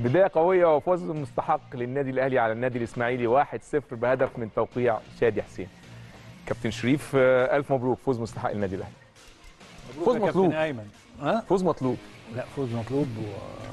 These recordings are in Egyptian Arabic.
بدايه قويه وفوز مستحق للنادي الاهلي على النادي الاسماعيلي 1-0 بهدف من توقيع شادي حسين كابتن شريف آه، الف مبروك فوز مستحق للنادي الاهلي فوز يا كابتن مطلوب. ايمن ها فوز مطلوب لا فوز مطلوب و...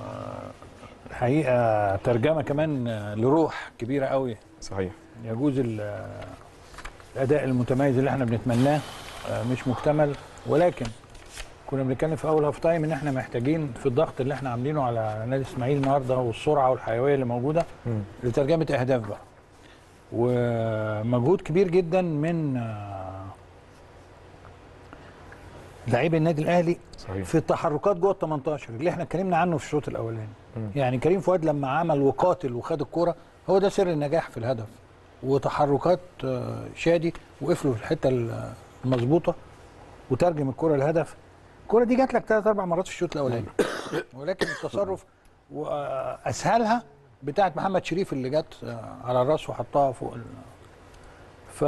الحقيقه ترجمه كمان لروح كبيره قوي صحيح يجوز ال- الاداء المتميز اللي احنا بنتمناه آه، مش مكتمل ولكن كنا بنتكلم في اول هاف تايم ان احنا محتاجين في الضغط اللي احنا عاملينه على نادي اسماعيل النهارده والسرعه والحيويه اللي موجوده مم. لترجمه اهداف بقى ومجهود كبير جدا من آه، لاعبي النادي الاهلي صحيح في التحركات جوه ال 18 اللي احنا اتكلمنا عنه في الشوط الاولاني مم. يعني كريم فؤاد لما عمل وقاتل وخد الكوره هو ده سر النجاح في الهدف وتحركات آه، شادي وقفلوا في الحته المظبوطه وترجم الكوره لهدف الكوره دي جات لك ثلاث اربع مرات في الشوط الاولاني ولكن التصرف واسهلها بتاعت محمد شريف اللي جت آه، على الراس وحطها فوق ال... ف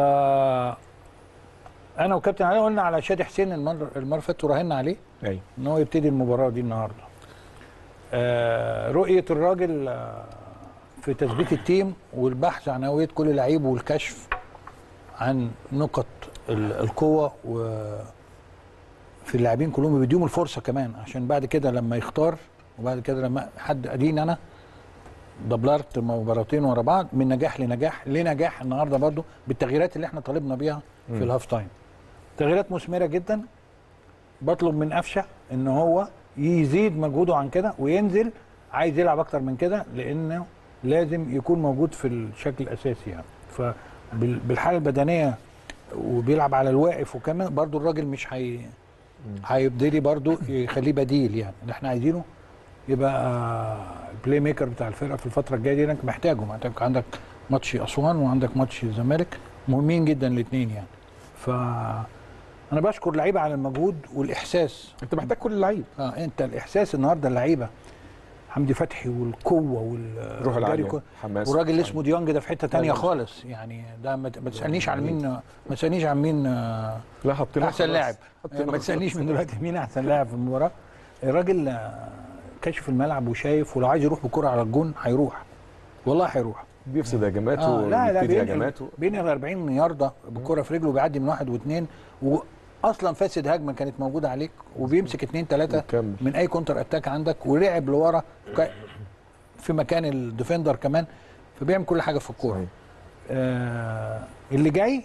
انا وكابتن علي قلنا على شادي حسين المره المره اللي فاتت وراهنا عليه ايوه ان هو يبتدي المباراه دي النهارده آه رؤيه الراجل آه في تثبيت التيم والبحث عن هويه كل لعيب والكشف عن نقط ال- القوه و في اللاعبين كلهم بيديهم الفرصه كمان عشان بعد كده لما يختار وبعد كده لما حد ادين انا دبلرت مباراتين ورا بعض من نجاح لنجاح لنجاح النهارده برضو بالتغييرات اللي احنا طالبنا بيها مم. في الهاف تايم تغييرات مثمره جدا بطلب من قفشه ان هو يزيد مجهوده عن كده وينزل عايز يلعب اكتر من كده لانه لازم يكون موجود في الشكل الاساسي يعني فبالحاله البدنيه وبيلعب على الواقف وكمان برضو الراجل مش هي هيبتدي برضو يخليه بديل يعني اللي احنا عايزينه يبقى البلاي ميكر بتاع الفرقه في الفتره الجايه دي انك محتاجه محتاج عندك ماتش اسوان وعندك ماتش الزمالك مهمين جدا الاثنين يعني ف انا بشكر اللعيبه على المجهود والاحساس انت محتاج كل اللعيب اه انت الاحساس النهارده اللعيبه حمدي فتحي والقوه وال روح العالية والجري- حماس والراجل اللي اسمه ديونج ده في حته تانية أيوة. خالص يعني ده ما ت- ما تسالنيش عن مين ما تسالنيش عن مين آه، لا حطينا احسن لاعب ما تسالنيش من دلوقتي مين احسن لاعب في المباراه الراجل آه، كاشف الملعب وشايف ولو عايز يروح بكره على الجون هيروح والله هيروح بيفسد هجماته آه لا لا ويبتدي بين هجماته بين ال 40 يارده بالكره في رجله بيعدي من واحد واثنين واصلا فاسد هجمه كانت موجوده عليك وبيمسك اثنين ثلاثه وكمل. من اي كونتر اتاك عندك ولعب لورا ك- في مكان الديفندر كمان فبيعمل كل حاجه في الكوره صحيح. آه اللي جاي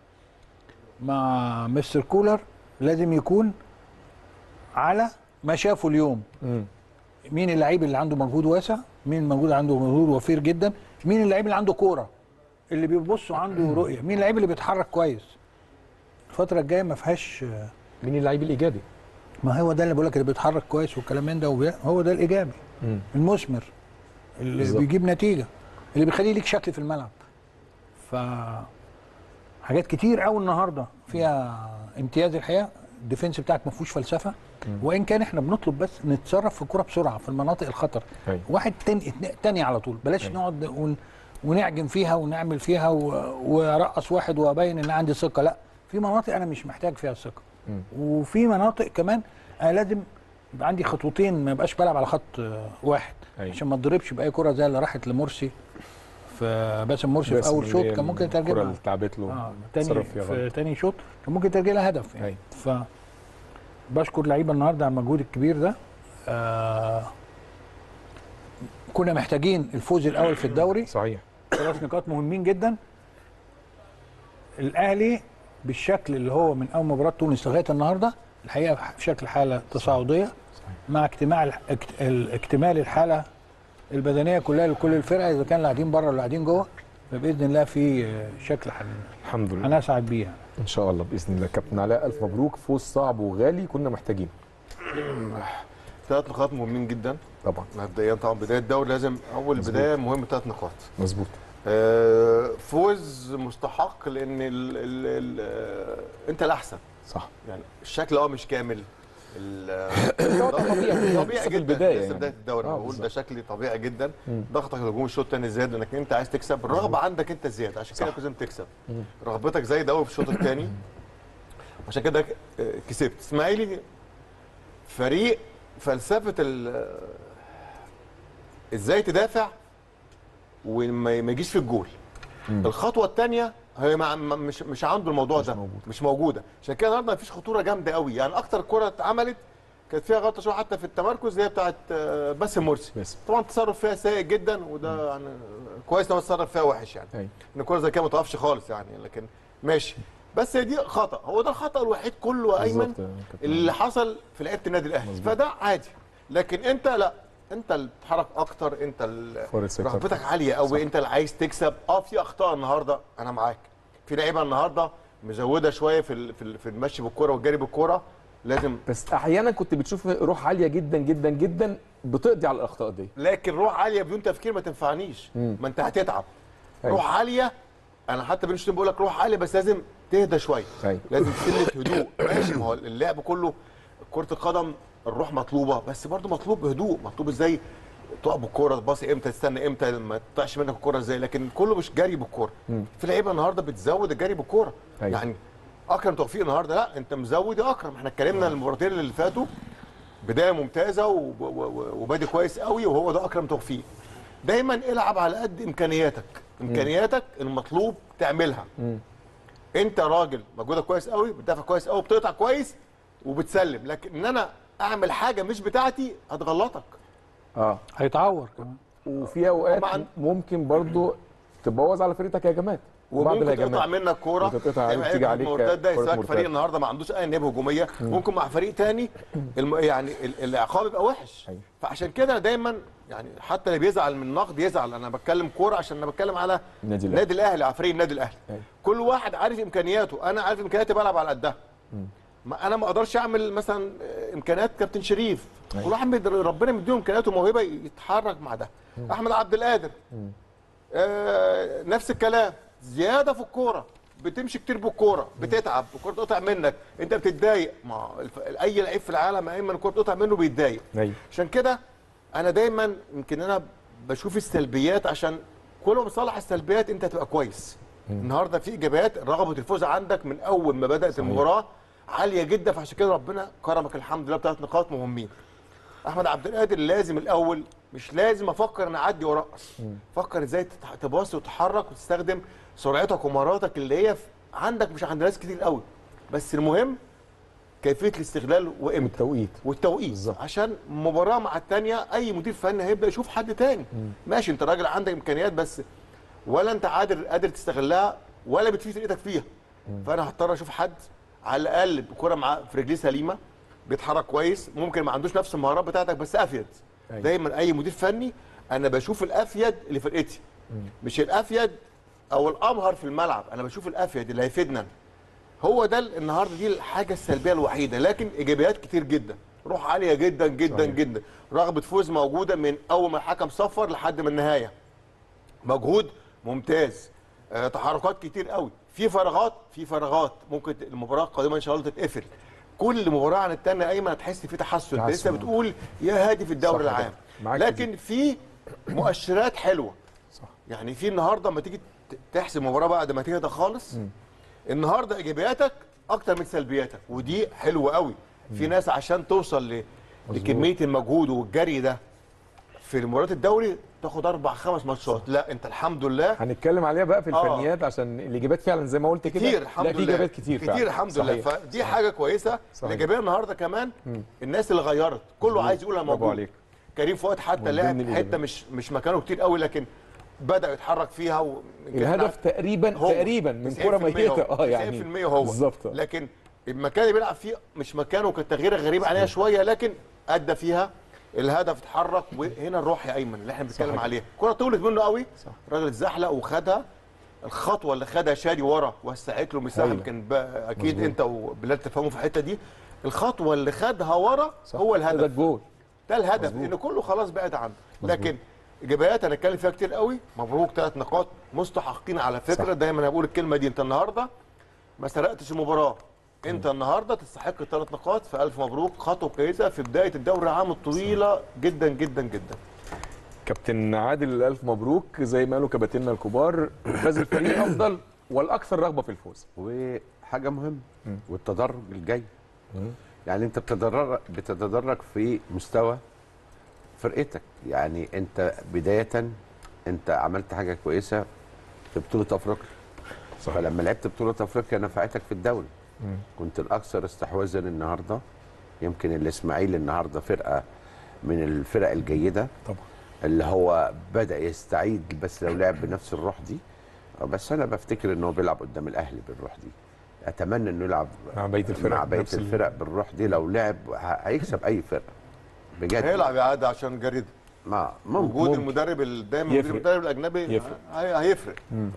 مع مستر كولر لازم يكون على ما شافه اليوم مم. مين اللعيب اللي عنده مجهود واسع مين الموجود عنده مجهود وفير جدا مين اللعيب اللي عنده كوره اللي بيبص وعنده رؤيه مين اللعيب اللي بيتحرك كويس الفتره الجايه ما فيهاش مين اللعيب الايجابي ما هو ده اللي بقول لك اللي بيتحرك كويس والكلام من ده وبي- هو ده الايجابي مم. المثمر اللي بالظبط. بيجيب نتيجه اللي بيخليه ليك شكل في الملعب ف حاجات كتير قوي النهارده فيها امتياز الحقيقه الديفنس بتاعك ما فيهوش فلسفه وان كان احنا بنطلب بس نتصرف في الكوره بسرعه في المناطق الخطر أيوة. واحد تاني اتنين- تاني على طول بلاش أيوة. نقعد ون ونعجن فيها ونعمل فيها و- وارقص واحد وابين ان عندي ثقه لا في مناطق انا مش محتاج فيها الثقه مم. وفي مناطق كمان انا لازم يبقى عندي خطوتين ما يبقاش بلعب على خط آه، واحد أيوة. عشان ما اتضربش باي كره زي اللي راحت لمرسي في باسم مرسي في بس اول اللي شوط هي كان ممكن الكرة يترجمها اللي اتلعبت له اه تاني اتصرف فيها في غلط. تاني شوط كان ممكن ترجي لها هدف يعني أيوة. ف بشكر لعيبه النهارده على المجهود الكبير ده آه كنا محتاجين الفوز الاول في الدوري صحيح ثلاث نقاط مهمين جدا الاهلي بالشكل اللي هو من اول مباراه تونس لغايه النهارده الحقيقه في شكل حاله تصاعديه مع اجتماع الح- اكت- ال- اكتمال الحاله البدنيه كلها لكل الفرقه اذا كان لاعبين بره ولا قاعدين جوه فباذن الله في آه، شكل هن- الحمد لله هنسعد بيه يعني. ان شاء الله باذن الله كابتن علاء الف مبروك فوز صعب وغالي كنا محتاجين ثلاث نقاط مهمين جدا طبعا مبدئيا طبعا بدايه الدوري لازم اول مظبوط. بدايه مهم ثلاث نقاط مظبوط آه، فوز مستحق لان ال ال ال آه، انت الاحسن صح يعني الشكل اه مش كامل ال- طبيعي طبيعي لسه في جدا البداية لسه يعني. بدايه الدوري آه، بقول بالظبط. ده شكلي طبيعي جدا مم. ضغطك الهجومي الشوط الثاني زاد لانك انت عايز تكسب الرغبه عندك انت زياده عشان كده صح. لازم تكسب مم. رغبتك زايده قوي في الشوط الثاني عشان كده آه، كسبت اسماعيلي فريق فلسفه ال ازاي تدافع وما ما يجيش في الجول الخطوه الثانيه هي مع ما- مش مش عنده الموضوع مش ده موجود. مش موجوده عشان كده النهارده مفيش خطوره جامده قوي يعني اكتر كره اتعملت كانت فيها غلطه شويه حتى في التمركز اللي هي بتاعت آه، باسم مرسي باسم. طبعا التصرف فيها سيء جدا وده يعني كويس ان هو اتصرف فيها وحش يعني أيوة. ان الكره زي كده ما توقفش خالص يعني لكن ماشي بس هي دي خطا هو ده الخطا الوحيد كله يا ايمن بالظبط يا كابتن. اللي حصل في لعيبه النادي الاهلي فده عادي لكن انت لا انت اللي بتتحرك اكتر انت اللي فرص أكتر. رغبتك عاليه قوي انت اللي عايز تكسب اه في اخطاء النهارده انا معاك في لعيبه النهارده مزوده شويه في ال- في ال- في المشي بالكوره والجري بالكوره لازم بس احيانا كنت بتشوف روح عاليه جدا جدا جدا بتقضي على الاخطاء دي لكن روح عاليه بدون تفكير ما تنفعنيش مم. ما انت هتتعب أيوة. روح عاليه انا حتى بين الشوطين بقول لك روح عاليه بس لازم تهدى شويه أيوة. لازم سنه هدوء ماشي ما هو اللعب كله كره القدم الروح مطلوبه بس برضو مطلوب هدوء مطلوب ازاي تقف بالكوره تباصي امتى تستنى امتى ما تقطعش منك الكوره ازاي لكن كله مش جري بالكوره في لعيبه النهارده بتزود الجري بالكوره أيوة. يعني اكرم توفيق النهارده لا انت مزود يا اكرم احنا اتكلمنا المباراتين اللي فاتوا بدايه ممتازه و- و- و- وبادئ كويس قوي وهو ده اكرم توفيق دايما العب على قد امكانياتك امكانياتك المطلوب تعملها انت راجل مجهودك كويس قوي بتدافع كويس قوي بتقطع كويس وبتسلم لكن ان انا اعمل حاجه مش بتاعتي هتغلطك اه هيتعور كمان وفي اوقات طبعاً. ممكن برضو تبوظ على فرقتك هجمات بعض وممكن تقطع الهجمات منك كوره وتتقطع عليك، تعمل تيجي أي عليك مرتده كرة يساك مرتدة. فريق النهارده ما عندوش اي نيابه هجوميه ممكن مع فريق تاني الم... يعني ال- العقاب يبقى وحش أيوة. فعشان كده أنا دايما يعني حتى اللي بيزعل من النقد يزعل انا بتكلم كوره عشان انا بتكلم على النادي الأهلي. النادي الاهلي على فريق النادي الاهلي أيوة. كل واحد عارف امكانياته انا عارف امكانياتي بلعب على قدها ما انا ما اقدرش اعمل مثلا امكانيات كابتن شريف أيوة. كل واحد بيد- ربنا مديله امكانياته وموهبه يتحرك مع ده احمد عبد القادر آه نفس الكلام زياده في الكوره بتمشي كتير بالكوره بتتعب الكوره تقطع منك انت بتتضايق ما الف... اي لعيب في العالم يا ايمن الكوره تقطع منه بيتضايق ايوه عشان كده انا دايما يمكن انا بشوف السلبيات عشان كل ما بتصلح السلبيات انت هتبقى كويس النهارده في ايجابيات رغبه الفوز عندك من اول ما بدات المباراه عاليه جدا فعشان كده ربنا كرمك الحمد لله بثلاث نقاط مهمين احمد عبد القادر لازم الاول مش لازم افكر ان اعدي وارقص فكر ازاي تتح- تباصي وتتحرك وتستخدم سرعتك ومهاراتك اللي هي في- عندك مش عند ناس كتير قوي بس المهم كيفيه الاستغلال وامتى التوقيت والتوقيت بالظبط. عشان مباراه مع الثانيه اي مدير فني هيبدا يشوف حد تاني ماشي انت راجل عندك امكانيات بس ولا انت قادر قادر تستغلها ولا بتفيد فرقتك فيها فانا هضطر اشوف حد على الاقل بكره معاه في رجليه سليمه بيتحرك كويس ممكن ما عندوش نفس المهارات بتاعتك بس افيد أيوة. دايما اي مدير فني انا بشوف الافيد اللي فرقتي مش الافيد او الامهر في الملعب انا بشوف الافيد اللي هيفيدنا أنا. هو ده النهارده دي الحاجه السلبيه الوحيده لكن ايجابيات كتير جدا روح عاليه جدا جدا صحيح. جدا رغبه فوز موجوده من اول ما الحكم صفر لحد ما النهايه مجهود ممتاز آه تحركات كتير قوي في فراغات في فراغات ممكن ت- المباراه القادمه ان شاء الله تتقفل كل مباراه عن الثانيه ايمن هتحس في تحسن انت لسه تحسن. بتقول يا هادي في الدوري صح العام كده. معاك لكن في مؤشرات حلوه صح يعني في النهارده لما تيجي ت- تحسب مباراه بعد ما تهدى خالص النهارده ايجابياتك اكتر من سلبياتك ودي حلوه قوي في ناس عشان توصل ل... لكميه المجهود والجري ده في مباريات الدوري تاخد اربع خمس ماتشات لا انت الحمد لله هنتكلم عليها بقى في آه. الفنيات عشان الاجابات فعلا زي ما قلت كده كتير الحمد لا لله في اجابات كتير فعلا كتير الحمد لله صحيح. فدي حاجه كويسه صحيح. الايجابيه النهارده كمان الناس اللي غيرت كله عايز يقولها برافو موجود عليك. كريم فؤاد حتى من لعب ضمن حته الإيجابيات. مش مش مكانه كتير قوي لكن بدا يتحرك فيها و... الهدف تقريبا هو تقريبا من 90% كره هو. ميته اه يعني 90% هو بالظبط لكن المكان اللي بيلعب فيه مش مكانه كانت تغييره غريبه عليها شويه لكن ادى فيها الهدف اتحرك وهنا الروح يا ايمن اللي احنا بنتكلم صحيح. عليها الكره طولت منه قوي صح. الراجل اتزحلق وخدها الخطوه اللي خدها شادي ورا وسعت له مساحه هايلة. يمكن بقى اكيد مظبوط. انت وبلال تفهموا في الحته دي الخطوه اللي خدها ورا صح. هو ده الهدف الجول ده الهدف مظبوط. لان كله خلاص بعد عنه مظبوط. لكن ايجابيات هنتكلم فيها كتير قوي مبروك ثلاث نقاط مستحقين على فكره صح. دايما بقول الكلمه دي انت النهارده ما سرقتش المباراه انت النهارده تستحق الثلاث نقاط فالف مبروك خطوه كويسه في بدايه الدوري العام الطويله جدا جدا جدا كابتن عادل الف مبروك زي ما قالوا كباتننا الكبار فاز الفريق الافضل والاكثر رغبه في الفوز وحاجه مهمه والتدرج الجاي يعني انت بتتدرج بتتدرج في مستوى فرقتك يعني انت بدايه انت عملت حاجه كويسه في بطوله افريقيا صحيح. فلما لعبت بطوله افريقيا نفعتك في الدوري كنت الاكثر استحواذا النهارده يمكن الاسماعيلي النهارده فرقه من الفرق الجيده طبعا اللي هو بدا يستعيد بس لو لعب بنفس الروح دي بس انا بفتكر ان هو بيلعب قدام الاهلي بالروح دي اتمنى انه يلعب مع بقيه الفرق مع بقيه بنفس ال- الفرق بالروح دي لو لعب ه- هيكسب اي فرقه بجد هيلعب يعادي عشان جريده ما ممكن وجود المدرب ال- دايما يفرق. المدرب الاجنبي يفرق. هي- هيفرق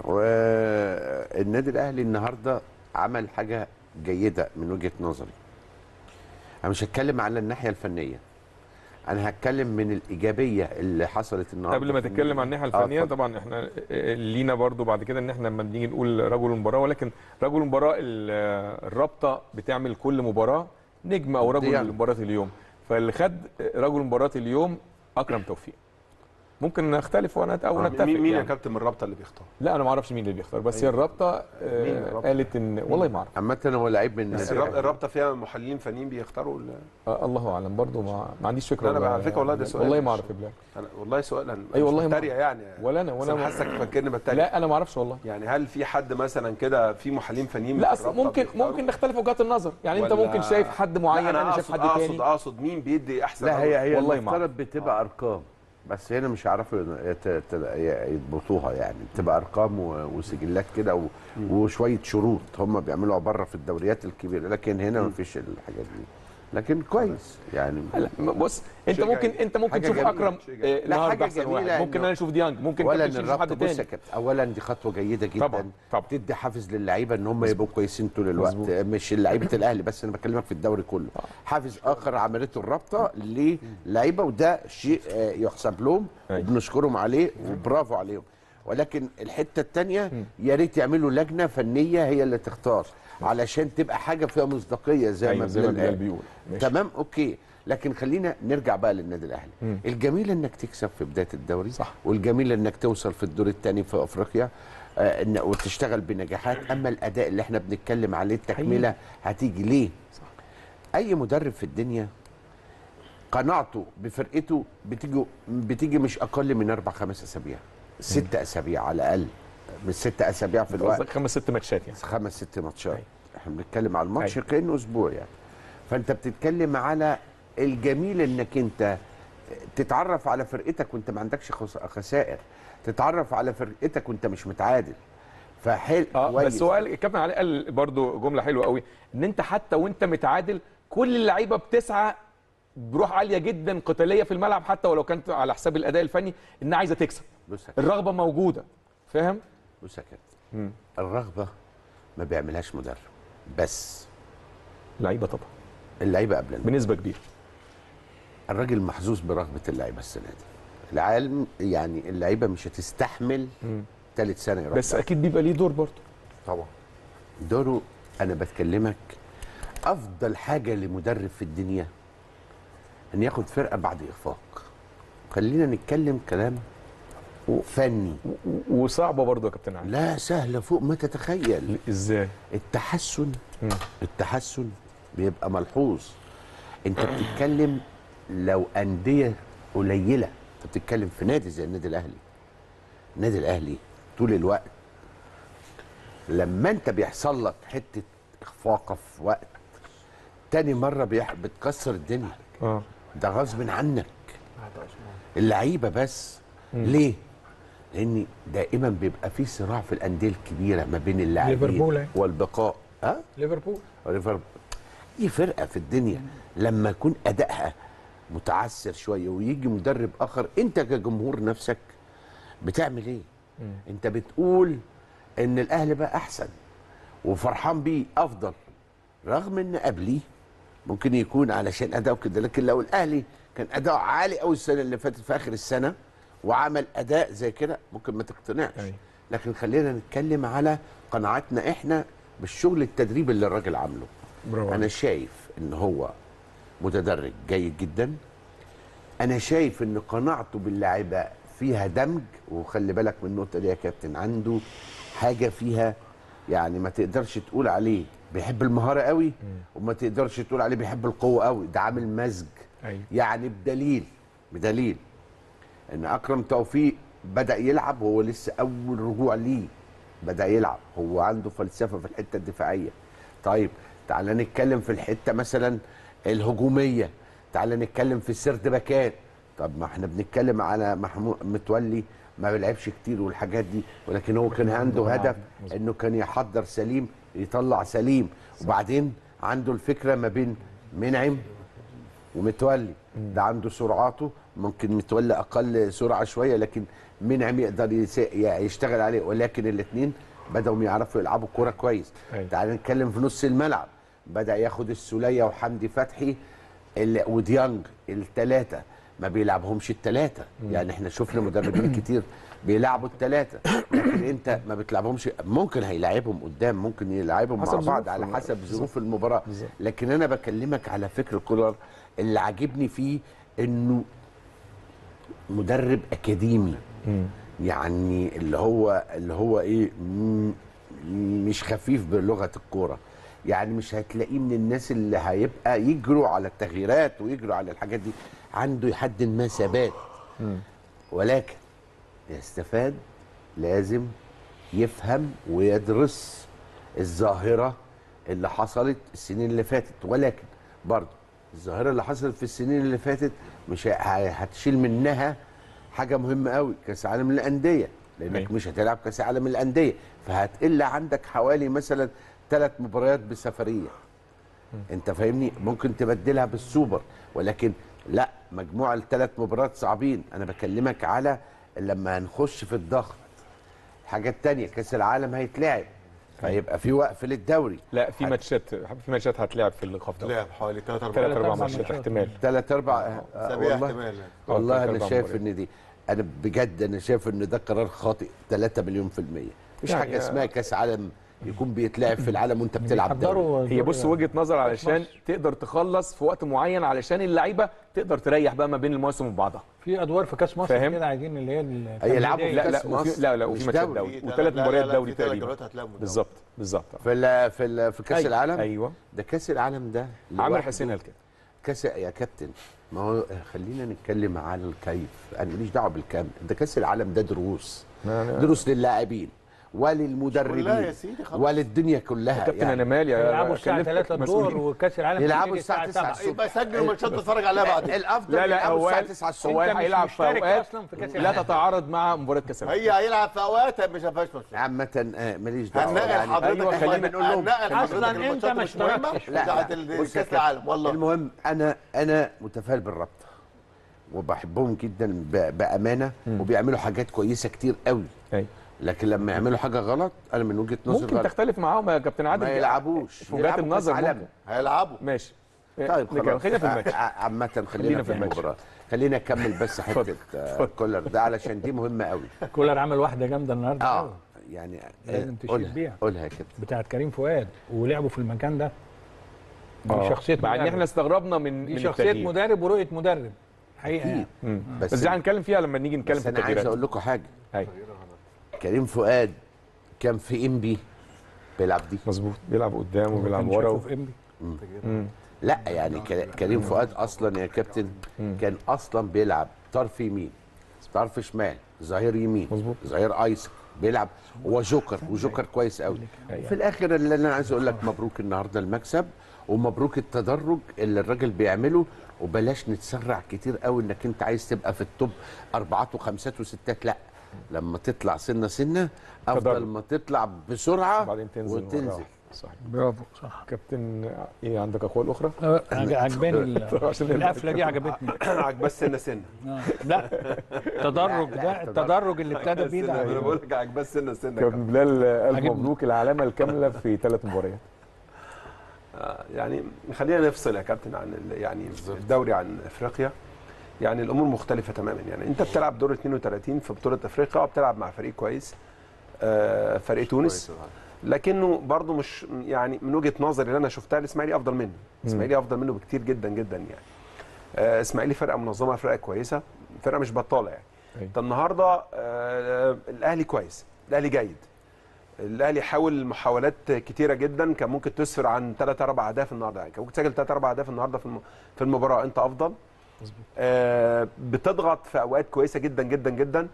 والنادي الاهلي النهارده عمل حاجه جيده من وجهه نظري انا مش هتكلم على الناحيه الفنيه انا هتكلم من الايجابيه اللي حصلت النهارده قبل ما في تتكلم عن الناحيه آه، الفنيه اتفضل. طبعا احنا آه، لينا برضو بعد كده ان احنا لما بنيجي نقول رجل المباراه ولكن رجل المباراه ال- آه، الرابطه بتعمل كل مباراه نجم او رجل ديانج. مباراه اليوم فاللي خد رجل مباراه اليوم اكرم توفيق ممكن نختلف وانا او آه، نتفق مين مين يا يعني. كابتن من الرابطه اللي بيختار لا انا ما اعرفش مين اللي بيختار بس هي الرابطه آه، مين الرابطة؟ قالت ان والله ما اعرف عامه هو لعيب من بس النادي الراب- الأهلي. الرابطه فيها محللين فنيين بيختاروا ال- آه الله اعلم برضو ما, ما عنديش فكره لا، أنا والله. على فكرة والله ده سؤال والله مش- ما اعرف يا بلال أنا والله سؤال انا أي والله ما- بتريق يعني ولا أنا- بس ولا انا ما- حاسك فاكرني بتريق لا انا ما اعرفش والله يعني هل في حد مثلا كده في محللين فنيين لا من اصل الرابطة ممكن بيختاروا؟ ممكن نختلف وجهات النظر يعني انت ولا- ممكن شايف حد معين لا، انا, انا شايف اقصد حد اقصد تاني اقصد مين بيدي احسن لا هي هي والله ما المفترض بتبقى ارقام بس هنا مش هيعرفوا يت- يت- يضبطوها يعني بتبقى ارقام و- وسجلات كده و- وشويه شروط هم بيعملوها بره في الدوريات الكبيره لكن هنا مفيش الحاجات دي لكن كويس يعني لا بص انت شيء ممكن جميل. انت ممكن حاجة تشوف جميلة. اكرم شيء آه، جميل. لا، النهارده حاجة احسن جميلة واحد ممكن إنه- انا اشوف ديانج ممكن ولا كابتن ان يشوف حد الرابطه بص يا تاني كابتن اولا دي خطوه جيده جدا طبعا طبعا تدي حافز للعيبه ان هم يبقوا كويسين طول الوقت مظبوط. مش لعيبه الاهلي بس انا بكلمك في الدوري كله حافز اخر عملته الرابطه للعيبه وده شيء آه، يحسب لهم أيوة. وبنشكرهم عليه وبرافو عليهم ولكن الحته الثانيه يا ريت يعملوا لجنه فنيه هي اللي تختار علشان تبقى حاجه فيها مصداقيه زي ما ايوه زي ما بلال بلال قال. بيقول ماشي. تمام اوكي لكن خلينا نرجع بقى للنادي الاهلي مم. الجميل انك تكسب في بدايه الدوري صح. والجميل انك توصل في الدور الثاني في افريقيا آه إن وتشتغل بنجاحات اما الاداء اللي احنا بنتكلم عليه التكمله هتيجي ليه صح. اي مدرب في الدنيا قناعته بفرقته بتيجي بتيجي مش اقل من اربع خمس اسابيع ست اسابيع على الاقل مش ست اسابيع في الوقت قصدك خمس ست ماتشات يعني خمس ست ماتشات أيوة. احنا بنتكلم على الماتش أيوة. كانه اسبوع يعني فانت بتتكلم على الجميل انك انت تتعرف على فرقتك وانت ما عندكش خس- خسائر تتعرف على فرقتك وانت مش متعادل فحل اه كويس. بس هو قال الكابتن علي قال برضو جمله حلوه قوي ان انت حتى وانت متعادل كل اللعيبه بتسعى بروح عاليه جدا قتاليه في الملعب حتى ولو كانت على حساب الاداء الفني انها عايزه تكسب بص يا كابتن الرغبه موجوده فاهم بص يا كابتن الرغبه ما بيعملهاش مدرب بس لعيبه طبعا اللعيبه قبل المدرب. بنسبه كبيره الراجل محظوظ برغبه اللعيبه السنه دي العالم يعني اللعيبه مش هتستحمل ثالث سنه يروح بس اكيد بيبقى ليه دور برضه طبعا دوره انا بتكلمك افضل حاجه لمدرب في الدنيا ان ياخد فرقه بعد اخفاق خلينا نتكلم كلام فني و- وصعبه برضه يا كابتن علي لا سهله فوق ما تتخيل ازاي التحسن مم. التحسن بيبقى ملحوظ انت بتتكلم لو انديه قليله انت بتتكلم في نادي زي النادي الاهلي النادي الاهلي طول الوقت لما انت بيحصل لك حته اخفاقه في وقت تاني مره بيح... بتكسر الدنيا اه ده غصب عنك اللعيبه بس ليه لان دائما بيبقى في صراع في الانديه الكبيره ما بين ليفربول اللاعبين يعني. والبقاء ها ليفربول ليفربول اي فرقه في الدنيا لما يكون ادائها متعثر شويه ويجي مدرب اخر انت كجمهور نفسك بتعمل ايه انت بتقول ان الاهلي بقى احسن وفرحان بيه افضل رغم ان قبليه ممكن يكون علشان اداؤه كده لكن لو الاهلي كان اداؤه عالي قوي السنه اللي فاتت في اخر السنه وعمل اداء زي كده ممكن ما تقتنعش أيوة. لكن خلينا نتكلم على قناعاتنا احنا بالشغل التدريب اللي الراجل عامله برافو انا شايف ان هو متدرج جيد جدا انا شايف ان قناعته باللاعيبه فيها دمج وخلي بالك من النقطه دي يا كابتن عنده حاجه فيها يعني ما تقدرش تقول عليه بيحب المهاره قوي وما تقدرش تقول عليه بيحب القوه قوي ده عامل مزج ايوه يعني بدليل بدليل ان اكرم توفيق بدا يلعب وهو لسه اول رجوع ليه بدا يلعب هو عنده فلسفه في الحته الدفاعيه طيب تعال نتكلم في الحته مثلا الهجوميه تعال نتكلم في السرد باكات طب ما احنا بنتكلم على محمود متولي ما بيلعبش كتير والحاجات دي ولكن هو كان عنده هدف انه كان يحضر سليم يطلع سليم وبعدين عنده الفكره ما بين منعم ومتولي ده عنده سرعاته ممكن متولي اقل سرعه شويه لكن منعم يقدر يس- يشتغل عليه ولكن الاثنين بداوا يعرفوا يلعبوا كوره كويس أيوة. تعال نتكلم في نص الملعب بدا ياخد السوليه وحمدي فتحي ال- وديانج الثلاثه ما بيلعبهمش الثلاثه يعني احنا شفنا مدربين كتير بيلعبوا الثلاثه لكن انت ما بتلعبهمش ممكن هيلاعبهم قدام ممكن يلعبهم مع حسب بعض ظروف على المباراة. حسب ظروف المباراه لكن انا بكلمك على فكر كولر اللي عاجبني فيه انه مدرب اكاديمي يعني اللي هو اللي هو ايه م- مش خفيف بلغه الكوره يعني مش هتلاقيه من الناس اللي هيبقى يجروا على التغييرات ويجروا على الحاجات دي عنده حد ما ثبات ولكن يستفاد لازم يفهم ويدرس الظاهره اللي حصلت السنين اللي فاتت ولكن برضه الظاهره اللي حصلت في السنين اللي فاتت مش ه- هتشيل منها حاجه مهمه قوي كاس عالم الانديه لانك أيوة. مش هتلعب كاس عالم الانديه فهتقل عندك حوالي مثلا ثلاث مباريات بسفريه انت فاهمني ممكن تبدلها بالسوبر ولكن لا مجموع الثلاث مباريات صعبين انا بكلمك على لما هنخش في الضغط الحاجه الثانيه كاس العالم هيتلعب فيبقى في وقف للدوري لا في ماتشات في ماتشات هتلعب في الخفض لعب حوالي 3 ثلاث 4 اربع أربع ماتشات ماتشات. احتمال ثلاث اربع آه، اسابيع والله احتمال والله ثلاث انا أربع شايف مباريات. ان دي انا بجد انا شايف ان ده قرار خاطئ 3 مليون في المية مش يعني حاجه اسمها كاس عالم يكون بيتلعب في العالم وانت بتلعب دوري بيحضروا هي بص دوري- وجهه نظر علشان مصر. تقدر تخلص في وقت معين علشان اللعيبه تقدر تريح بقى ما بين المواسم وبعضها في ادوار في كاس مصر فاهم؟ كده عايزين اللي هي ال- هيلعبوا التمهيدية. لا لا كأس وفي مصر لا لا مش وفي ماتشات دوري. دوري وثلاث مباريات دوري تقريبا هتلعبوا بالظبط بالظبط في ال في ال في كاس أيوة. العالم ايوه ده كاس العالم ده عامر لوحده. حسين قال كده كاس يا كابتن ما هو خلينا نتكلم على الكيف انا ماليش دعوه بالكم ده كاس العالم ده دروس دروس للاعبين وللمدربين كلها يا سيدي خلاص. وللدنيا كلها كابتن انا مالي يلعبوا الساعه كلفت 3 مسؤولين. الظهر وكاس العالم يلعبوا بيجي الساعة 9 الصبح. يبقى سجل ماتشات تتفرج عليها بعدين الافضل لا لا يلعبوا هو الساعه قال 9 الصبح هو قال أنت مش هيلعب في مشترك اوقات أصلاً في كأس لا العالم. تتعارض مع مباراه كاس العالم هي هيلعب في اوقات مش هفاش ماتشات عامة آه، ماليش دعوه هننقل حضرتك أيوة، والله خلينا بنقول لهم هننقل أصلاً حضرتك أنت الماتشات ما مش مهمة اشتركتش. بتاعت لا، ال- بص يا كاس العالم كابتن، والله المهم انا انا متفائل بالرابطه وبحبهم جدا ب- بامانه وبيعملوا حاجات كويسه كتير قوي أيوة. لكن لما يعملوا حاجه غلط انا من وجهه نظري ممكن غلط. تختلف معاهم يا كابتن عادل ما يلعبوش في وجهات يلعبوا النظر كأس عالم. ممكن. هيلعبوا ماشي طيب نكمل. خلاص خلينا في الماتش ع- عامة خلينا, خلينا في في الماتش. المباراة خلينا نكمل بس حتة اتفضل. آه، كولر ده علشان دي مهمة قوي كولر عمل واحده جامده النهارده اه أوي. يعني لازم آه، تشيد قولها بيها. قولها يا كابتن بتاعت كريم فؤاد ولعبوا في المكان ده دي آه. شخصيه مع ان مدرب. احنا استغربنا من دي من شخصيه التغيير. مدرب ورؤيه مدرب حقيقه أكيد. يعني. مم. بس بس دي هنتكلم فيها لما نيجي نتكلم بس في انا عايز التغييرات اقول لكم حاجة أيوة. كريم فؤاد كان في انبي بيلعب دي مظبوط بيلعب قدام وبيلعب كان ورا شايفه و... في إنبي. مم. لا يعني ك- كريم فؤاد اصلا يا كابتن كان اصلا بيلعب طرف يمين طرف شمال ظهير يمين مظبوط. ظهير ايسر بيلعب هو جوكر وجوكر كويس قوي أيوة. في الاخر اللي انا عايز اقول لك مبروك النهارده المكسب ومبروك التدرج اللي الراجل بيعمله وبلاش نتسرع كتير قوي انك انت عايز تبقى في التوب اربعات وخمسات وستات لا لما تطلع سنه سنه افضل تدرج. ما تطلع بسرعه وبعدين تنزل وتنزل مرة. صحيح برافو صح كابتن ايه عندك اخوه الاخرى آه، عج- عجباني ال- عشان القفله دي عجبتني عجباه سنه سنه آه. لا التدرج لا، ده التدرج. التدرج اللي ابتدى بيه انا ده بقول لك عجباه سنه سنه كابتن كمان. بلال الف عجبني. مبروك العلامه الكامله في ثلاث مباريات آه، يعني خلينا نفصل يا كابتن عن ال- يعني الدوري عن افريقيا يعني الامور مختلفه تماما يعني انت بتلعب دور 32 في بطوله افريقيا وبتلعب مع فريق كويس آه، فريق تونس لكنه برضه مش يعني من وجهه نظري اللي انا شفتها الاسماعيلي افضل منه الاسماعيلي افضل منه بكتير جدا جدا يعني آه، اسماعيلي فرقه منظمه فرقه كويسه فرقه مش بطاله يعني أيوة. انت النهارده آه، الاهلي كويس الاهلي جيد الاهلي حاول محاولات كتيره جدا كان ممكن تسفر عن ثلاث اربع اهداف النهارده يعني كان ممكن تسجل ثلاث اربع اهداف النهارده في الم- في المباراه انت افضل آه بتضغط في اوقات كويسه جدا جدا جدا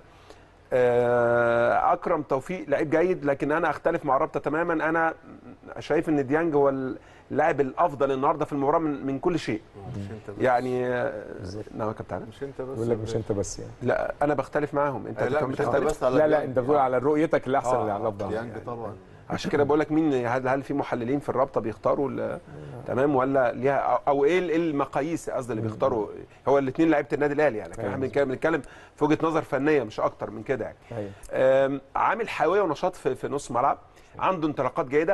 آه اكرم توفيق لعيب جيد لكن انا اختلف مع رابطه تماما انا شايف ان ديانج هو اللاعب الافضل النهارده في المباراه من, من كل شيء مش انت بس يعني آه، نعم يا كابتن مش انت بس بيقول لك مش انت بس يعني لا انا بختلف معاهم انت آه، لا كمان مش انت بتختلف بس على لا لا ديانج. انت بتقول على رؤيتك اللي احسن آه، اللي على الافضل ديانج طبعا عشان كده بقول لك مين هل هل في محللين في الرابطه بيختاروا ال- تمام ولا ليها أو- او ايه ال- إيه المقاييس قصدي اللي بيختاروا هو الاثنين لعيبه النادي الاهلي يعني لكن أيوة. احنا بنتكلم بنتكلم في وجهه نظر فنيه مش اكتر من كده يعني ايوه آم، عامل حيويه ونشاط في, في نص ملعب عنده انطلاقات جيده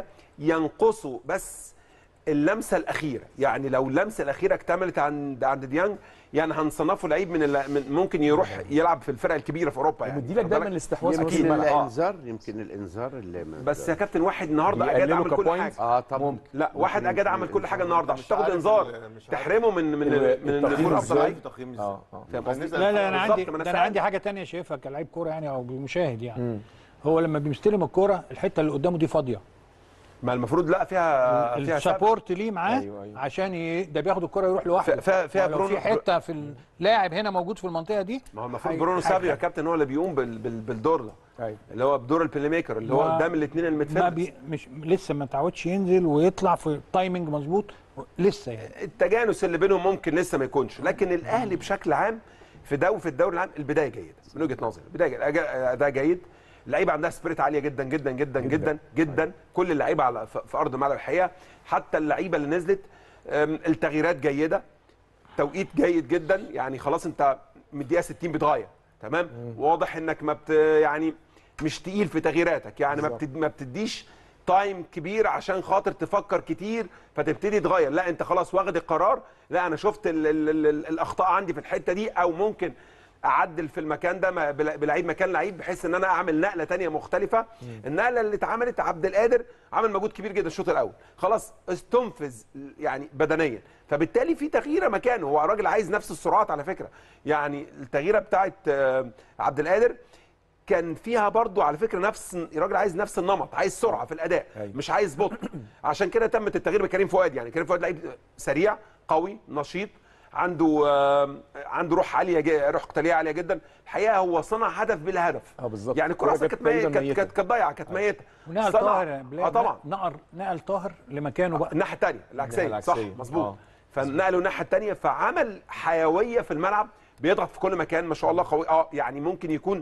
ينقصه بس اللمسه الاخيره يعني لو اللمسه الاخيره اكتملت عند عند ديانج يعني هنصنفه لعيب من, الل- من ممكن يروح يلعب في الفرق الكبيره في اوروبا يعني ومدي لك واخد دايما بالك؟ الاستحواذ في نص يمكن الملعب آه. الانذار يمكن الانذار اللي ما بس يا كابتن واحد النهارده اجاد بيقللوا عمل كل كبوينت. حاجه اه طبعا لا واحد اجاد عمل كل حاجه النهارده عشان مش تاخد عارف انذار ال- مش عارف. تحرمه من من من التقييم الدخول افضل إزاي؟ لعيب تقييم ازاي اه اه فاهم قصدي؟ بالنسبة لا لا انا بالظبط، عندي ما أنا ده انا سألت. عندي حاجه تانية شايفها كلاعب كوره يعني او مشاهد يعني هو لما بيستلم الكوره الحته اللي قدامه دي فاضيه ما المفروض لا فيها فيها سبب. السبورت ليه معاه أيوة، أيوة. عشان ي... ده بياخد الكوره يروح لوحده فيها- فيها لو في برونو- حته في اللاعب هنا موجود في المنطقه دي ما هو المفروض هي- برونو هي- سافيو يا كابتن هو اللي بيقوم بال... بال... بالدور ده ايوه اللي هو بدور البلاي ميكر اللي هو ما- قدام الاثنين ما الميدفيلدرز بي... مش لسه ما تعودش ينزل ويطلع في التايمنج مظبوط لسه يعني التجانس اللي بينهم ممكن لسه ما يكونش لكن الاهلي بشكل عام في دو في الدوري العام البدايه جيده من وجهه نظري البدايه جيدة. أجا- اداء جيد اللعيبه عندها سبريت عاليه جدا جدا جدا جدا جدا كل اللعيبه على في في ارض الملعب الحقيقه حتى اللعيبه اللي نزلت أم، التغييرات جيده توقيت جيد جدا يعني خلاص انت من الدقيقه 60 بتغير تمام واضح انك ما بت يعني مش تقيل في تغييراتك يعني ما, بتد... ما بتديش تايم كبير عشان خاطر تفكر كتير فتبتدي تغير لا انت خلاص واخد القرار لا انا شفت ال... ال... ال... ال... الاخطاء عندي في الحته دي او ممكن اعدل في المكان ده ما- بلا- بلعيب مكان لعيب بحيث ان انا اعمل نقله تانية مختلفه النقله اللي اتعملت عبد القادر عمل مجهود كبير جدا الشوط الاول خلاص استنفذ يعني بدنيا فبالتالي في تغييره مكانه هو الراجل عايز نفس السرعات على فكره يعني التغييره بتاعت آه، عبد القادر كان فيها برضو على فكره نفس الراجل عايز نفس النمط عايز سرعه في الاداء أيوة. مش عايز بطء عشان كده تمت التغيير بكريم فؤاد يعني كريم فؤاد لعيب سريع قوي نشيط عنده آه، عنده روح عاليه جي- روح قتاليه عاليه جدا الحقيقه هو صنع هدف بلا هدف اه بالظبط. يعني الكره الكرة اصلا جت كانت ميتة- تقريباً كانت ميتة. كانت كانت ضايعه كانت ميته ونقل صنع. طاهر يا بلال اه طبعا نقل نقل طاهر لمكانه بقى الناحيه الثانيه العكسيه العكسية. صح مظبوط آه. فنقلوا الناحيه الثانيه فعمل حيويه في الملعب بيضغط في كل مكان ما شاء الله قوي اه يعني ممكن يكون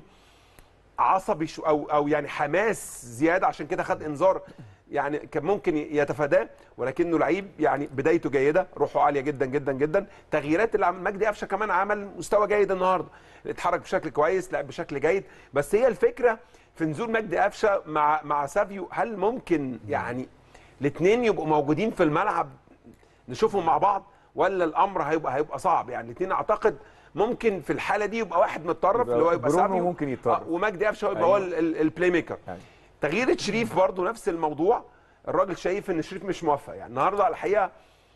عصبي شو او او يعني حماس زياده عشان كده خد انذار يعني كان ممكن يتفاداه ولكنه لعيب يعني بدايته جيده روحه عاليه جدا جدا جدا تغييرات اللي عمل مجدي قفشه كمان عمل مستوى جيد النهارده اتحرك بشكل كويس لعب بشكل جيد بس هي الفكره في نزول مجدي قفشه مع مع سافيو هل ممكن يعني الاثنين يبقوا موجودين في الملعب نشوفهم مع بعض ولا الامر هيبقى هيبقى صعب يعني الاثنين اعتقد ممكن في الحاله دي يبقى واحد متطرف يبقى اللي هو يبقى برونو سافيو ممكن يتطرف. آه، ومجدي قفشه يبقى أيوة. هو ال- ال- البلاي ميكر يعني. تغيير شريف برضو نفس الموضوع الراجل شايف ان شريف مش موفق يعني النهارده الحقيقه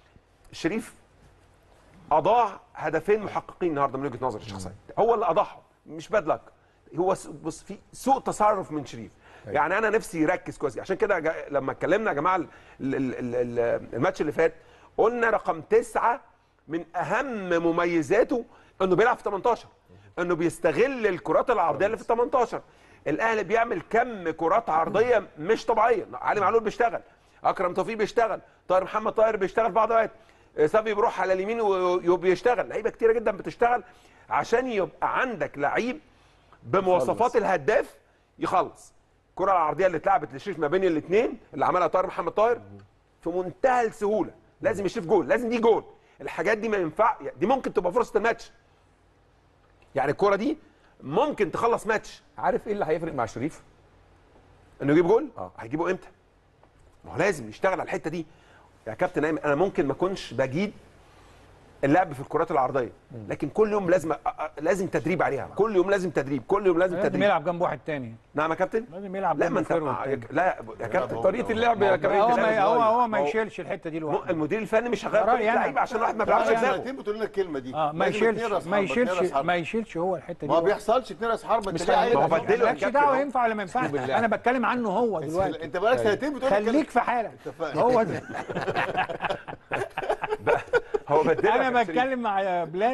شريف اضاع هدفين محققين النهارده من وجهه نظري الشخصيه هو اللي اضاعهم مش باد لك هو س- بص في سوء تصرف من شريف يعني انا نفسي يركز كويس عشان كده جا- لما اتكلمنا يا جماعه ال- ال- ال- ال- الماتش اللي فات قلنا رقم تسعة من اهم مميزاته انه بيلعب في 18 انه بيستغل الكرات العرضيه اللي في ال 18 الاهلي بيعمل كم كرات عرضيه مش طبيعيه علي معلول بيشتغل اكرم توفيق بيشتغل طاهر محمد طاهر بيشتغل في بعض الاوقات سافي بيروح على اليمين وبيشتغل لعيبه كتيره جدا بتشتغل عشان يبقى عندك لعيب بمواصفات الهداف يخلص الكره العرضيه اللي اتلعبت لشريف ما بين الاثنين اللي عملها طاهر محمد طاهر في منتهى السهوله لازم يشوف جول لازم دي جول الحاجات دي ما ينفع دي ممكن تبقى فرصه الماتش يعني الكره دي ممكن تخلص ماتش عارف ايه اللي هيفرق مع شريف؟ انه يجيب جول آه. هيجيبه امتى ما هو لازم يشتغل على الحته دي يا كابتن ايمن انا ممكن ما اكونش بجيد اللعب في الكرات العرضيه لكن كل يوم لازم أ- أ- لازم تدريب عليها كل يوم لازم تدريب كل يوم لازم لازم تدريب يلعب جنب واحد تاني نعم يا كابتن لازم يلعب لا جنب ما انت الفيرود مع- التاني. لا يا كابتن طريقه اللعب يا كابتن هو ما هو هو ما ما هو- يشيلش الحته دي م- لوحده المدير الفني مش هيغير قرار طريقه يعني. لعيب عشان واحد ما قرار بيعرفش يعني. يكسبه سنتين بتقول لنا الكلمه دي اه ما لازم يشيلش اتنين راس ما حربة، اتنين راس يشيلش حربة. ما يشيلش هو الحته دي ما لوحده. بيحصلش اتنين راس حربه انت مش ليه عايز ما هو تحط- بدله يا مالكش كابتن دعوه أهو. ينفع ولا ما ينفعش بالله. انا بتكلم عنه هو دلوقتي انت بقالك سنتين بتقول الكلام خليك في حالك اتفقنا. هو ده هو بدله انا بتكلم مع بلال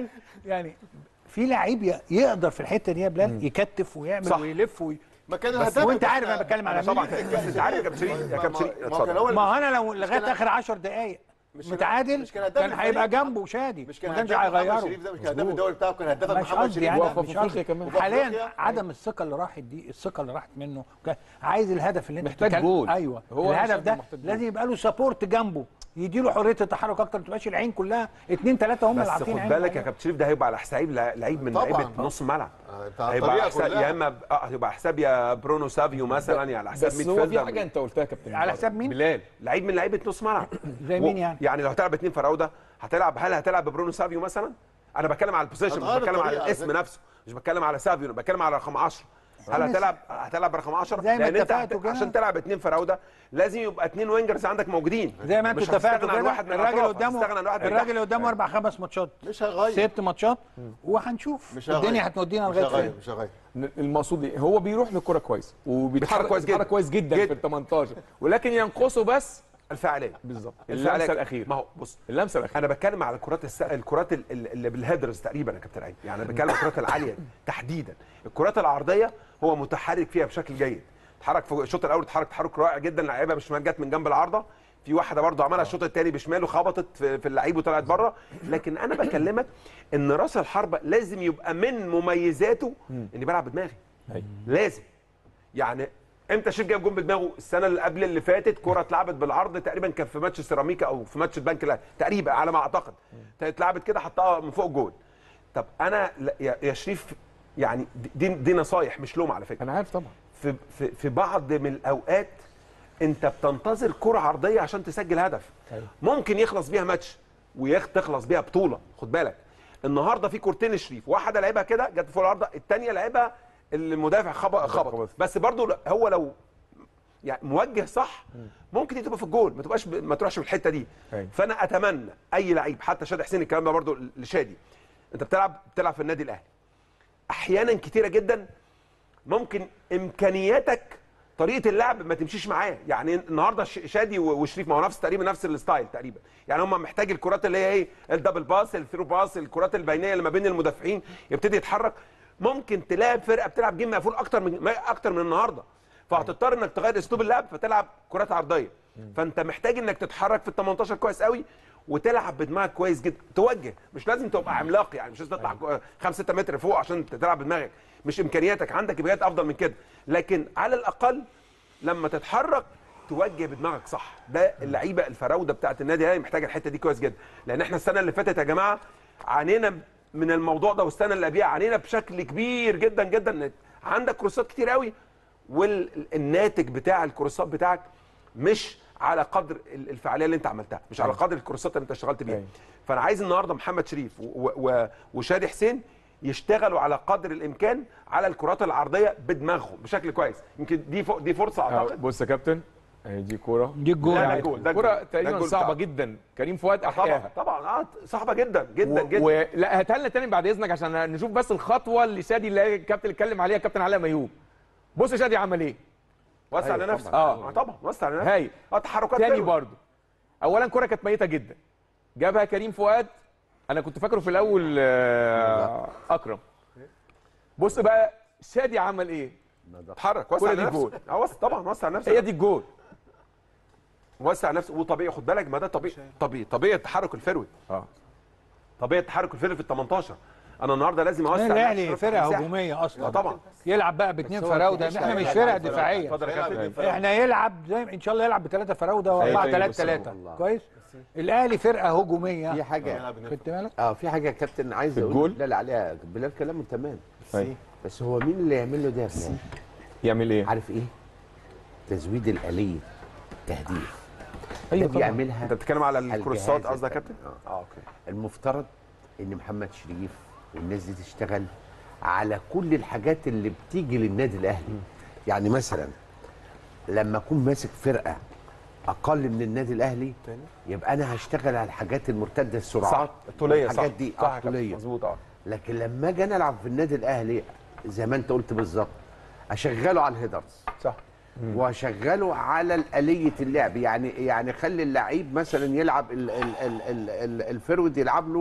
يعني في لعيب ي- يقدر في الحته دي يا بلال يكتف ويعمل صح. ويلف وي... مكان بس الهداف وانت عارف انا بتكلم على طبعا مين بس انت عارف يا كابتن شريف يا كابتن شريف ما هو اتفضل كان أول- ما هو انا لو لغايه كان- اخر 10 دقائق مش كان- متعادل مش كان هداف كان هيبقى الفريق؟ جنبه شادي مش كان ما كانش هداف محمد هيغيره شريف ده مش كان هداف مظبوط. الدوري بتاعه كان هداف مش محمد قصدي شريف يعني وفي مش أفريقيا قصدي كمان. وفي حاليا أفريقيا. عدم الثقه اللي راحت دي الثقه اللي راحت منه كان عايز الهدف اللي انت محتاج بتتكلم- جول. ايوه هو الهدف شايف ده محتاج جول. لازم يبقى له سبورت جنبه يديله حريه التحرك اكتر ما تبقاش العين كلها اثنين ثلاثه هم اللي بس عارفين خد عين بالك يا عليه. كابتن شريف ده هيبقى على حساب لع- لعيب من طبعاً. لعيبه نص الملعب آه، بتاع هيبقى الطريقة على حساب كلها. يا اما اه هيبقى على حساب يا برونو سافيو مثلا يا على حساب بس ميد هو في فيلدر. حاجه انت قلتها يا كابتن على حساب مين؟ بلال لعيب من لعيبه نص ملعب زي و- مين يعني؟ يعني لو هتلعب اتنين فراوده هتلعب هل هتلعب ببرونو سافيو مثلا انا بتكلم على البوزيشن مش هتغير بتكلم على الطريقة الاسم على نفسه مش بتكلم على سافيو انا بتكلم على رقم 10 هل هتلعب هتلعب برقم 10 زي ما لان انت اتفقتوا هت- كده. عشان تلعب اتنين فراوده لازم يبقى اتنين وينجرز عندك موجودين زي ما انتوا مش اتفقتوا هتستغنى عن كده واحد من الراجل الأطراف، قدامه هتستغنى عن واحد من الراجل تحت. قدامه اربع خمس ماتشات مش هيغير ست ماتشات وهنشوف مش هيغير الدنيا هتودينا مش لغايه هيغير فين مش هيغير المقصود ايه هو بيروح للكره كويس وبيتحرك كويس جدا. بيتحرك كويس جدا, جدا. في ال 18 ولكن ينقصه بس الفعاليه بالظبط الفعالية. اللمسه الاخيره ما هو بص اللمسه الاخيره انا بتكلم على الكرات الس... الكرات ال- ال- اللي بالهيدرز تقريبا يا كابتن عيد يعني انا بتكلم على الكرات العاليه تحديدا الكرات العرضيه هو متحرك فيها بشكل جيد اتحرك في الشوط الاول اتحرك تحرك رائع جدا لعيبه بالشمال جت من جنب العارضه في واحده برضه عملها الشوط الثاني بشماله خبطت في, في اللعيب وطلعت بره لكن انا بكلمك ان راس الحربه لازم يبقى من مميزاته اني بلعب بدماغي أيوة. لازم يعني امتى شريف جاب جون بدماغه السنه اللي قبل اللي فاتت كره اتلعبت بالعرض تقريبا كان في ماتش سيراميكا او في ماتش البنك الاهلي تقريبا على ما اعتقد اتلعبت كده حطها من فوق الجول طب انا لا- يا يا شريف يعني دي دي نصايح مش لوم على فكره انا عارف طبعا في في في بعض من الاوقات انت بتنتظر كره عرضيه عشان تسجل هدف أيوة. ممكن يخلص بيها ماتش وتخلص بيها بطوله خد بالك النهارده في كورتين لشريف واحده لعبها كده جت فوق العارضه الثانيه لعبها المدافع خبط خبط خبط. بس برضو هو لو يعني موجه صح ممكن دي تبقى في الجول ما تبقاش ب... ما تروحش في الحته دي أيوة. فانا اتمنى اي لعيب حتى شادي حسين الكلام ده برضو لشادي انت بتلعب بتلعب في النادي الاهلي احيانا كتيره جدا ممكن امكانياتك طريقه اللعب ما تمشيش معاه يعني النهارده ش- شادي و- وشريف ما هو نفس تقريبا نفس الستايل تقريبا يعني هم محتاج الكرات اللي هي ايه الدبل باس الثرو باس الكرات البينيه اللي ما بين المدافعين يبتدي يتحرك ممكن تلاعب فرقه بتلعب جيم مقفول اكتر من ما- اكتر من النهارده فهتضطر انك تغير اسلوب اللعب فتلعب كرات عرضيه فانت محتاج انك تتحرك في ال 18 كويس قوي وتلعب بدماغك كويس جدا توجه مش لازم تبقى عملاق يعني مش لازم تطلع 5 6 متر فوق عشان تلعب بدماغك مش امكانياتك عندك امكانيات افضل من كده لكن على الاقل لما تتحرك توجه بدماغك صح ده اللعيبه الفراوده بتاعت النادي الاهلي محتاجه الحته دي كويس جدا لان احنا السنه اللي فاتت يا جماعه عانينا من الموضوع ده والسنه اللي قبلها عانينا بشكل كبير جدا جدا إن عندك كورسات كتير قوي والناتج بتاع الكورسات بتاعك مش على قدر ال- الفعاليه اللي انت عملتها مش على قدر الكورسات اللي انت اشتغلت بيها أيوة. فانا عايز النهارده محمد شريف و- و- وشادي حسين يشتغلوا على قدر الامكان على الكرات العرضيه بدماغهم بشكل كويس يمكن دي ف- دي فرصه آه، اعتقد بص يا كابتن اهي دي كوره دي الجول لا، لا، يعني. جول. ده كوره الجول. ده تقريبا الجول صعبه بتاعه. جدا كريم فؤاد طبعا احياها طبعا اه صعبه جدا جدا و... جدا ولا هاتها لنا تاني بعد اذنك عشان نشوف بس الخطوه اللي شادي اللي الكابتن اتكلم عليها كابتن علاء ميوب بص شادي عمل ايه وسع أيوة لنفسك طبعاً. اه طبعا وسع لنفسك هاي اه تحركات تاني حلوة. برضه اولا كره كانت ميته جدا جابها كريم فؤاد انا كنت فاكره في الاول آه، اكرم بص بقى شادي عمل ايه اتحرك وسع كل دي لنفسك جول. اه وسع طبعا وسع لنفسك هي دي الجول وسع نفسك وطبيعي خد بالك ما ده طبيعي طبيعي طبيعي التحرك الفروي اه طبيعي التحرك الفروي في ال 18 انا النهارده لازم اوسع الاهلي نفسي، فرقه مساحة. هجوميه اه اصلا طبعا يلعب بقى باثنين هو فراوده مش احنا مش هيلعب فرقه بفراودة. دفاعيه اتفضل يا كابتن احنا يلعب زي ان شاء الله يلعب بثلاثه فراوده واربعه أيوة، ثلاثه بس ثلاثه الله. كويس الاهلي فرقه هجوميه في حاجه خدت بالك اه في حاجه يا كابتن عايز اقول الجول؟ لا لا عليها بلال كلامه تمام أيوة. بس هو مين اللي يعمل له ده يا بلال؟ يعمل ايه عارف ايه؟ تزويد الاليه تهديف ده ايوه طبعا بيعملها انت بتتكلم على الكروسات الجهاز قصدك يا الفني. كابتن آه. اه اوكي المفترض ان محمد شريف والناس دي تشتغل على كل الحاجات اللي بتيجي للنادي الاهلي يعني مثلا لما اكون ماسك فرقه اقل من النادي الاهلي يبقى انا هشتغل على الحاجات المرتده السرعات صح الطوليه صح الحاجات دي صح آه، يا كابتن، طوليه مظبوط اه لكن لما اجي انا العب في النادي الاهلي زي ما انت قلت بالظبط اشغله على الهيدرز صح واشغله على آلية اللعب يعني يعني خلي اللعيب مثلا يلعب ال- ال- ال- ال- ال- الفرود يلعب له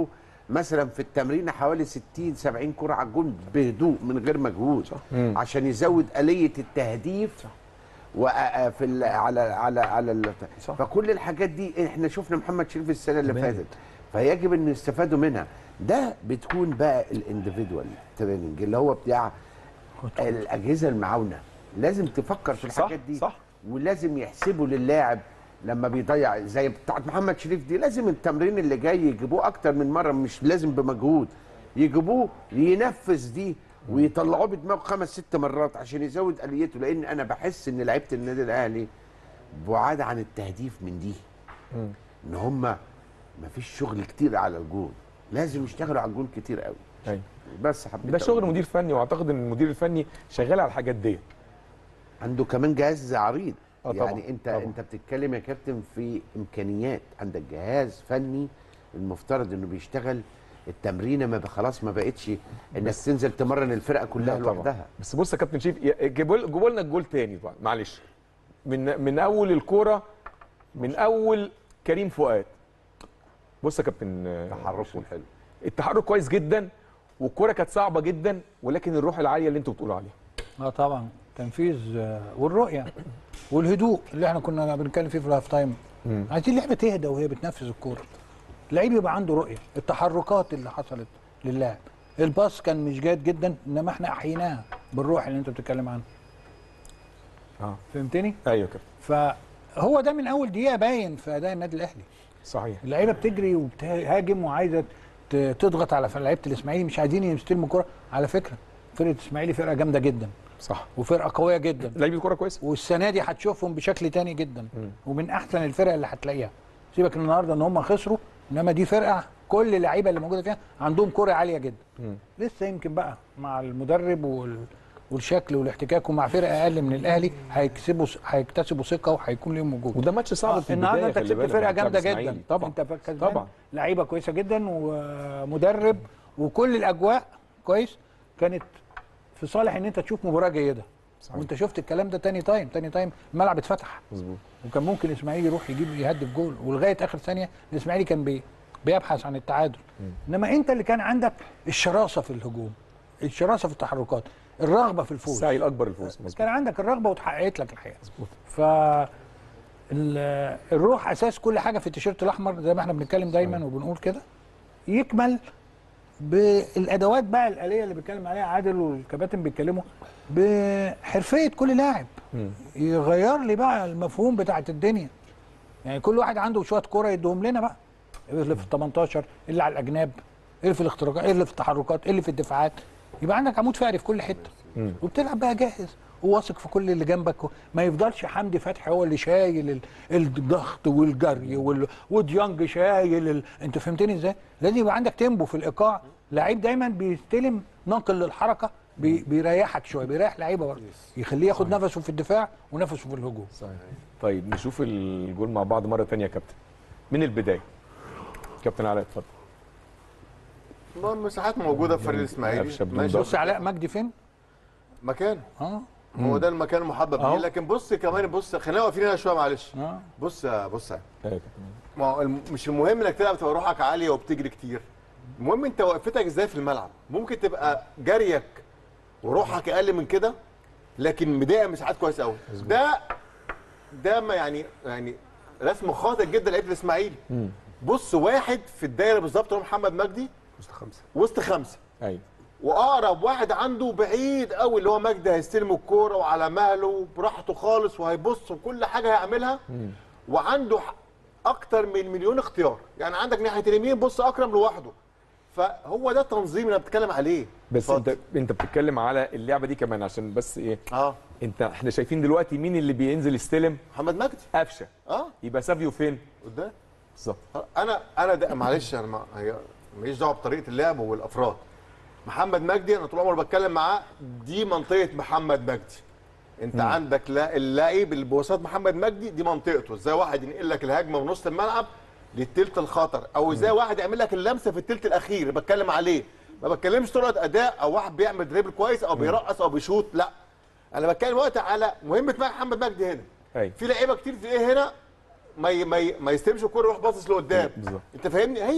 مثلا في التمرين حوالي 60 70 كره على الجون بهدوء من غير مجهود مم. عشان يزود آلية التهديف وفي ال على على على ال صح. فكل الحاجات دي احنا شفنا محمد شريف السنه اللي فاتت فيجب ان يستفادوا منها ده بتكون بقى الانديفيدوال تريننج اللي هو بتاع الاجهزه المعاونه لازم تفكر في صح، الحاجات دي صح. ولازم يحسبوا للاعب لما بيضيع زي بتاعت محمد شريف دي لازم التمرين اللي جاي يجيبوه اكتر من مره مش لازم بمجهود يجيبوه ينفذ دي ويطلعوه بدماغه خمس ست مرات عشان يزود اليته لان انا بحس ان لعيبه النادي الاهلي بعاد عن التهديف من دي ان هم ما فيش شغل كتير على الجون لازم يشتغلوا على الجون كتير قوي أيوة. بس حبيت ده أقول. شغل مدير فني واعتقد ان المدير الفني شغال على الحاجات دي عنده كمان جهاز عريض آه طبعاً، يعني انت طبعاً. انت بتتكلم يا كابتن في امكانيات عندك جهاز فني المفترض انه بيشتغل التمرينه ما ب- خلاص ما بقتش انك تنزل تمرن الفرقه كلها لا طبعاً. لوحدها بس بص يا كابتن شريف يا- جيبوا جيبوا لنا الجول تاني بقى معلش من من اول الكوره من اول كريم فؤاد بص يا كابتن آه، تحركه حلو التحرك كويس جدا والكوره كانت صعبه جدا ولكن الروح العاليه اللي انتوا بتقولوا عليها اه طبعا تنفيذ آه، والرؤيه والهدوء اللي احنا كنا بنتكلم فيه في الهاف تايم عايزين اللعبه تهدى وهي بتنفذ الكوره اللعيب يبقى عنده رؤيه التحركات اللي حصلت للاعب الباص كان مش جيد جدا انما احنا احييناها بالروح اللي انت بتتكلم عنها اه فهمتني ايوه كده فهو ده من اول دقيقه باين في اداء النادي الاهلي صحيح اللعيبه بتجري وبتهاجم وعايزه ت- تضغط على لعيبه الاسماعيلي مش عايزين يستلموا الكوره على فكره فرقه الاسماعيلي فرقه جامده جدا صح وفرقه قويه جدا لعيبه كوره كويسه والسنه دي هتشوفهم بشكل تاني جدا ومن احسن الفرق اللي هتلاقيها سيبك النهارده ان هم خسروا انما دي فرقه كل اللعيبه اللي موجوده فيها عندهم كره عاليه جدا لسه يمكن بقى مع المدرب وال والشكل والاحتكاك ومع فرقه اقل من الاهلي هيكسبوا هيكتسبوا ثقه وهيكون ليهم وجود وده ماتش صعب آه، في النهارده البدايه انت خلي كسبت بالك فرقه بتاع جامده الإسماعيلي. جدا طبعا انت كسبان طبعا لعيبه كويسه جدا ومدرب وكل الاجواء كويس كانت في صالح ان انت تشوف مباراه جيده صحيح. وانت شفت الكلام ده تاني تايم تاني تايم الملعب اتفتح مظبوط وكان ممكن الاسماعيلي يروح يجيب يهدف جول ولغايه اخر ثانيه الاسماعيلي كان بي بيبحث عن التعادل انما انت اللي كان عندك الشراسه في الهجوم الشراسه في التحركات الرغبه في الفوز السعي الاكبر الفوز كان مظبوط عندك الرغبه واتحققت لك الحقيقه مظبوط ف ال- الروح اساس كل حاجه في التيشيرت الاحمر زي ما احنا بنتكلم دايما وبنقول كده يكمل بالادوات بقى الاليه اللي بيتكلم عليها عادل والكباتن بيتكلموا بحرفيه كل لاعب يغير لي بقى المفهوم بتاعت الدنيا يعني كل واحد عنده شويه كوره يديهم لنا بقى اللي في ال 18 اللي على الاجناب اللي في الاختراقات اللي في التحركات اللي في الدفاعات يبقى عندك عمود فقري في كل حته وبتلعب بقى جاهز وواثق في كل اللي جنبك ما يفضلش حمدي فتحي هو اللي شايل ال- الضغط والجري وال... وديانج شايل ال... انت فهمتني ازاي؟ لازم يبقى عندك تيمبو في الايقاع لعيب دايما بيستلم ناقل للحركه بي... بيريحك شويه بيريح لعيبه برضه يخليه ياخد نفسه في الدفاع ونفسه في الهجوم صحيح طيب نشوف الجول مع بعض مره ثانيه يا كابتن من البدايه كابتن علاء اتفضل ما المساحات موجوده في فريق قفشة الاسماعيلي بدون ماشي. ضغط. بص علاء مجدي فين؟ مكان اه هو ده المكان المحبب أهو. ليه لكن بص كمان بص خلينا واقفين هنا شويه معلش اه بص يا بص يا أيوة يا كابتن. ما هو الم- مش المهم انك تلعب تبقى روحك عاليه وبتجري كتير المهم انت وقفتك ازاي في الملعب ممكن تبقى جريك وروحك اقل من كده لكن مضايق مساحات كويس قوي ده ده ما يعني يعني رسم خاطئ جدا لعيبه الاسماعيلي بص واحد في الدايره بالظبط هو محمد مجدي وسط خمسه وسط خمسه ايوه واقرب واحد عنده بعيد قوي اللي هو مجدي هيستلم الكوره وعلى مهله براحته خالص وهيبص وكل حاجه هيعملها وعنده ح- اكتر من مليون اختيار يعني عندك ناحيه اليمين بص اكرم لوحده فهو ده التنظيم اللي أنا بتكلم عليه بس اتفضل. انت انت بتتكلم على اللعبه دي كمان عشان بس ايه اه انت احنا شايفين دلوقتي مين اللي بينزل يستلم محمد مجدي قفشه اه يبقى سافيو فين قدام بالظبط آه، انا انا ده معلش انا ما هي ماليش دعوه بطريقه اللعب والافراد محمد مجدي انا طول عمري بتكلم معاه دي منطقه محمد مجدي انت مم. عندك لا اللاعب اللي بوسط محمد مجدي دي منطقته ازاي واحد ينقل لك الهجمه من نص الملعب للتلت الخطر او ازاي واحد يعمل لك اللمسه في التلت الاخير اللي بتكلم عليه ما بتكلمش طريقه اداء او واحد بيعمل دريبل كويس او بيرقص او بيشوط لا انا بتكلم وقت على مهمه محمد مجدي هنا ايوه في لعيبه كتير في ايه هنا ما ي... ما, ي... ما يستلمش الكوره يروح باصص لقدام بالظبط. انت فاهمني هي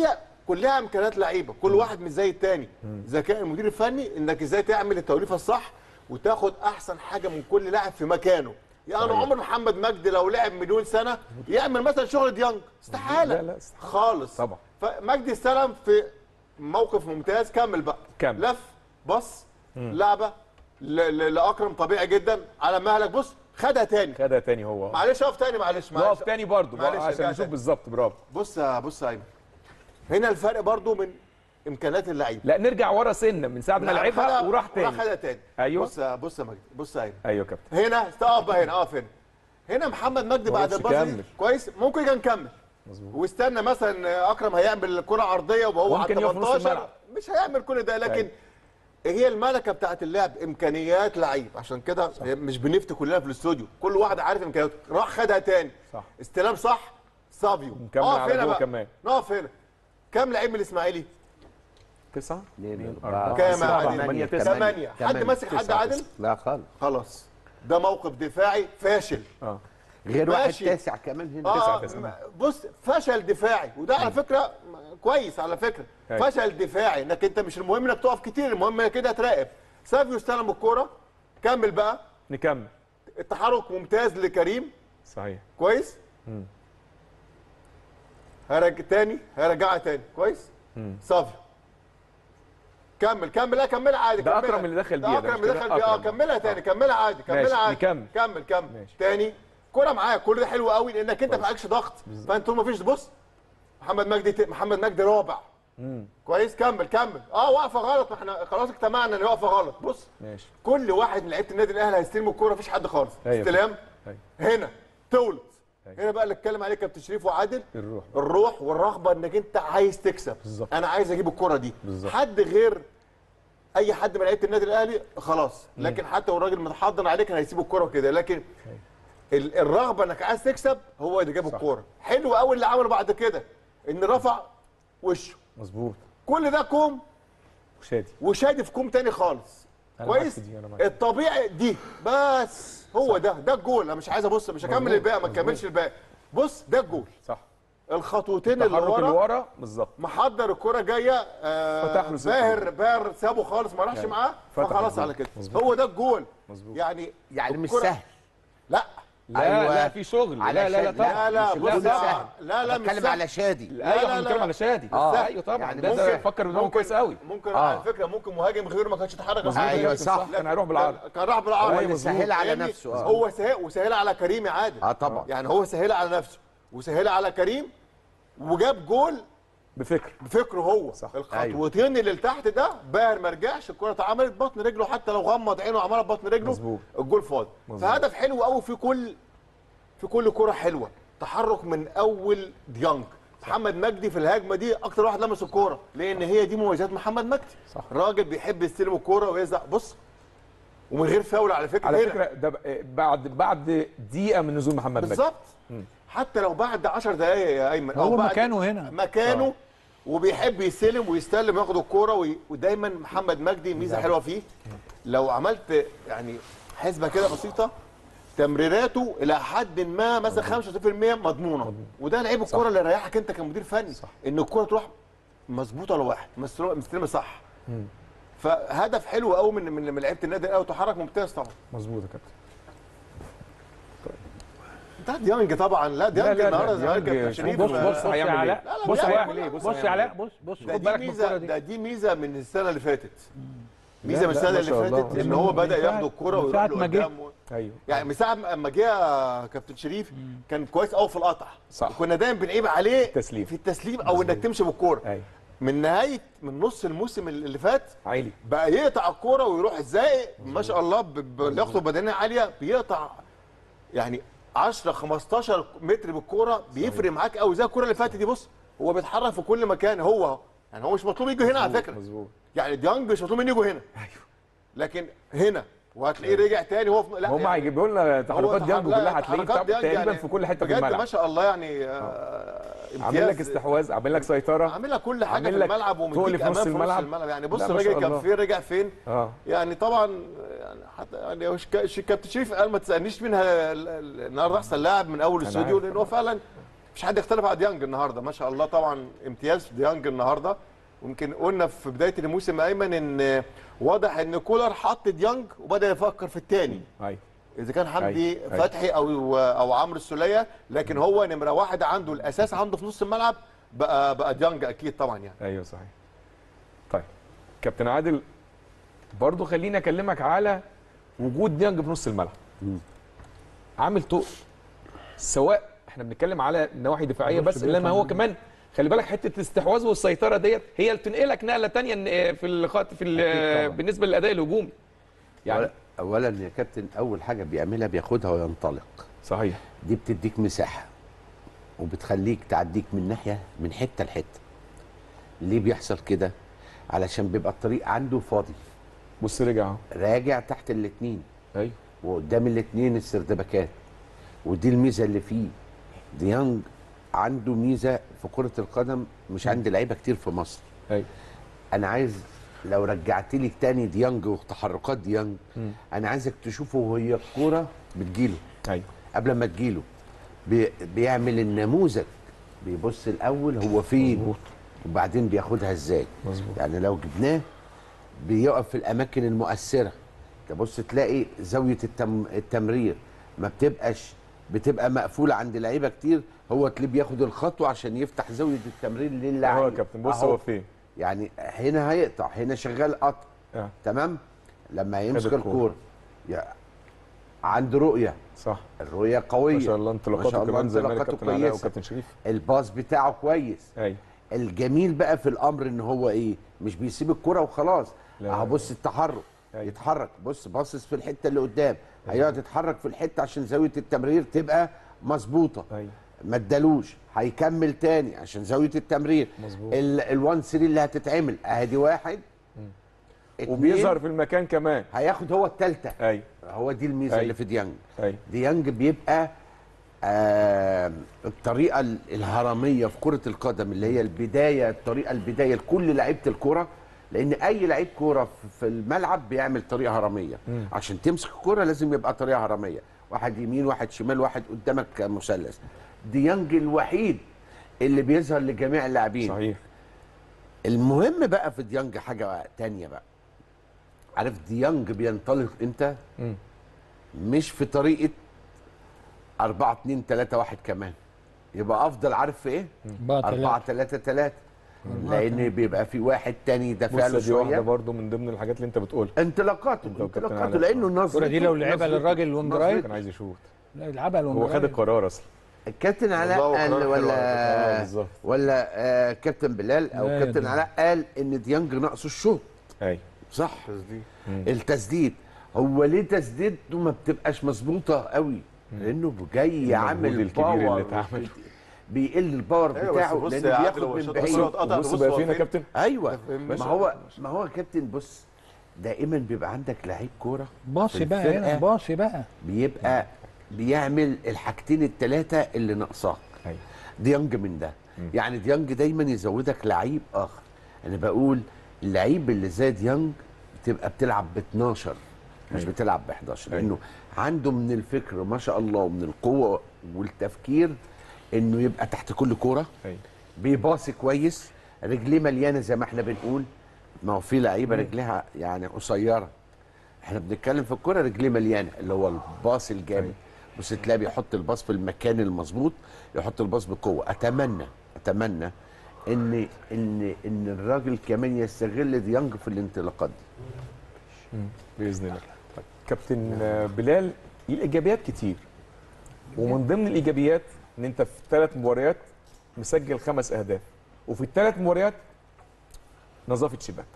كلها امكانيات لعيبه كل واحد مش زي التاني ذكاء المدير الفني انك ازاي تعمل التوليفه الصح وتاخد احسن حاجه من كل لاعب في مكانه يعني عمر محمد مجدي لو لعب مليون سنه يعمل مثلا شغل ديانج استحاله لا، لا، استحالة. خالص طبعا. فمجدي استلم في موقف ممتاز كمل بقى كمل. لف بص لعبه ل- ل- لاكرم طبيعي جدا على مهلك بص خدها تاني خدها تاني هو معلش اقف تاني معلش معلش نقف تاني برضه معلش، عشان ارجع نشوف تاني. بالظبط برافو بص يا بص يا ايمن هنا الفرق برضو من امكانيات اللعيب لا نرجع ورا سنه من ساعه ما لعبها وراح تاني وراح خدها تاني أيوة. بص يا بص يا مجدي بص يا ايمن ايوه يا كابتن هنا اقف بقى هنا اقف هنا هنا محمد مجدي ما بعد عرفش الباص دي يكمل. كويس ممكن كان نكمل مظبوط واستنى مثلا اكرم هيعمل كره عرضيه وهو على ممكن يقف نص 18 الملعب. مش هيعمل كل ده لكن أيوة. هي الملكه بتاعت اللعب امكانيات لعيب عشان كده مش بنفتي كلنا في الاستوديو كل واحد عارف امكانياته راح خدها تاني صح. استلام صح سافيو ونكمل اقف على هنا جوه بقى. كمان. نقف هنا كام لعيب من الاسماعيلي تسعة اثنين أربعة. أربعة كام يا سبعة، عادل؟ ثمانية، تسعة. ثمانية حد ماسك حد تسعة، عادل لا خالص خلاص ده موقف دفاعي فاشل اه غير واحد ماشي. تاسع كمان هنا اه تسعة. م- بص فشل دفاعي وده على فكره م- كويس على فكره أيوة. فشل دفاعي انك انت مش المهم انك تقف كتير المهم انك كده تراقب سافيو استلم الكوره كمل بقى نكمل التحرك ممتاز لكريم صحيح كويس هرج تاني هرجعها تاني كويس سافيو كمل كمل لا كملها عادي ده كملها. أكرم اللي دخل ده بيها ده، اكرم مش اللي كده؟ دخل بيها اه أكرم. كملها تاني كملها عادي كملها ماشي، عادي نكمل. كمل كمل ماشي. تاني كرة معاك كل ده حلو قوي لانك انت معكش ضغط فانت طول ما فيش بص محمد مجدي ت- محمد مجدي رابع كويس كمل كمل اه واقفه غلط ما احنا خلاص اجتمعنا ان هي واقفه غلط بص ماشي كل واحد من لعيبه النادي الاهلي هيستلم الكوره مفيش حد خالص أيوة. استلام أيوة. هنا تولد أيوة. هنا بقى اللي اتكلم عليه كابتن شريف وعادل الروح الروح والرغبه انك انت عايز تكسب بالظبط. انا عايز اجيب الكره دي بالظبط. حد غير اي حد من لعيبه النادي الاهلي خلاص لكن حتى والراجل متحضن عليك كان هيسيب الكره كده لكن ال- الرغبه انك عايز تكسب هو اللي جاب الكوره حلو قوي اللي عمله بعد كده ان رفع وشه مظبوط كل ده كوم وشادي وشادي في كوم تاني خالص أنا كويس معاك في دي، أنا معاك. الطبيعي دي بس هو ده ده الجول انا مش عايز ابص مش هكمل مظبوط، الباقي ما مظبوط. تكملش الباقي بص ده الجول صح الخطوتين اللي التحرك اللي ورا ورا بالظبط محضر الكرة جايه آه فتح له سكة. باهر باهر سابه خالص ما راحش يعني معاه فتح فخلاص الجول. على كده مظبوط. هو ده الجول مظبوط. يعني يعني مش الكرة- سهل لا لا أيوة. لا في شغل لا لا لا علشان- طبعا لا لا مش بص الجول لا سهل. لا لا مش بتكلم سهل. على شادي لا، ايوه لا، احنا بنتكلم لا. على شادي آه. ايوه طبعا يعني ده, ده فكر بدماغه كويس قوي ممكن آه. على فكره ممكن مهاجم غيره ما كانش يتحرك مظبوط. أيوة، كابتن صح. كان هيروح بالعرض كان راح بالعرض هو أيوة، اللي مظبوط. سهلها على فاهمني؟ نفسه، آه. هو سهل وسهلها على كريم يا عادل اه طبعا يعني هو سهلها على نفسه وسهلها على كريم وجاب جول بفكر بفكره هو صح. الخطوتين اللي لتحت ده باهر ما رجعش الكره اتعملت بطن رجله حتى لو غمض عينه وعملها بطن رجله مظبوط. الجول فاضي مظبوط. فهدف حلو قوي في كل في كل كره حلوه تحرك من اول ديانج محمد مجدي في الهجمه دي اكتر واحد لمس الكوره لان هي دي مميزات محمد مجدي صح. راجل بيحب يستلم الكوره ويزق بص ومن غير فاول على فكره على هنا. فكره ده ب- بعد بعد دقيقه من نزول محمد مجدي بالظبط حتى لو بعد 10 دقائق يا ايمن هو بعد مكانه هنا. مكانه آه. وبيحب يستلم ويستلم وياخد الكوره وي... ودايما محمد مجدي ميزه حلوه فيه لو عملت يعني حسبه كده بسيطه تمريراته الى حد ما مثلا 95% مضمونه وده لعيب الكوره اللي يريحك انت كمدير فني صح. ان الكوره تروح مظبوطه لواحد مستلمه مستلمة صح فهدف حلو قوي من من من لعيبه النادي الاهلي وتحرك ممتاز طبعا مظبوط يا كابتن ده ديانج طبعا لا ديانج لا، لا، النهارده ديانج الزمالك كابتن شوف شريف بص ما- بص بص يا هيعمل إيه؟ علاء لا، لا، بص بيعمل يا إيه؟ علاء بص بص يا هيعمل علاء إيه؟ بص بص ده خد دي بالك من الكوره ميزه دي ده دي ميزه من السنه اللي فاتت ميزه لا، من لا، السنه ما اللي شاء الله. فاتت ان من- هو من بدا ساعة- ياخد الكوره من ويروح ساعة ما جه. لقدام ايوه يعني من ساعه اما جه كابتن شريف كان كويس قوي في القطع صح. كنا دايما بنعيب عليه التسليم. في التسليم او انك تمشي بالكوره ايوه من نهايه من نص الموسم اللي فات عالي بقى يقطع الكوره ويروح ازاي ما شاء الله ب- بلياقته البدنيه عاليه بيقطع يعني 10 15 متر بالكوره بيفرق معاك قوي زي الكوره اللي فاتت دي بص هو بيتحرك في كل مكان هو يعني هو مش مطلوب يجي هنا على فكره مظبوط يعني ديانج مش مطلوب منه يجوا هنا ايوه لكن هنا وهتلاقيه رجع تاني هو في لا هم يعني هيجيبوا لنا تحركات هو ديانج لا، كلها هتلاقيه تحركات طب- ديانج تقريبا يعني في كل حته في بجد ما الملعب شاء الله يعني آه، عامل لك امتياز. استحواذ عامل لك سيطره عاملها كل حاجه عامل في لك الملعب تقل ومديك في نص امان في نص الملعب. الملعب يعني بص لا، ما الراجل شاء كان الله. فين رجع فين اه يعني طبعا يعني حتى يعني هو شك- ش- كابتن شريف قال ما تسالنيش مين ه- ال- ال- النهارده احسن لاعب من اول الاستوديو عارف. لان هو فعلا مش حد يختلف على ديانج النهارده ما شاء الله طبعا امتياز ديانج النهارده ويمكن قلنا في بدايه الموسم ايمن ان واضح ان كولر حط ديانج وبدا يفكر في الثاني ايوه اذا كان حمدي أيوة، أيوة. فتحي او او عمرو السوليه لكن هو نمره واحد عنده الاساس عنده في نص الملعب بقى بقى ديانج اكيد طبعا يعني ايوه صحيح طيب كابتن عادل برضو خليني اكلمك على وجود ديانج في نص الملعب عامل طوق سواء احنا بنتكلم على نواحي دفاعيه بص بس انما بيفهم. هو كمان خلي بالك حته الاستحواذ والسيطره ديت هي اللي تنقلك نقله تانية في الخط في ال- أكيد طبعا. بالنسبه للاداء الهجومي يعني أولا- اولا يا كابتن اول حاجه بيعملها بياخدها وينطلق صحيح دي بتديك مساحه وبتخليك تعديك من ناحيه من حته لحته ليه بيحصل كده علشان بيبقى الطريق عنده فاضي بص رجع اهو راجع تحت الاتنين ايوه وقدام الاتنين السردباكات ودي الميزه اللي فيه ديانج عنده ميزه في كره القدم مش عند لعيبه كتير في مصر ايوه انا عايز لو رجعت لي تاني ديانج وتحركات ديانج مم. انا عايزك تشوفه وهي الكوره بتجيله ايوه قبل ما تجيله بي بيعمل النموذج بيبص الاول هو فين مظبوط. وبعدين بياخدها ازاي مظبوط يعني لو جبناه بيقف في الاماكن المؤثره تبص تلاقي زاويه التم... التمرير ما بتبقاش بتبقى مقفوله عند لعيبه كتير هو تلاقيه بياخد الخطوه عشان يفتح زاويه التمرير اهو للاعب يا كابتن بص أهو. هو فين يعني هنا هيقطع هنا شغال قطع اه تمام لما يمسك الكورة. الكوره يا- عنده رؤيه صح الرؤيه قويه ما شاء الله ما انطلاقاته شاء الله كمان زي ما قال انطلاقاته كابتن علاء كويسة. وكابتن شريف الباص بتاعه كويس ايوه الجميل بقى في الامر ان هو ايه مش بيسيب الكرة وخلاص لا. اهو بص التحرك أيوة. يتحرك بص باصص في الحته اللي قدام هيقعد يتحرك في الحته عشان زاويه التمرير تبقى مظبوطه ايوه ما ادالوش هيكمل تاني عشان زاويه التمرير مظبوط. ال- الوان 3 اللي هتتعمل ادي واحد اتنين، وبيظهر في المكان كمان هياخد هو الثالثه ايوه هو دي الميزه أيوة. اللي في ديانج ايوه ديانج بيبقى آه الطريقه ال- الهرميه في كره القدم اللي هي البدايه الطريقه البدايه لكل لعيبه الكره لان اي لعيب كوره في- في الملعب بيعمل طريقه هرميه عشان تمسك الكوره لازم يبقى طريقه هرميه واحد يمين واحد شمال واحد قدامك مثلث ديانج الوحيد اللي بيظهر لجميع اللاعبين صحيح المهم بقى في ديانج حاجه تانية بقى عارف ديانج بينطلق امتى مم. مش في طريقه 4 2 3 1 كمان يبقى افضل عارف في ايه 4 3 3 لان بيبقى في واحد تاني دافع له بص دي واحده شويه برضو من ضمن الحاجات اللي انت بتقولها انطلاقاته انت وكابتن انطلاقاته علاء. لانه نظرته الكرة دي لو لعبها نظرته- للراجل الوينج رايت كان عايز يشوط لا يلعبها لو هو خد القرار اصلا الكابتن علاء والله قال قرار حلو على فكرة. آه، ولا بالظبط. ولا آه كابتن بلال او لا يا كابتن دي. علاء قال ان ديانج ناقصه الشوط ايوه صح تسديد التسديد هو ليه تسديدته ما بتبقاش مظبوطه قوي لانه جاي المجهود عامل الكبير اللي باور اتعمل. بيقل الباور ايوه بتاعه بس بص لانه يا عادل بياخد هو من شاط بعيد الكرة اتقطع، بص بص بقى هو فين يا فين. كابتن ايوه ماشي. ما هو ما هو كابتن بص دائما بيبقى عندك لعيب كوره باصي في بقى هنا الفرقة باصي بقى بيبقى بيعمل الحاجتين الثلاثه اللي ناقصاك ايوه ديانج من ده يعني ديانج دايما يزودك لعيب اخر انا بقول اللعيب اللي زي ديانج بتبقى بتلعب ب 12 مش أيوة. بتلعب ب 11 أيوة. لانه عنده من الفكر ما شاء الله ومن القوه والتفكير انه يبقى تحت كل كوره ايوه بيباصي كويس رجليه مليانه زي ما احنا بنقول ما هو في لعيبه رجليها يعني قصيره احنا بنتكلم في الكوره رجليه مليانه اللي هو الباص الجامد بص تلاقيه بيحط الباص في المكان المظبوط يحط الباص بقوه اتمنى اتمنى ان ان ان الراجل كمان يستغل ديانج في الانطلاقات دي باذن الله طيب. كابتن آه، بلال الايجابيات كتير ومن ضمن الايجابيات ان انت في ثلاث مباريات مسجل خمس اهداف وفي الثلاث مباريات نظافه شباك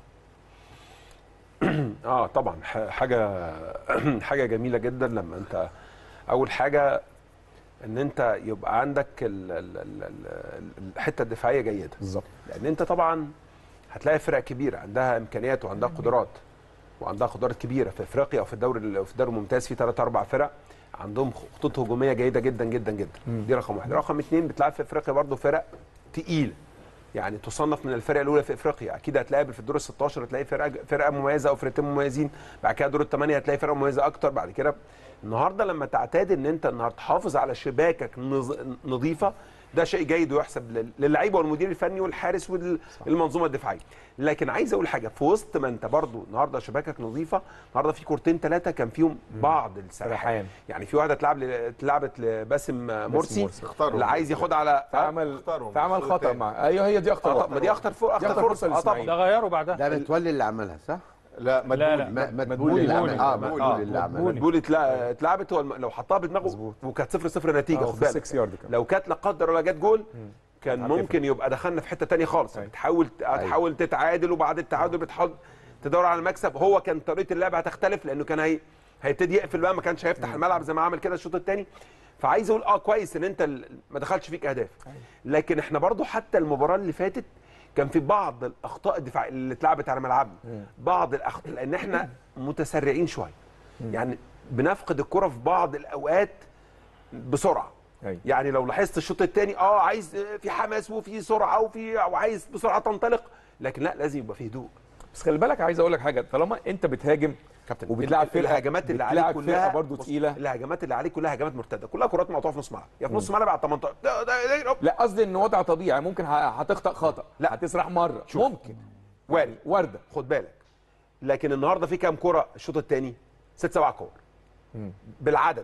اه طبعا ح- حاجه حاجه جميله جدا لما انت اول حاجه ان انت يبقى عندك ال- ال- ال- ال- الحته الدفاعيه جيده بالظبط لان انت طبعا هتلاقي فرق كبيره عندها امكانيات وعندها قدرات وعندها قدرات كبيره في افريقيا او في الدوري ال- في الدوري الممتاز في ثلاث اربع فرق عندهم خطوط هجوميه جيده جدا جدا جدا دي رقم واحد رقم اثنين بتلعب في افريقيا برضو فرق تقيله يعني تصنف من الفرق الاولى في افريقيا اكيد هتلاقي في الدور ال 16 هتلاقي فرقه فرقه مميزه او فرقتين مميزين بعد كده دور الثمانيه هتلاقي فرقه مميزه اكتر بعد كده النهارده لما تعتاد ان انت النهارده تحافظ على شباكك نظ- نظيفه ده شيء جيد ويحسب لل- للعيبه والمدير الفني والحارس والمنظومه الدفاعيه لكن عايز اقول حاجه في وسط ما انت برضو النهارده شباكك نظيفه النهارده في كورتين ثلاثه كان فيهم بعض السرحان سرحان. يعني في واحده اتلعب ل- اتلعبت لباسم مرسي, مرسي. اختارهم. اللي عايز ياخدها على فعمل اختارهم. فعمل الشوط خطا التاني. مع ايوه هي دي اخطر آه، واحدة. ما دي اخطر فرصه دي اخطر أخطر فرصه فرصة اه طبعا لإسماعيل. ده غيروا بعدها ده متولي اللي عملها صح؟ لا لا، لا. مدبولي م- مدبولي مدبولي. اللي عملها اه مدبولي. مدبولي اللي عملها مدبولي. بول اتلا- اتلعبت هو الم- لو حطها بدماغه مظبوط. وكانت صفر صفر نتيجه آه، خد في بالك 6 يارد كمان لو كانت لا قدر الله جت جول كان هتفرق. ممكن يبقى دخلنا في حته تانية خالص أيوة. تحاول تحاول تتعادل وبعد التعادل بتحاول تدور على المكسب هو كان طريقه اللعب هتختلف لانه كان هي هيبتدي يقفل بقى ما كانش هيفتح الملعب زي ما عمل كده الشوط الثاني فعايز اقول اه كويس ان انت ال- ما دخلش فيك اهداف لكن احنا برضو حتى المباراه اللي فاتت كان في بعض الاخطاء الدفاعيه اللي اتلعبت على ملعبنا بعض الاخطاء لان احنا متسرعين شويه يعني بنفقد الكره في بعض الاوقات بسرعه أيوة. يعني لو لاحظت الشوط الثاني اه عايز آه، في حماس وفي سرعه وفي وعايز بسرعه تنطلق لكن لا لازم يبقى في هدوء بس خلي بالك عايز اقول لك حاجه طالما انت بتهاجم كابتن وبتلعب فرقه الهجمات اللي عليك بتلعب كلها فرقه برضه بص، تقيله الهجمات اللي عليك كلها هجمات مرتده كلها كرات مقطوعه في نص ملعب يا في نص ملعب على 18 ده ده ده لا قصدي ان وضع طبيعي ممكن ه- هتخطا خطا لا. هتسرح مره شوف. ممكن وارد ورده خد بالك لكن النهارده في كام كره الشوط الثاني ست سبع كور بالعدد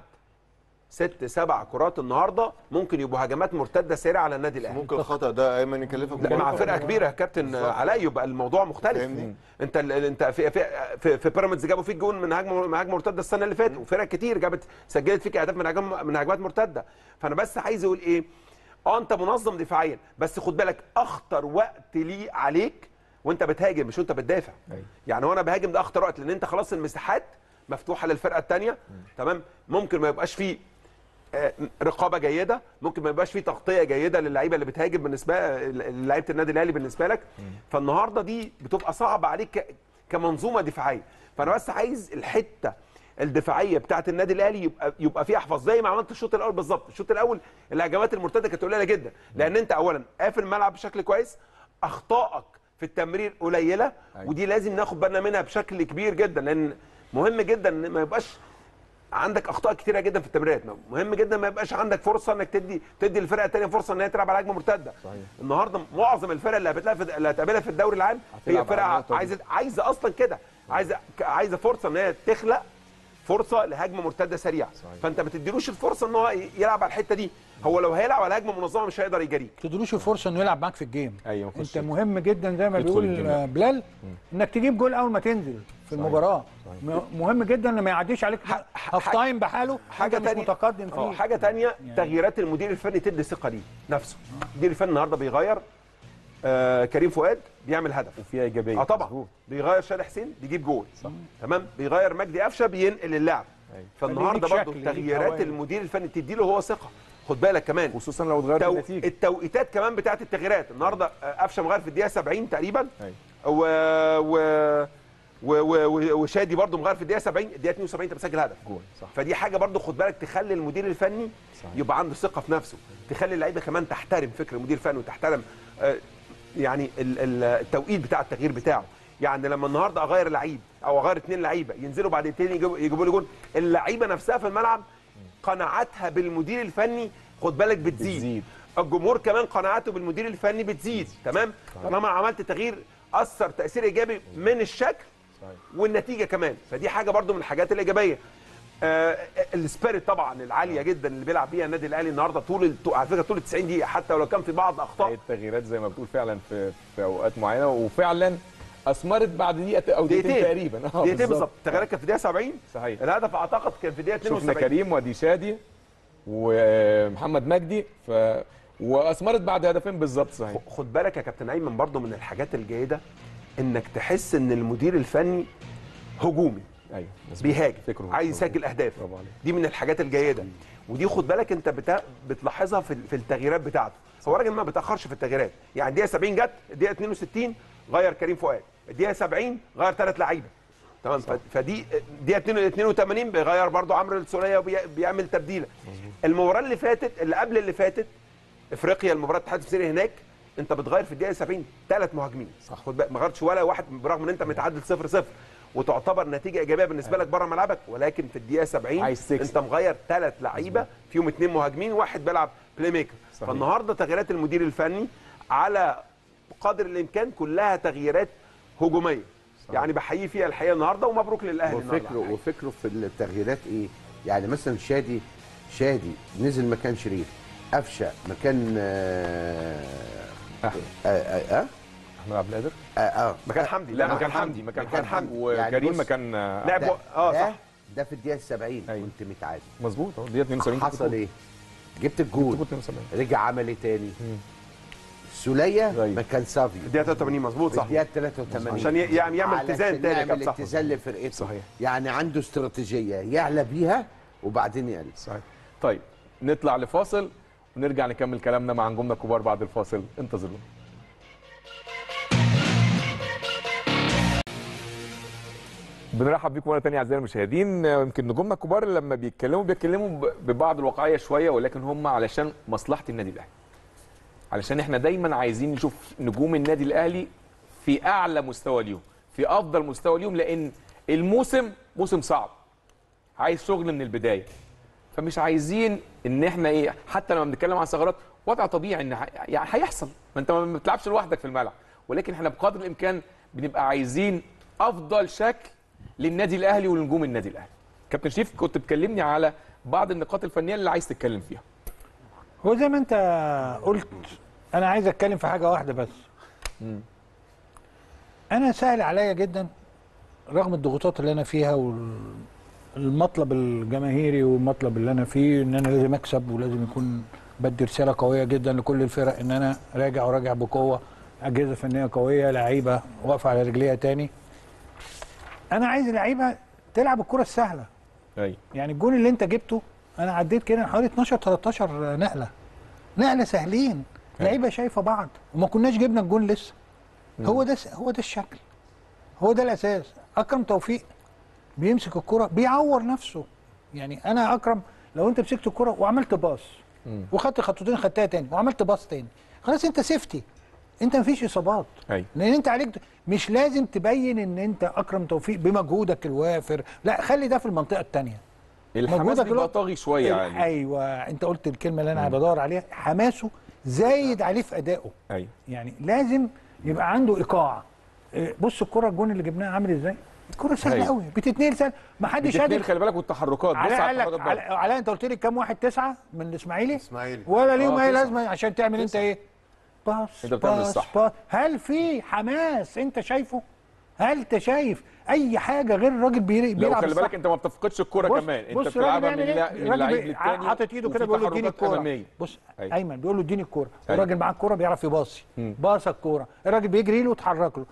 ست سبع كرات النهارده ممكن يبقوا هجمات مرتده سريعه على النادي الاهلي ممكن الخطا ده ايمن يكلفك لا مع مباراة. فرقه كبيره يا كابتن علاء يبقى الموضوع مختلف فاهمني؟ انت ال- انت في في في, في بيراميدز جابوا فيك جون من هجمه من هجمه مرتده السنه اللي فاتت وفرق كتير جابت سجلت فيك اهداف من هجم من هجمات مرتده فانا بس عايز اقول ايه اه انت منظم دفاعيا بس خد بالك اخطر وقت ليه عليك وانت بتهاجم مش وانت بتدافع أيوة. يعني وانا بهاجم ده اخطر وقت لان انت خلاص المساحات مفتوحه للفرقه الثانيه تمام ممكن ما يبقاش فيه آه، رقابه جيده ممكن ما يبقاش في تغطيه جيده للعيبه اللي بتهاجم بالنسبه لعيبه النادي الاهلي بالنسبه لك فالنهارده دي بتبقى صعبه عليك ك- كمنظومه دفاعيه فانا بس عايز الحته الدفاعيه بتاعه النادي الاهلي يبقى يبقى فيها احفظ زي ما عملت الشوط الاول بالظبط الشوط الاول الهجمات المرتده كانت قليله جدا لان انت اولا قافل الملعب بشكل كويس اخطائك في التمرير قليله أيوة. ودي لازم ناخد بالنا منها بشكل كبير جدا لان مهم جدا ان ما يبقاش عندك اخطاء كتيره جدا في التمريرات مهم جدا ما يبقاش عندك فرصه انك تدي تدي الفرقه الثانيه فرصه ان هي تلعب على هجمه مرتده صحيح. النهارده معظم الفرق اللي هتلاقيها في اللي هتقابلها في الدوري العام هي هتلعب على فرقه النقطة دي. عايزه عايزه اصلا كده عايزه عايزه فرصه ان هي تخلق فرصه لهجمه مرتده سريعه صحيح. فانت ما تديلوش الفرصه ان هو يلعب على الحته دي هو لو هيلعب على هجمه منظمه مش هيقدر يجاريك تدلوش الفرصه انه يلعب معاك في الجيم ايوه انت خش. مهم جدا زي ما يدخل بيقول الجيم. آه، بلال انك تجيب جول اول ما تنزل في المباراه م- مهم جدا ان ما يعديش عليك ح- هاف ح- تايم بحاله حاجه أنت مش تانية متقدم اه فيه حاجه تانية تغييرات المدير الفني تدي ثقه ليه نفسه المدير الفني النهارده بيغير آه كريم فؤاد بيعمل هدف وفيها ايجابيه اه طبعا مظبوط. بيغير شادي حسين بيجيب جول صح. تمام بيغير مجدي قفشه بينقل اللعب أيوة. فالنهارده ليك برضه شكل، ليك تغييرات هواية. المدير الفني تدي له هو ثقه خد بالك كمان خصوصا لو اتغيرت تو... النتيجه التوقيتات كمان بتاعت التغييرات النهارده آه، قفشه مغير في الدقيقه 70 تقريبا أيوة. و... و... و... و... وشادي برضه مغير في الدقيقه 70 الدقيقه 72 انت بتسجل هدف جول صح فدي حاجه برضو خد بالك تخلي المدير الفني صحيح. يبقى عنده ثقه في نفسه تخلي اللعيبه كمان تحترم فكر المدير الفني وتحترم آه، يعني ال- ال- التوقيت بتاع التغيير بتاعه يعني لما النهارده اغير لعيب او اغير اثنين لعيبه ينزلوا بعد التاني يجيبوا, يجيبوا لي جول اللعيبه نفسها في الملعب قناعاتها بالمدير الفني خد بالك بتزيد, بتزيد. الجمهور كمان قناعاته بالمدير الفني بتزيد تمام طالما عملت تغيير اثر تاثير ايجابي من الشكل صحيح. والنتيجه كمان فدي حاجه برضو من الحاجات الايجابيه آه السبيريت طبعا العاليه جدا اللي بيلعب بيها النادي الاهلي النهارده طول الت- على فكره طول ال 90 دقيقه حتى ولو كان في بعض اخطاء التغييرات زي ما بتقول فعلا في في اوقات معينه وفعلا اثمرت بعد دقيقه او دقيقتين دقيقتين تقريبا اه دقيقتين بالظبط التغييرات كانت في الدقيقه 70 صحيح الهدف اعتقد كان في الدقيقه شفنا 72 كريم ودي شادي ومحمد مجدي ف واثمرت بعد هدفين بالظبط صحيح خد بالك يا كابتن ايمن برضو من الحاجات الجيده انك تحس ان المدير الفني هجومي ايوه مظبوط. بيهاجم فكره عايز مظبوط. يسجل اهداف برافو عليك. دي من الحاجات الجيده ودي خد بالك انت بتا... بتلاحظها في, في التغييرات بتاعته هو راجل ما بيتاخرش في التغييرات يعني الدقيقه 70 جت الدقيقه 62 غير كريم فؤاد الدقيقه 70 غير ثلاث لعيبه تمام ف... فدي الدقيقه 82 بيغير برضو عمرو السوليه وبيعمل تبديله المباراه اللي فاتت اللي قبل اللي فاتت افريقيا المباراه الاتحاد السوري هناك انت بتغير في الدقيقه 70 ثلاث مهاجمين صح خد بالك ما غيرتش ولا واحد برغم ان انت متعادل 0 0 وتعتبر نتيجه ايجابيه بالنسبه لك بره ملعبك ولكن في الدقيقه 70 عايز تكسب. انت مغير ثلاث لعيبه فيهم اثنين مهاجمين واحد بيلعب بلاي ميكر صحيح. فالنهارده تغييرات المدير الفني على قدر الامكان كلها تغييرات هجوميه يعني بحييه فيها الحقيقه النهارده ومبروك للاهلي النهاردة. وفكره وفكره في التغييرات ايه؟ يعني مثلا شادي شادي نزل مكان شريف قفشه مكان آه أحمد. آه آه آه احمد عبد القادر آه آه مكان حمدي لا لا مكان حمدي مكان مكان حمدي حمدي. يعني وكريم بص- مكان لعب ده- اه ده- صح ده في الدقيقه 70 أيوة. كنت متعادل مظبوط اهو دي 72 كنت حصل جول. ايه؟ جبت كنت الجول جول 72 رجع عمل ايه تاني؟ سوليه أيوة. مكان سافيو الدقيقه 83 مظبوط في صح الدقيقه 83 عشان ي- يعني يعمل علشان اتزان تاني يا يعمل كابتن صح اتزان لفرقته صحيح. يعني عنده استراتيجيه يعلى بيها وبعدين يقل صحيح طيب نطلع لفاصل ونرجع نكمل كلامنا مع نجومنا الكبار بعد الفاصل انتظرونا بنرحب بيكم مره ثانيه اعزائي المشاهدين يمكن نجومنا الكبار لما بيتكلموا بيتكلموا ب- ببعض الواقعيه شويه ولكن هم علشان مصلحه النادي الاهلي علشان احنا دايما عايزين نشوف نجوم النادي الاهلي في اعلى مستوى اليوم في افضل مستوى اليوم لان الموسم موسم صعب عايز شغل من البدايه فمش عايزين ان احنا ايه حتى لما بنتكلم عن ثغرات وضع طبيعي ان ح- يعني هيحصل ما انت ما بتلعبش لوحدك في الملعب ولكن احنا بقدر الامكان بنبقى عايزين افضل شكل للنادي الاهلي ولنجوم النادي الاهلي كابتن شريف كنت بتكلمني على بعض النقاط الفنيه اللي عايز تتكلم فيها هو زي ما انت قلت انا عايز اتكلم في حاجه واحده بس انا سهل عليا جدا رغم الضغوطات اللي انا فيها والمطلب الجماهيري والمطلب اللي انا فيه ان انا لازم اكسب ولازم يكون بدي رساله قويه جدا لكل الفرق ان انا راجع وراجع بقوه اجهزه فنيه قويه لعيبه واقفه على رجليها تاني انا عايز لعيبه تلعب الكره السهله ايوه يعني الجون اللي انت جبته انا عديت كده حوالي 12 13 نقله نقله سهلين لعيبه شايفه بعض وما كناش جبنا الجون لسه هو ده هو ده الشكل هو ده الاساس اكرم توفيق بيمسك الكره بيعور نفسه يعني انا اكرم لو انت مسكت الكره وعملت باص وخدت خطوتين خدتها تاني وعملت باص تاني خلاص انت سيفتي انت مفيش اصابات ايوه لان انت عليك مش لازم تبين ان انت اكرم توفيق بمجهودك الوافر لا خلي ده في المنطقه الثانيه الحماس مجهودك بيبقى الوقت- طاغي شويه يعني ايوه انت قلت الكلمه اللي انا بدور عليها حماسه زايد عليه في ادائه ايوه يعني لازم يبقى عنده ايقاع إيه، بص الكره الجون اللي جبناها عامل ازاي الكره سهله أيوة. قوي بتتنقل سهل ما حدش بتتنقل قادر خلي بالك والتحركات بص علاء على قال لك التحركات علاء بره. علاء، انت قلت لي كام واحد تسعه من الاسماعيلي اسماعيلي ولا ليهم آه، اي تسعة. لازمه عشان تعمل انت تسعة. ايه باص انت بتعمل باص الصح. باص هل في حماس انت شايفه هل انت شايف اي حاجه غير الراجل بيري- لو بيلعب خلي الصح؟ بالك انت ما بتفقدش الكوره بص- كمان انت بص بتلعبها الراجل من بيعمل لا- إيه؟ من الراجل اللعيب بي- للتاني حاطط ايده وفي كده بيقول له اديني تحركات الكوره أمامية. بص أيوة. ايمن بيقول له اديني الكوره أيوة. الراجل معاه الكوره بيعرف يباصي مم. باص الكوره الراجل بيجري له وتحرك له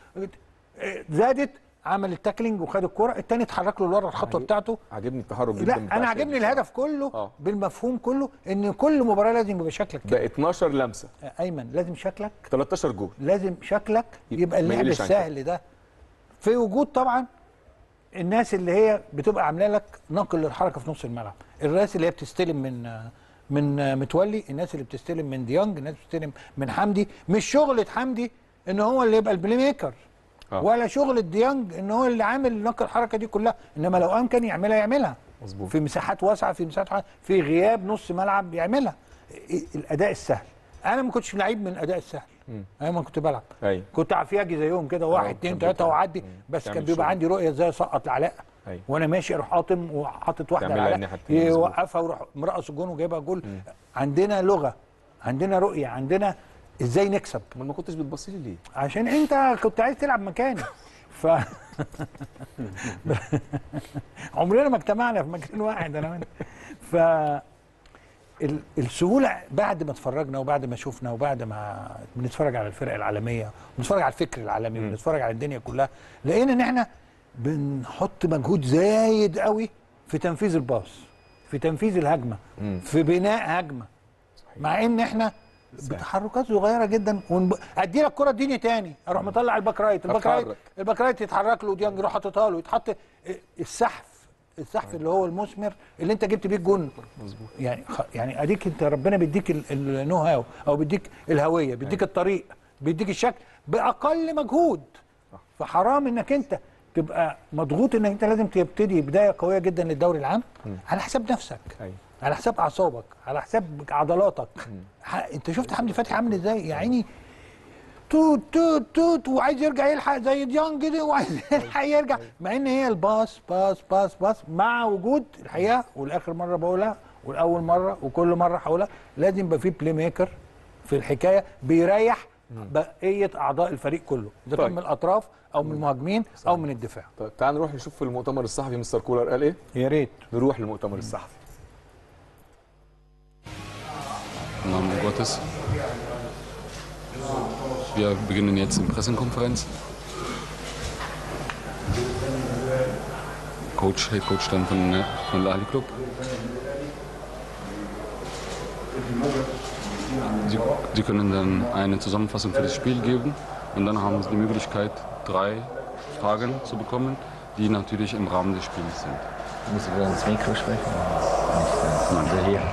اه، زادت عمل التاكلينج وخد الكوره التاني اتحرك له لورا الخطوه عجيب. بتاعته عاجبني التحرك جدا لا بتاع انا شادي. عاجبني الهدف كله آه. بالمفهوم كله ان كل مباراه لازم يبقى شكلك كده ده 12 لمسه اه، ايمن لازم شكلك 13 جول لازم شكلك يبقى ما اللعب يقلش عن السهل ده في وجود طبعا الناس اللي هي بتبقى عامله لك نقل للحركه في نص الملعب الناس اللي هي بتستلم من من متولي الناس اللي بتستلم من ديانج الناس اللي بتستلم من حمدي مش شغله حمدي ان هو اللي يبقى البلاي ميكر آه. ولا شغل ديانج ان هو اللي عامل نقل الحركه دي كلها انما لو امكن يعملها يعملها مظبوط. في مساحات واسعه في مساحات واسعة، في غياب نص ملعب يعملها إيه- الاداء السهل انا ما كنتش لعيب من الاداء السهل انا ما كنت بلعب ايوه كنت عفياجي زيهم كده واحد آه، اتنين كان تلاته بتاع- واعدي مم. بس تعمل كان بيبقى شغل. عندي رؤيه ازاي اسقط لعلاء أيوة. وانا ماشي اروح قاطم وحاطط واحده تعملها لعلاء الناحية التانية، مظبوط. يوقفها ويروح مرقص الجون وجايبها جول عندنا لغه عندنا رؤيه عندنا ازاي نكسب امال ما كنتش بتبص لي ليه؟ عشان انت كنت عايز تلعب مكاني ف عمرنا ما اجتمعنا في مكان واحد انا وانت ف ال- السهوله بعد ما اتفرجنا وبعد ما شفنا وبعد ما بنتفرج على الفرق العالميه بنتفرج على الفكر العالمي بنتفرج على الدنيا كلها لقينا ان احنا بنحط مجهود زايد قوي في تنفيذ الباص في تنفيذ الهجمه مم. في بناء هجمه مع ان احنا بتحركات صغيره جدا ونب... ادي لك كره اديني تاني اروح مطلع الباك رايت الباك رايت أتحرك. الباك رايت يتحرك له ديانج يروح حاططها له يتحط السحف السحف اللي هو المثمر اللي انت جبت بيه الجون مظبوط يعني خ... يعني اديك انت ربنا بيديك ال- النو هاو او بيديك الهويه بيديك الطريق بيديك الشكل باقل مجهود فحرام انك انت تبقى مضغوط انك انت لازم تبتدي بدايه قويه جدا للدوري العام على حساب نفسك أيوة. على حساب اعصابك على حساب عضلاتك ح- انت شفت حمدي فتحي عامل ازاي يا عيني توت توت توت وعايز يرجع يلحق زي ديانج كده وعايز يلحق يرجع مع ان هي الباص باص باص باص مع وجود الحقيقه والاخر مره بقولها والاول مره وكل مره هقولها لازم يبقى في بلاي ميكر في الحكايه بيريح بقيه اعضاء الفريق كله اذا كان طيب. من الاطراف او من المهاجمين او من الدفاع طيب تعال نروح نشوف في المؤتمر الصحفي مستر كولر قال ايه يا ريت نروح للمؤتمر الصحفي Im Namen Gottes. Wir beginnen jetzt die Pressekonferenz. Coach, Head Coach dann von, äh, von Al Ahly Club. Sie, Sie können dann eine Zusammenfassung für das Spiel geben und dann haben Sie die Möglichkeit, drei Fragen zu bekommen, die natürlich im Rahmen des Spiels sind. Muss ich wieder ins Mikro sprechen? Nicht, äh, also hier.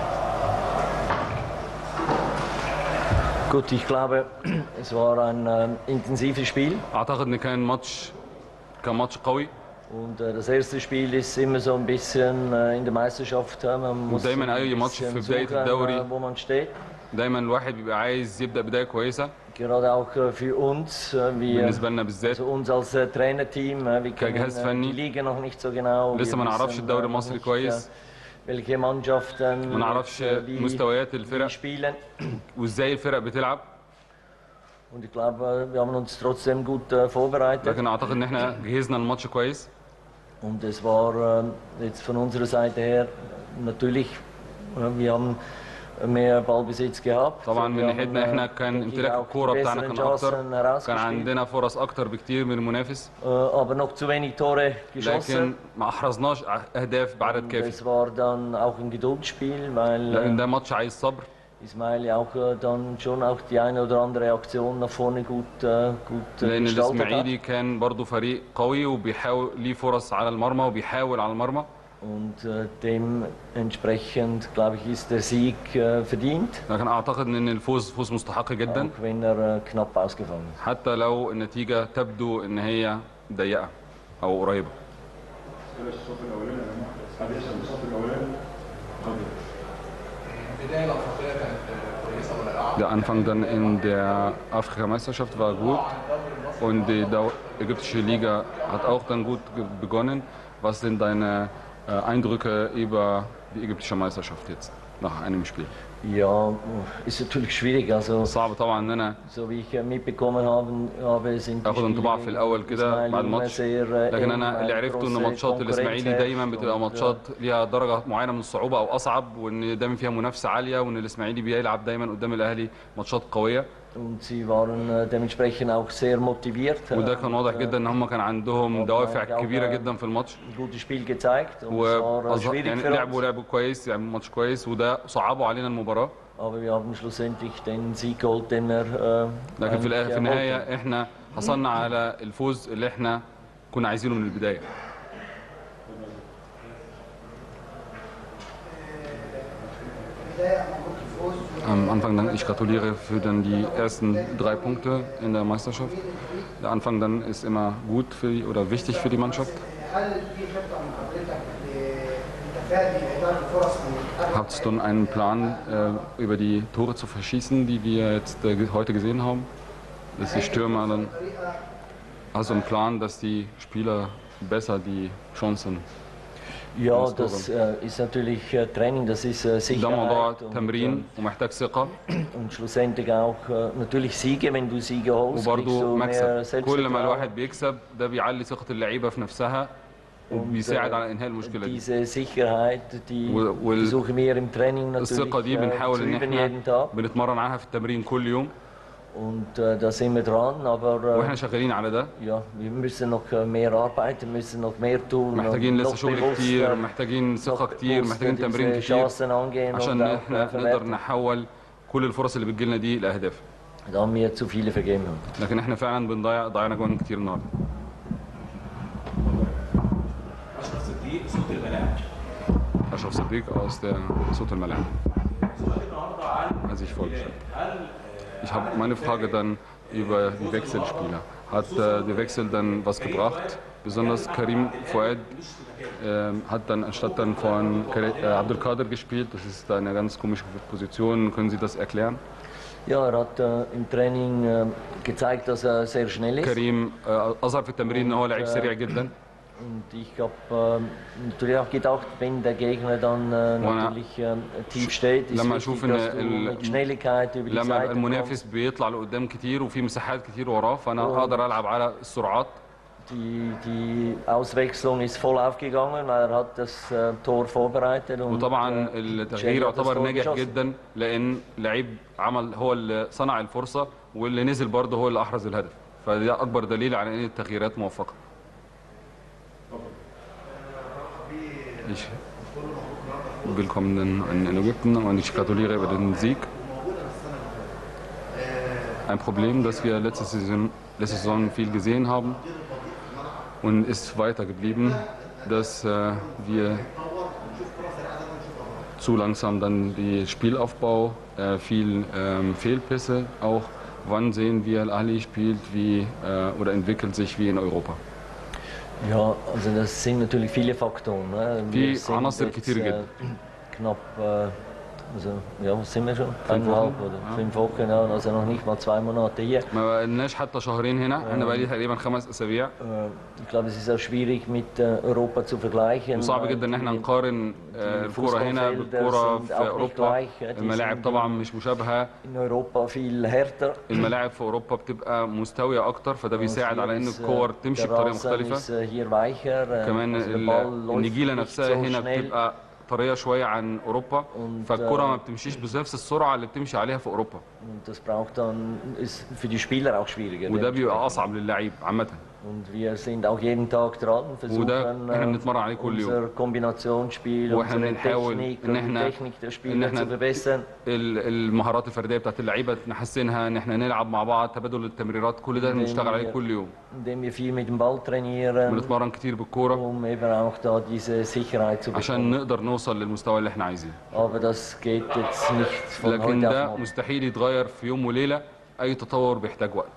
Gut, ich glaube, es war ein ähm, intensives Spiel أعتقد إن كان ماتش كان ماتش قوي und äh, das erste Spiel ist immer so ein bisschen äh, in der Meisterschaft. Äh, man muss دايماً ein أي ماتش bisschen في بداية suchen, الدوري. äh, wo man steht. دايما الواحد بيبقى عايز يبدا بدايه كويسه Gerade auch äh, für uns, äh, wir, بالنسبه لنا بالذات also uns als äh, Trainerteam, äh, wir kennen كجهاز äh, فني. die Liga noch nicht so genau. لسه Wir ما نعرفش wissen, الدوري äh, المصري nicht, كويس äh, welche Mannschaften ما نعرفش äh, wie, مستويات wie الفرق spielen. وازاي الفرق بتلعب Und ich glaube, wir haben uns trotzdem gut äh, vorbereitet. لكن اعتقد ان احنا جهزنا الماتش كويس Und es war ähm, jetzt von unserer Seite her natürlich, äh, wir haben mehr Ballbesitz gehabt. طبعا Wir من haben, ناحيتنا احنا äh, كان denke ich, امتلاك auch الكوره die بتاعنا besseren كان اكتر Chancen كان herausgespielt, عندنا فرص اكتر بكتير من المنافس äh, aber noch zu wenig Tore geschossen. لكن ما احرزناش اهداف بعدد Und كافي es war dann auch ein Geduldsspiel, weil لان äh, ده ماتش عايز صبر Ismail ja auch äh, dann schon auch die eine oder andere Aktion nach vorne gut, äh, gut äh, لان gestaltet hat. الاسماعيلي كان برضو فريق قوي وبيحاول ليه فرص على المرمى وبيحاول على المرمى Und äh, dementsprechend, glaube ich, ist der Sieg äh, verdient, لكن اعتقد ان الفوز فوز مستحق جدا auch wenn er äh, knapp ausgefallen ist. حتى لو النتيجه تبدو ان هي ضيقه او قريبه Der Anfang dann in der Afrikameisterschaft war gut und die Dau- ägyptische Liga hat auch dann gut ge- begonnen. Was sind deine äh, Eindrücke über die ägyptische Meisterschaft jetzt nach einem Spiel? Ja, ist natürlich schwierig. Also, صعب طبعا ان انا so wie ich äh, mitbekommen habe, habe sind die اخد انطباع في Spiele الاول كده Ismail بعد immer الماتش sehr, äh, لكن eng, انا اللي weil عرفته ان große ماتشات الاسماعيلي Konkurrenz دايما herrscht بتبقى und, ماتشات ليها درجه معينه من الصعوبه او اصعب وان دايما فيها منافسه عاليه وان الاسماعيلي بيلعب دايما قدام الاهلي ماتشات قويه Und sie waren äh, dementsprechend auch sehr motiviert. وده äh, كان واضح und, جدا ان هم كان عندهم طبعاً دوافع auch, كبيره äh, جدا في الماتش ein gutes Spiel gezeigt. Und es war äh, و schwierig يعني für لعبوا uns. لعبوا كويس يعني ماتش كويس وده صعبوا علينا المباراه Aber wir haben schlussendlich den Sieg geholt, den wir äh, لكن في, الآ- eigentlich في wollten. النهايه احنا حصلنا على الفوز اللي احنا كنا عايزينه من البدايه Am Anfang dann, ich gratuliere für dann die ersten drei Punkte in der Meisterschaft. Der Anfang dann ist immer gut für die, oder wichtig für die Mannschaft. هل في خطه من حضرتك لتفادي اهدار الفرص من قبل Habt ihr dann einen Plan, äh, über die Tore zu verschießen, die wir jetzt äh, ge- heute gesehen haben? Dass die Stürmer dann. Hast du einen Plan, dass die Spieler besser die Chancen Ja, das das äh, ist natürlich äh, Training, das ist äh, ده موضوع Sicherheit und, تمرين ومحتاج ثقة äh, und schlussendlich auch äh, natürlich Siege, wenn du Siege holst, kriegst وبرضه du mehr مكسب كل ما Selbstvertrauen. الواحد بيكسب ده بيعلي ثقة اللعيبة في نفسها وبيساعد äh, على إنهاء المشكلة دي Diese Sicherheit, die وال- وال- versuchen wir im Training natürlich الثقة دي äh, بنحاول zu إن üben احنا jeden Tag بنتمرن عليها في التمرين كل يوم und äh, da sind wir dran, aber äh, واحنا شغالين على ده ja, wir müssen noch äh, mehr arbeiten, müssen noch mehr tun, محتاجين und لسه noch شغل bewusster- كتير محتاجين ثقة noch كتير bewusster محتاجين تمرين diese كتير Chancen angehen عشان und auch, احنا äh, نقدر verwerten. نحول كل الفرص اللي بتجيلنا دي لأهداف Da haben wir zu viele vergeben. haben. لكن احنا فعلا بنضيع ضيعنا جوان كتير النهارده اشرف صديق صوت الملاعب اشرف صديق aus der صوت الملاعب سؤال النهارده عن als ich vorgestellt هل Ich habe meine Frage dann über die Wechselspieler. Hat äh, der Wechsel dann was gebracht besonders Karim Fouad ähm, hat dann anstatt dann von Kare- äh, Abdelkader gespielt. Das ist eine ganz komische Position. Können Sie das erklären? Ja, er hat äh, im Training äh, gezeigt, dass er sehr schnell ist. كريم آه، أظهر في التمرين إن هو لعيب سريع جدا Und ich habe äh, natürlich auch gedacht, wenn der Gegner dann äh, وأنا natürlich äh, tief steht, ist لما wichtig, أشوف إن dass du ال- mit Schnelligkeit über die لما يبقى Seite kommst. المنافس بيطلع لقدام كتير وفي مساحات كتير وراه فأنا أقدر ألعب على السرعات Die, die Auswechslung ist voll aufgegangen, weil er hat das äh, Tor vorbereitet. Und, وطبعا äh, التغيير Jay hat das يعتبر Tor ناجح geschossen. جدا لان لعيب عمل هو اللي صنع الفرصه واللي نزل برضه هو اللي احرز الهدف فده اكبر دليل على ان التغييرات موفقه Ich willkommen in, in Ägypten und ich gratuliere über den Sieg. Ein Problem, das wir letzte Saison, letzte Saison viel gesehen haben und ist weiter geblieben, dass äh, wir zu langsam dann die Spielaufbau, äh, viel ähm, Fehlpässe auch. Wann sehen wir Al-Ali spielt wie äh, oder entwickelt sich wie in Europa? Ja, also das sind natürlich viele Faktoren. Ne? في Wir sind عناصر jetzt, كتير äh, جدا. Knapp, äh, also ja, was sind wir schon? Eineinhalb oder fünf Wochen, ja, also noch nicht mal zwei Monate hier. ما بقالناش حتى شهرين هنا احنا بقالي تقريبا خمس اسابيع Äh, Ich glaube, es ist auch schwierig mit äh, Europa zu vergleichen. وصعب weil جدا ان احنا die- نقارن آه، الكوره هنا Fußballfelder بالكوره sind في auch nicht اوروبا gleich, ja, die الملاعب sind طبعا مش مشابهه in Europa viel härter. الملاعب في اوروبا بتبقى مستويه اكتر فده بيساعد على ان Hier ist, äh, الكور تمشي der بطريقه Rasen مختلفه ist, äh, hier weicher. äh, كمان also der ال- Ball läuft النجيله nicht نفسها so هنا schnell. بتبقى طريه شويه عن اوروبا Und, فالكره äh, ما بتمشيش بنفس السرعه اللي بتمشي عليها في اوروبا Und das braucht dann, ist für die Spieler auch schwieriger. وده dementsprechend. بيبقى اصعب للعيب عامه Und wir sind auch jeden Tag dran, versuchen وده احنا äh, بنتمرن عليه كل يوم unser Kombinationsspiel, واحنا unsere بنحاول Technik ان und die احنا Technik der ان Spieler احنا zu verbessern. ال- المهارات الفرديه بتاعت اللعيبه نحسنها ان احنا نلعب مع بعض تبادل التمريرات كل ده بنشتغل عليه كل يوم indem wir viel mit dem Ball trainieren, بنتمرن كتير بالكوره um eben auch da diese Sicherheit zu عشان bekommen. نقدر نوصل للمستوى اللي احنا عايزينه Aber das geht jetzt nicht von لكن heute auf ده morgen. مستحيل يتغير في يوم وليله اي تطور بيحتاج وقت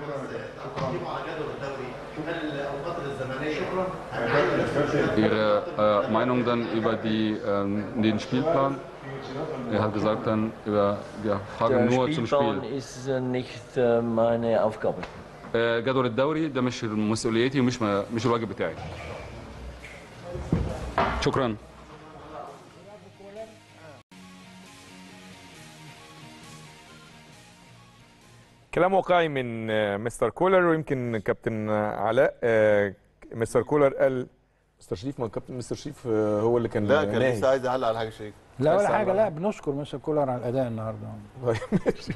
Ihre äh, Meinung dann über die, ähm, den Spielplan? Er hat gesagt dann über ja, Fragen Der nur zum Spielplan Spiel. ist äh, nicht äh, meine Aufgabe. آه، جدول الدوري ده مش مسؤوليتي ومش م- مش الواجب بتاعي. شكرا. كلام واقعي من آه، مستر كولر ويمكن كابتن آه، علاء آه، مستر كولر قال مستر شريف ما كابتن مستر شريف آه، هو اللي كان لا كان ناهي. لسه عايز يعلق على حاجه شيء لا ولا بس حاجه على- لا بنشكر مستر كولر على الاداء النهارده طيب ماشي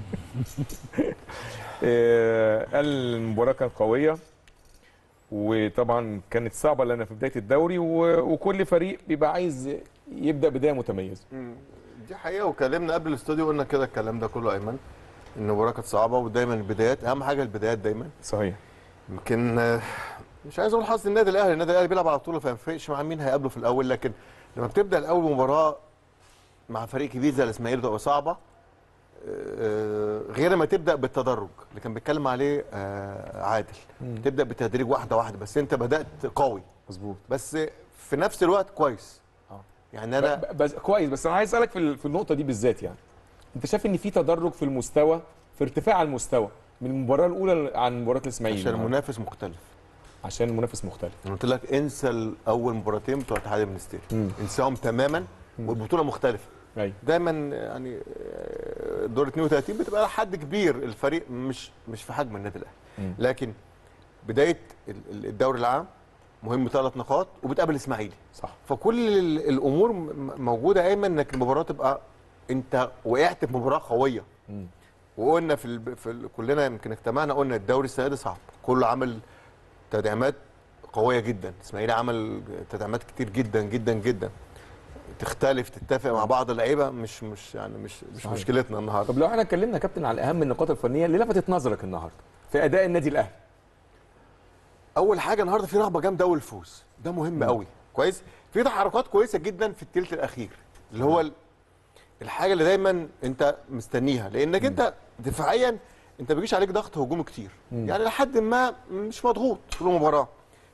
آه، قال المباراة كانت قوية وطبعا كانت صعبة لنا في بداية الدوري و- وكل فريق بيبقى عايز يبدأ بداية متميزة دي حقيقه وكلمنا قبل الاستوديو قلنا كده الكلام ده كله ايمن ان المباراه كانت صعبه ودايما البدايات اهم حاجه البدايات دايما صحيح يمكن آه، مش عايز اقول حظ النادي الاهلي النادي الاهلي بيلعب على طول فما يفرقش مع مين هيقابله في الاول لكن لما بتبدا الاول مباراه مع فريق كبير زي الاسماعيلي بتبقى صعبه آه، غير ما تبدا بالتدرج اللي كان بيتكلم عليه آه، عادل تبدا بالتدريج واحده واحده بس انت بدات قوي مظبوط بس في نفس الوقت كويس آه. يعني انا ب- بس كويس بس انا عايز اسالك في ال- في النقطة دي بالذات يعني انت شايف ان في تدرج في المستوى في ارتفاع المستوى من المباراة الأولى عن مباراة الإسماعيلي عشان النهاردة؟ المنافس مختلف عشان المنافس مختلف انا قلت لك انسى الاول مباراتين بتوع اتحاد المنستير مم. انساهم تماما والبطوله مختلفه ايوه دايما يعني آه، دور 32 بتبقى حد كبير الفريق مش مش في حجم النادي مم. الاهلي لكن بدايه ال- ال- الدوري العام مهم ثلاث نقاط وبتقابل الاسماعيلي صح فكل ال- الامور م- موجوده ايمن انك المباراه تبقى انت وقعت في مباراه قويه مم. وقلنا في, ال... في ال... كلنا يمكن اجتمعنا قلنا الدوري السنه دي صعب كله عمل تدعيمات قويه جدا الاسماعيلي عمل تدعيمات كتير جدا جدا جدا تختلف تتفق مع بعض اللعيبه مش مش يعني مش مش صحيح. مشكلتنا النهارده طب لو احنا اتكلمنا يا كابتن على اهم النقاط الفنيه اللي لفتت نظرك النهارده في اداء النادي الاهلي اول حاجه النهارده في رغبه جامده قوي الفوز ده مهم قوي كويس في تحركات كويسه جدا في الثلث الاخير اللي هو ال- الحاجه اللي دايما انت مستنيها لانك انت دفاعيا انت ما بيجيش عليك ضغط هجومي كتير يعني لحد ما مش مضغوط طول المباراه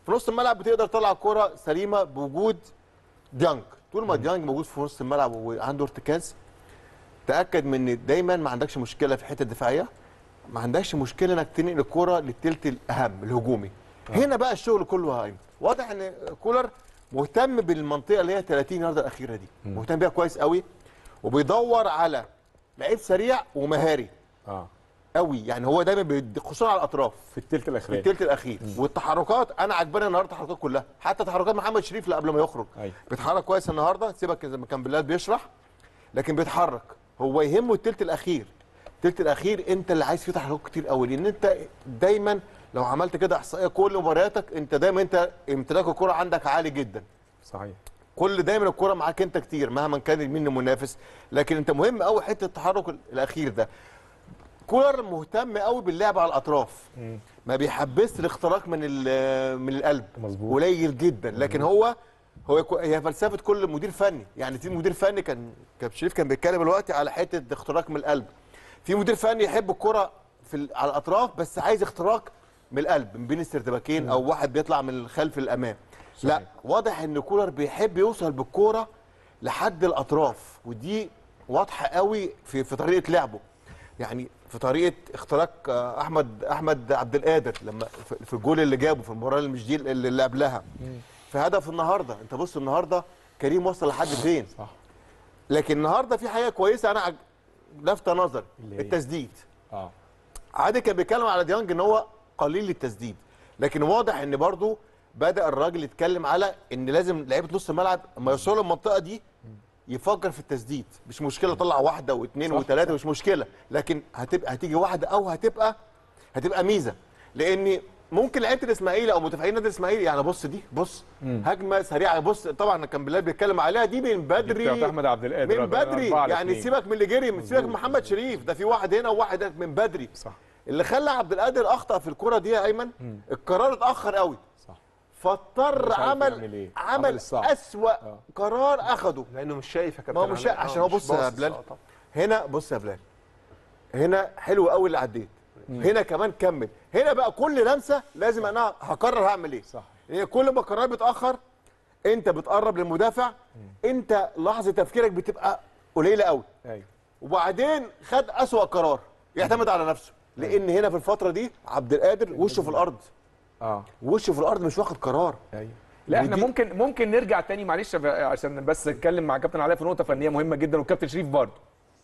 في نص الملعب بتقدر تطلع كرة سليمه بوجود ديانج طول ما ديانج موجود في نص الملعب وعنده ارتكاز تاكد من ان دايما ما عندكش مشكله في الحته الدفاعيه ما عندكش مشكله انك تنقل الكرة للتلت الاهم الهجومي هنا بقى الشغل كله هايم واضح ان كولر مهتم بالمنطقه اللي هي 30 يارده الاخيره دي مهتم بيها كويس قوي وبيدور على لعيب سريع ومهاري اه قوي يعني هو دايما بيدي- خصوصا على الاطراف في الثلث في الاخراني الثلث الاخير والتحركات انا عجباني النهارده التحركات كلها حتى تحركات محمد شريف اللي قبل ما يخرج أيوة. بيتحرك كويس النهارده سيبك زي ما كان بلال بيشرح لكن بيتحرك هو يهمه الثلث الاخير الثلث الاخير انت اللي عايز فيه تحركات كتير قوي لان انت دايما لو عملت كده احصائيه كل مبارياتك انت دايما انت امتلاك الكره عندك عالي جدا صحيح كل دايما الكره معاك انت كتير مهما كان مين المنافس لكن انت مهم قوي حته التحرك الاخير ده كولر مهتم قوي باللعب على الاطراف ما بيحبسش الاختراق من ال- من القلب مظبوط. قليل جدا لكن هو هو كو- هي فلسفه كل مدير فني يعني في مدير فني كان كابتن شريف كان بيتكلم دلوقتي على حته اختراق من القلب في مدير فني يحب الكره في ال- على الاطراف بس عايز اختراق من القلب من بين السردباكين او واحد بيطلع من الخلف الامام لا واضح ان كولر بيحب يوصل بالكوره لحد الاطراف ودي واضحه قوي في في طريقه لعبه يعني في طريقه اختراق آه، احمد احمد عبد القادر لما في- في الجول اللي جابه في المباراه اللي مش دي اللي اللي قبلها في هدف النهارده انت بص النهارده كريم وصل لحد فين صح لكن النهارده في حاجه كويسه انا عج... لافته نظر اللي هي؟ التسديد اه عادي كان بيتكلم على ديانج ان هو قليل التسديد لكن واضح ان برضو بدا الراجل يتكلم على ان لازم لعيبه نص الملعب لما يوصلوا المنطقه دي يفكر في التسديد مش مشكله طلع واحده واثنين صح، وثلاثه مش مشكله لكن هتبقى هتيجي واحده او هتبقى هتبقى ميزه لان ممكن لعيبه الاسماعيلي او متابعين نادي الاسماعيلي يعني بص دي بص هجمه سريعه بص طبعا كان بلال بيتكلم عليها دي من بدري بتاعت احمد عبد القادر من بدري أربعة على يعني اتنين. سيبك من اللي جري من سيبك من محمد شريف ده في واحد هنا وواحد هنا من بدري صح اللي خلى عبد القادر اخطا في الكره دي يا ايمن القرار اتاخر قوي صح فاضطر مش عارف عمل يعمل إيه. عمل, عمل الصعب. اسوا قرار اخده لانه مش شايف يا كابتن ما هو مش علاء. عشان آه، هو مش بص يا باصص. بلال. آه، طبعا. هنا بص يا بلال هنا حلو قوي اللي عديت هنا كمان كمل هنا بقى كل لمسه لازم انا هقرر هعمل ايه صح. هي كل ما القرار بيتاخر انت بتقرب للمدافع انت لحظه تفكيرك بتبقى قليله قوي ايوه وبعدين خد اسوا قرار يعتمد على نفسه لان هنا في الفتره دي عبد القادر وشه في الارض اه وشه في الارض مش واخد قرار ايوه لا احنا ودي- ممكن ممكن نرجع تاني معلش عشان بس اتكلم مع كابتن علاء في نقطه فنيه مهمه جدا والكابتن شريف برضه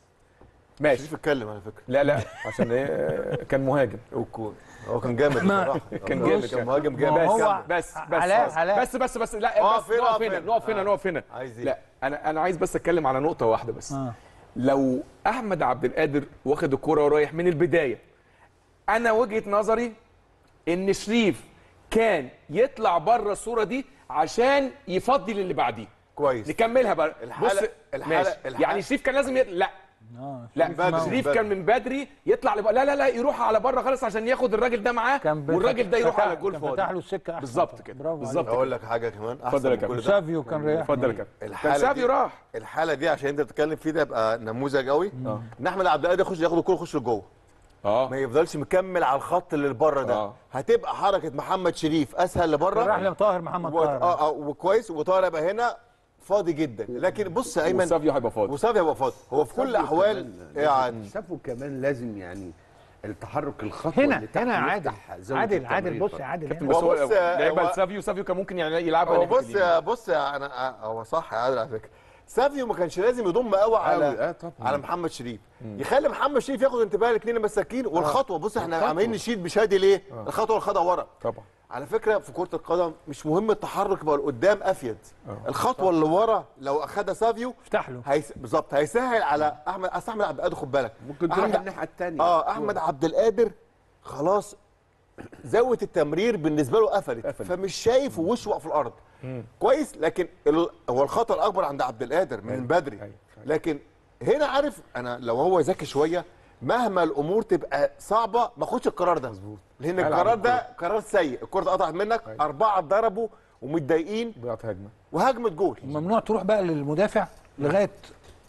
ماشي شريف اتكلم على فكره لا لا عشان إيه، كان مهاجم وكون هو كان جامد ما- بصراحه كان بص، جامد كان مهاجم ما جامد هو بس بس بس علاء- بس, علاء. بس بس بس لا اقف بس هنا، نقف اقف هنا هنا. نقف هنا آه. نقف هنا عايز ايه؟ لا انا انا عايز بس اتكلم على نقطه واحده بس آه. لو احمد عبد القادر واخد الكرة ورايح من البدايه انا وجهه نظري ان شريف كان يطلع بره الصوره دي عشان يفضي للي بعديه كويس نكملها بقى الحالة- بص الحالة- ماشي. الحالة- يعني شريف كان لازم يط... لا آه، لا بدري، شريف بدري. كان من بدري يطلع لب... لا لا لا يروح على بره خالص عشان ياخد الراجل ده معاه كان بف- والراجل ده يروح فتح- على الجول كان فاضي فتح له السكه احسن بالظبط كده برافو بالظبط اقول لك حاجه كمان احسن اتفضل يا من كابتن. كل ده. سافيو كان ريح اتفضل يا كابتن كان الحالة سافيو دي- راح الحاله دي عشان انت بتتكلم فيه ده يبقى نموذج قوي آه. ان احمد عبد القادر يخش ياخد الكوره يخش لجوه اه ما يفضلش مكمل على الخط اللي بره ده آه. هتبقى حركه محمد شريف اسهل لبره راح لطاهر محمد و... طاهر اه اه وكويس وطاهر يبقى هنا فاضي جدا لكن بص يا ايمن وسافيو هيبقى فاضي وسافي هيبقى فاضي هو في كل سافيو الاحوال كمان يعني لازم- سافيو كمان لازم يعني التحرك الخطوه هنا اللي تحت هنا عادل يفتح زاوية عادل عادل التمرير بص يا طبعاً. عادل كابتن هنا. بس هو هو بص يا- لعبها هو- لسافيو سافيو كان ممكن يعني يلعبها هو ناحية بص اليمين. يا بص يا انا آه، هو صح يا عادل على فكره سافيو ما كانش لازم يضم قوي على أوي، آه طبعاً. على محمد شريف يخلي محمد شريف ياخد انتباه الاثنين المساكين والخطوه بص احنا عمالين نشيد بشادي ليه الخطوه اللي خدها ورا طبعا على فكره في كره القدم مش مهم التحرك يبقى لقدام افيد الخطوه اللي ورا لو اخدها سافيو افتح له هيس... بالظبط هيسهل على احمد أصل احمد عبد القادر خد بالك ممكن تروح أحمد- الناحيه الثانيه اه احمد عبد القادر خلاص زاويه التمرير بالنسبه له قفلت قفلت. فمش شايف ووشه واقف في الارض كويس لكن ال... هو الخطا الاكبر عند عبد القادر من بدري أيوة. لكن هنا عارف انا لو هو ذكي شويه مهما الامور تبقى صعبه ما خدش القرار ده مظبوط لان ألعب القرار ده الكرة. قرار سيء الكره اتقطعت منك اربعه اتضربوا ومتضايقين ضيعت هجمه وهجمه جول ممنوع تروح بقى للمدافع لغايه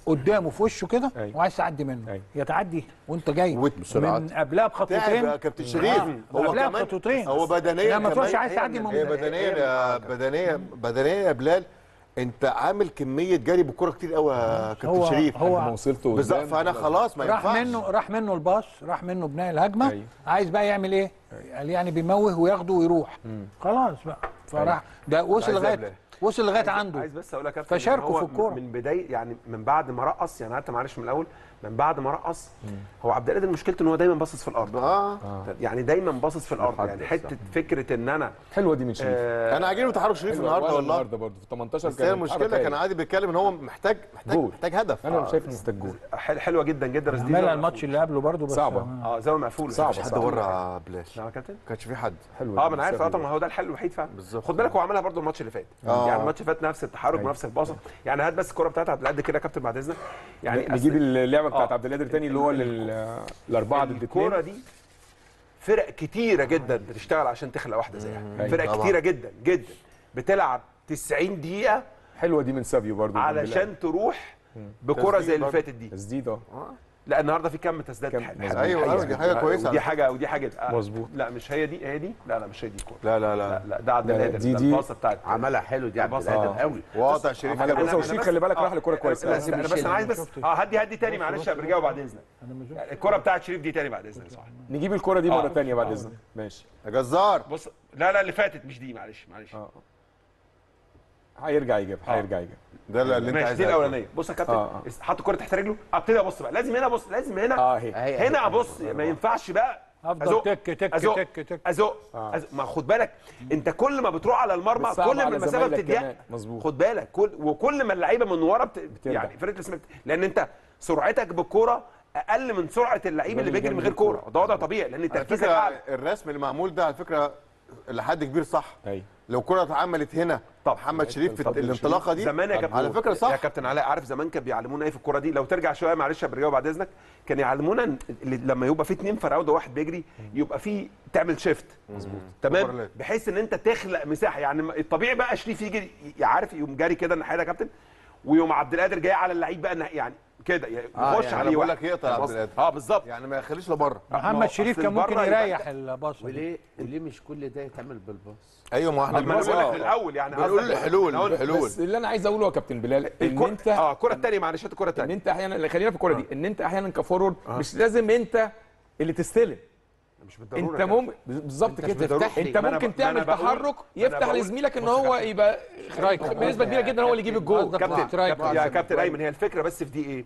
قدامه في وشه كده أيوة. وعايز تعدي منه أيوة. يا تعدي وانت جاي بسرعات. من قبلها بخطوتين تعب يا كابتن شريف هو قبلها بخطوتين هو بدنيا لا ما تروحش كمان- عايز تعدي من هي بدنيا يا بدنيا بدنيا يا بلال انت عامل كميه جري بالكره كتير قوي يا كابتن هو- شريف هو- لما وصلت بالظبط قدام فانا خلاص ما راح ينفعش منه راح منه الباص راح منه بناء الهجمه أيوة. عايز بقى يعمل ايه؟ قال يعني بيموه وياخده ويروح خلاص بقى فراح ده وصل عايز لغايه أبلغ. وصل لغايه عايز- عنده عايز بس اقول لك يا كابتن إن فشاركوا هو في الكورة. من بدايه يعني من بعد ما رقص يعني حتى معلش من الاول من بعد ما رقص هو عبد القادر مشكلته ان هو دايما باصص في الارض اه يعني دايما باصص في الارض محدد، يعني صح. حته فكره ان انا حلوه دي من شريف آه انا عاجبني تحرك شريف حلوة. النهارده ولا والله النهارده برضه في 18 بس هي المشكله كان عادي بيتكلم ان هو محتاج محتاج جول. محتاج هدف انا آه. شايف انه محتاج جول حل- حلوه جدا جدا بس دي عملها زاوية الماتش اللي قبله برضه بس صعبة. ما- اه زاويه مقفوله صعبة، مفيش حد صعبة. ورا بلال لا يا كابتن ما كانش في حد حلوه اه دي ما انا عارف اه سهلة. طبعا هو ده الحل الوحيد فعلا بالظبط. خد بالك هو عملها برضه الماتش اللي فات آه. يعني الماتش اللي فات نفس التحرك أيوة. ونفس الباصه يعني هات بس الكوره بتاعت عبد القادر كده يا كابتن بعد اذنك يعني يعني نجيب أصل اللعبه بتاعت آه. عبد القادر تاني اللي هو لل- الاربعه ضد الكوره اثنين دي فرق كتيره جدا بتشتغل عشان تخلق واحده زيها أيوة. فرق طبعا. كتيره جدا جدا بتلعب 90 دقيقه حلوه دي من سابيو برضه علشان تروح بكره زي اللي برضه. فاتت دي تسديد اه لا النهارده في كم تسديدات كم- حلوة. مظبوط. أيوة، حقيقة. أيوة، دي حاجة كويسة ودي على حاجه ودي حاجه آه، مظبوط. لا مش هي دي هي دي لا لا مش هي دي الكوره لا لا لا لا لا ده عبد لا، القادر دي- ده دي- الباصه بتاعت عملها حلو دي عبد الباص- القادر آه. قوي واقع شريف عملها حاجة كويسه أنا وشريف بس- خلي بالك آه، راح لكوره كويسه بس انا بس انا عايز بس اه هدي هدي تاني معلش قبل الجو بعد اذنك انا ما شفتش. الكره بتاعت شريف دي تاني بعد اذنك صح نجيب الكوره دي مره آه. ثانيه بعد اذنك ماشي يا جزار بص لا لا اللي فاتت مش دي معلش معلش اه هيرجع يجيب هيرجع يجيب ده اللي انت ماشي عايز دي الاولانيه بص يا كابتن آه، آه. حط الكره تحت رجله ابتدي ابص بقى لازم هنا ابص لازم هنا اه هي هي- هنا ابص ما ينفعش بقى افضل أزق، تك تك ازق تك تك ازق آه. أزق. ما خد بالك انت كل ما بتروح على المرمى بتصعب كل ما على المسافه زمايلك بتضيق كمان. مظبوط. خد بالك كل وكل ما اللعيبه من ورا بت... بترجع. يعني فرقه الاسماعيلي لان انت سرعتك بالكوره اقل من سرعه اللعيب اللي بيجري من غير كوره ده وضع طبيعي لان على تركيزك فكره اعلى الرسم اللي معمول ده على فكره لحد كبير صح ايوه لو كره اتعملت هنا طب محمد شريف في اتفضل. الانطلاقه دي زمان يا كابتن على فكره يا صح كابتن علاء عارف زمان كان بيعلمونا ايه في الكوره دي لو ترجع شويه معلش يا برجاوي بعد اذنك كان يعلمونا إن اللي- لما يبقى في اتنين فراوده واحد بيجري يبقى في تعمل شيفت مظبوط تمام اوفرلاب. بحيث ان انت تخلق مساحه يعني الطبيعي بقى شريف يجي ي- عارف يقوم جاري كده الناحيه ده يا كابتن ويقوم عبد القادر جاي على اللعيب بقى الناحية- يعني كده يعني آه، يخش يعني عليه أنا بقول واحد. لك يقطع فاهم عبد قصدي؟ القادر. اه بالظبط يعني ما يخليش لبره ما هو محمد شريف أصل كان ممكن بره يبقى يريح أنت- الباص وليه وليه مش كل ده يتعمل بالباص ايوه ما احنا ما انا بقول لك بنقول في الاول يعني بنقول قصدك- حلول أنا قلت- حلول بس اللي انا عايز اقوله يا كابتن بلال ان الكرة- انت اه الكره الثانيه معلش هات الكره ان الثانيه انت احيانا خلينا في الكوره دي ان انت احيانا كفورورد مش لازم انت اللي تستلم مش بالضروره انت يا ممكن بالظبط أنت مش كده بتفتح لي. انت ما أنا ممكن ب- ما أنا تعمل بقول- تحرك ما أنا يفتح بقول- لزميلك ان بص يا هو كابتن. يبقى سترايكر. بنسبه كبيره جدا هو اللي يجيب الجول قصدك كابتن سترايكر. كابتن يا كابتن ايمن هي الفكره بس في دي ايه؟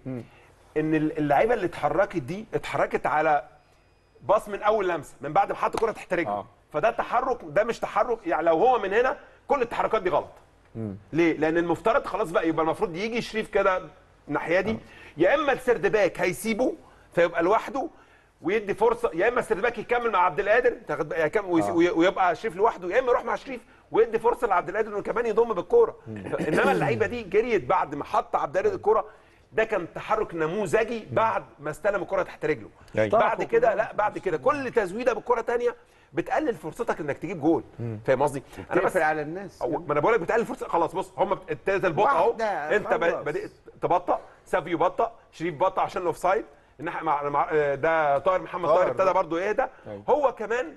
ان اللعيبه اللي اتحركت دي اتحركت على باص من اول لمسه من بعد ما حط كره تحت رجله آه. فده تحرك ده مش تحرك يعني لو هو من هنا كل التحركات دي غلط ليه؟ لان المفترض خلاص بقى يبقى المفروض يجي شريف كده الناحيه دي يا اما السرد باك هيسيبه فيبقى لوحده ويدي فرصه يا اما السرد باك يكمل مع عبد القادر تاخد بقى يكمل ويس- وي- ويبقى شريف لوحده يا اما يروح مع شريف ويدي فرصه لعبد القادر انه كمان يضم بالكوره انما اللعيبه دي جريت بعد ما حط عبد القادر الكوره ده كان تحرك نموذجي بعد ما استلم الكره تحت رجله أيوة. بعد كده لا بعد كده كل تزويده بالكره تانية بتقلل فرصتك انك تجيب جول فاهم قصدي انا بس تقفل على الناس أو- ما انا بقول لك بتقلل فرصه خلاص بص هم ابتدت البطء اهو واحدة، انت خلص. ب- بدات تبطأ سافيو بطأ شريف بطأ عشان الاوف سايد الناحيه مع مع- آه، ده طاهر محمد طاهر طاهر ابتدى ده. برضه يهدى أيوة. هو كمان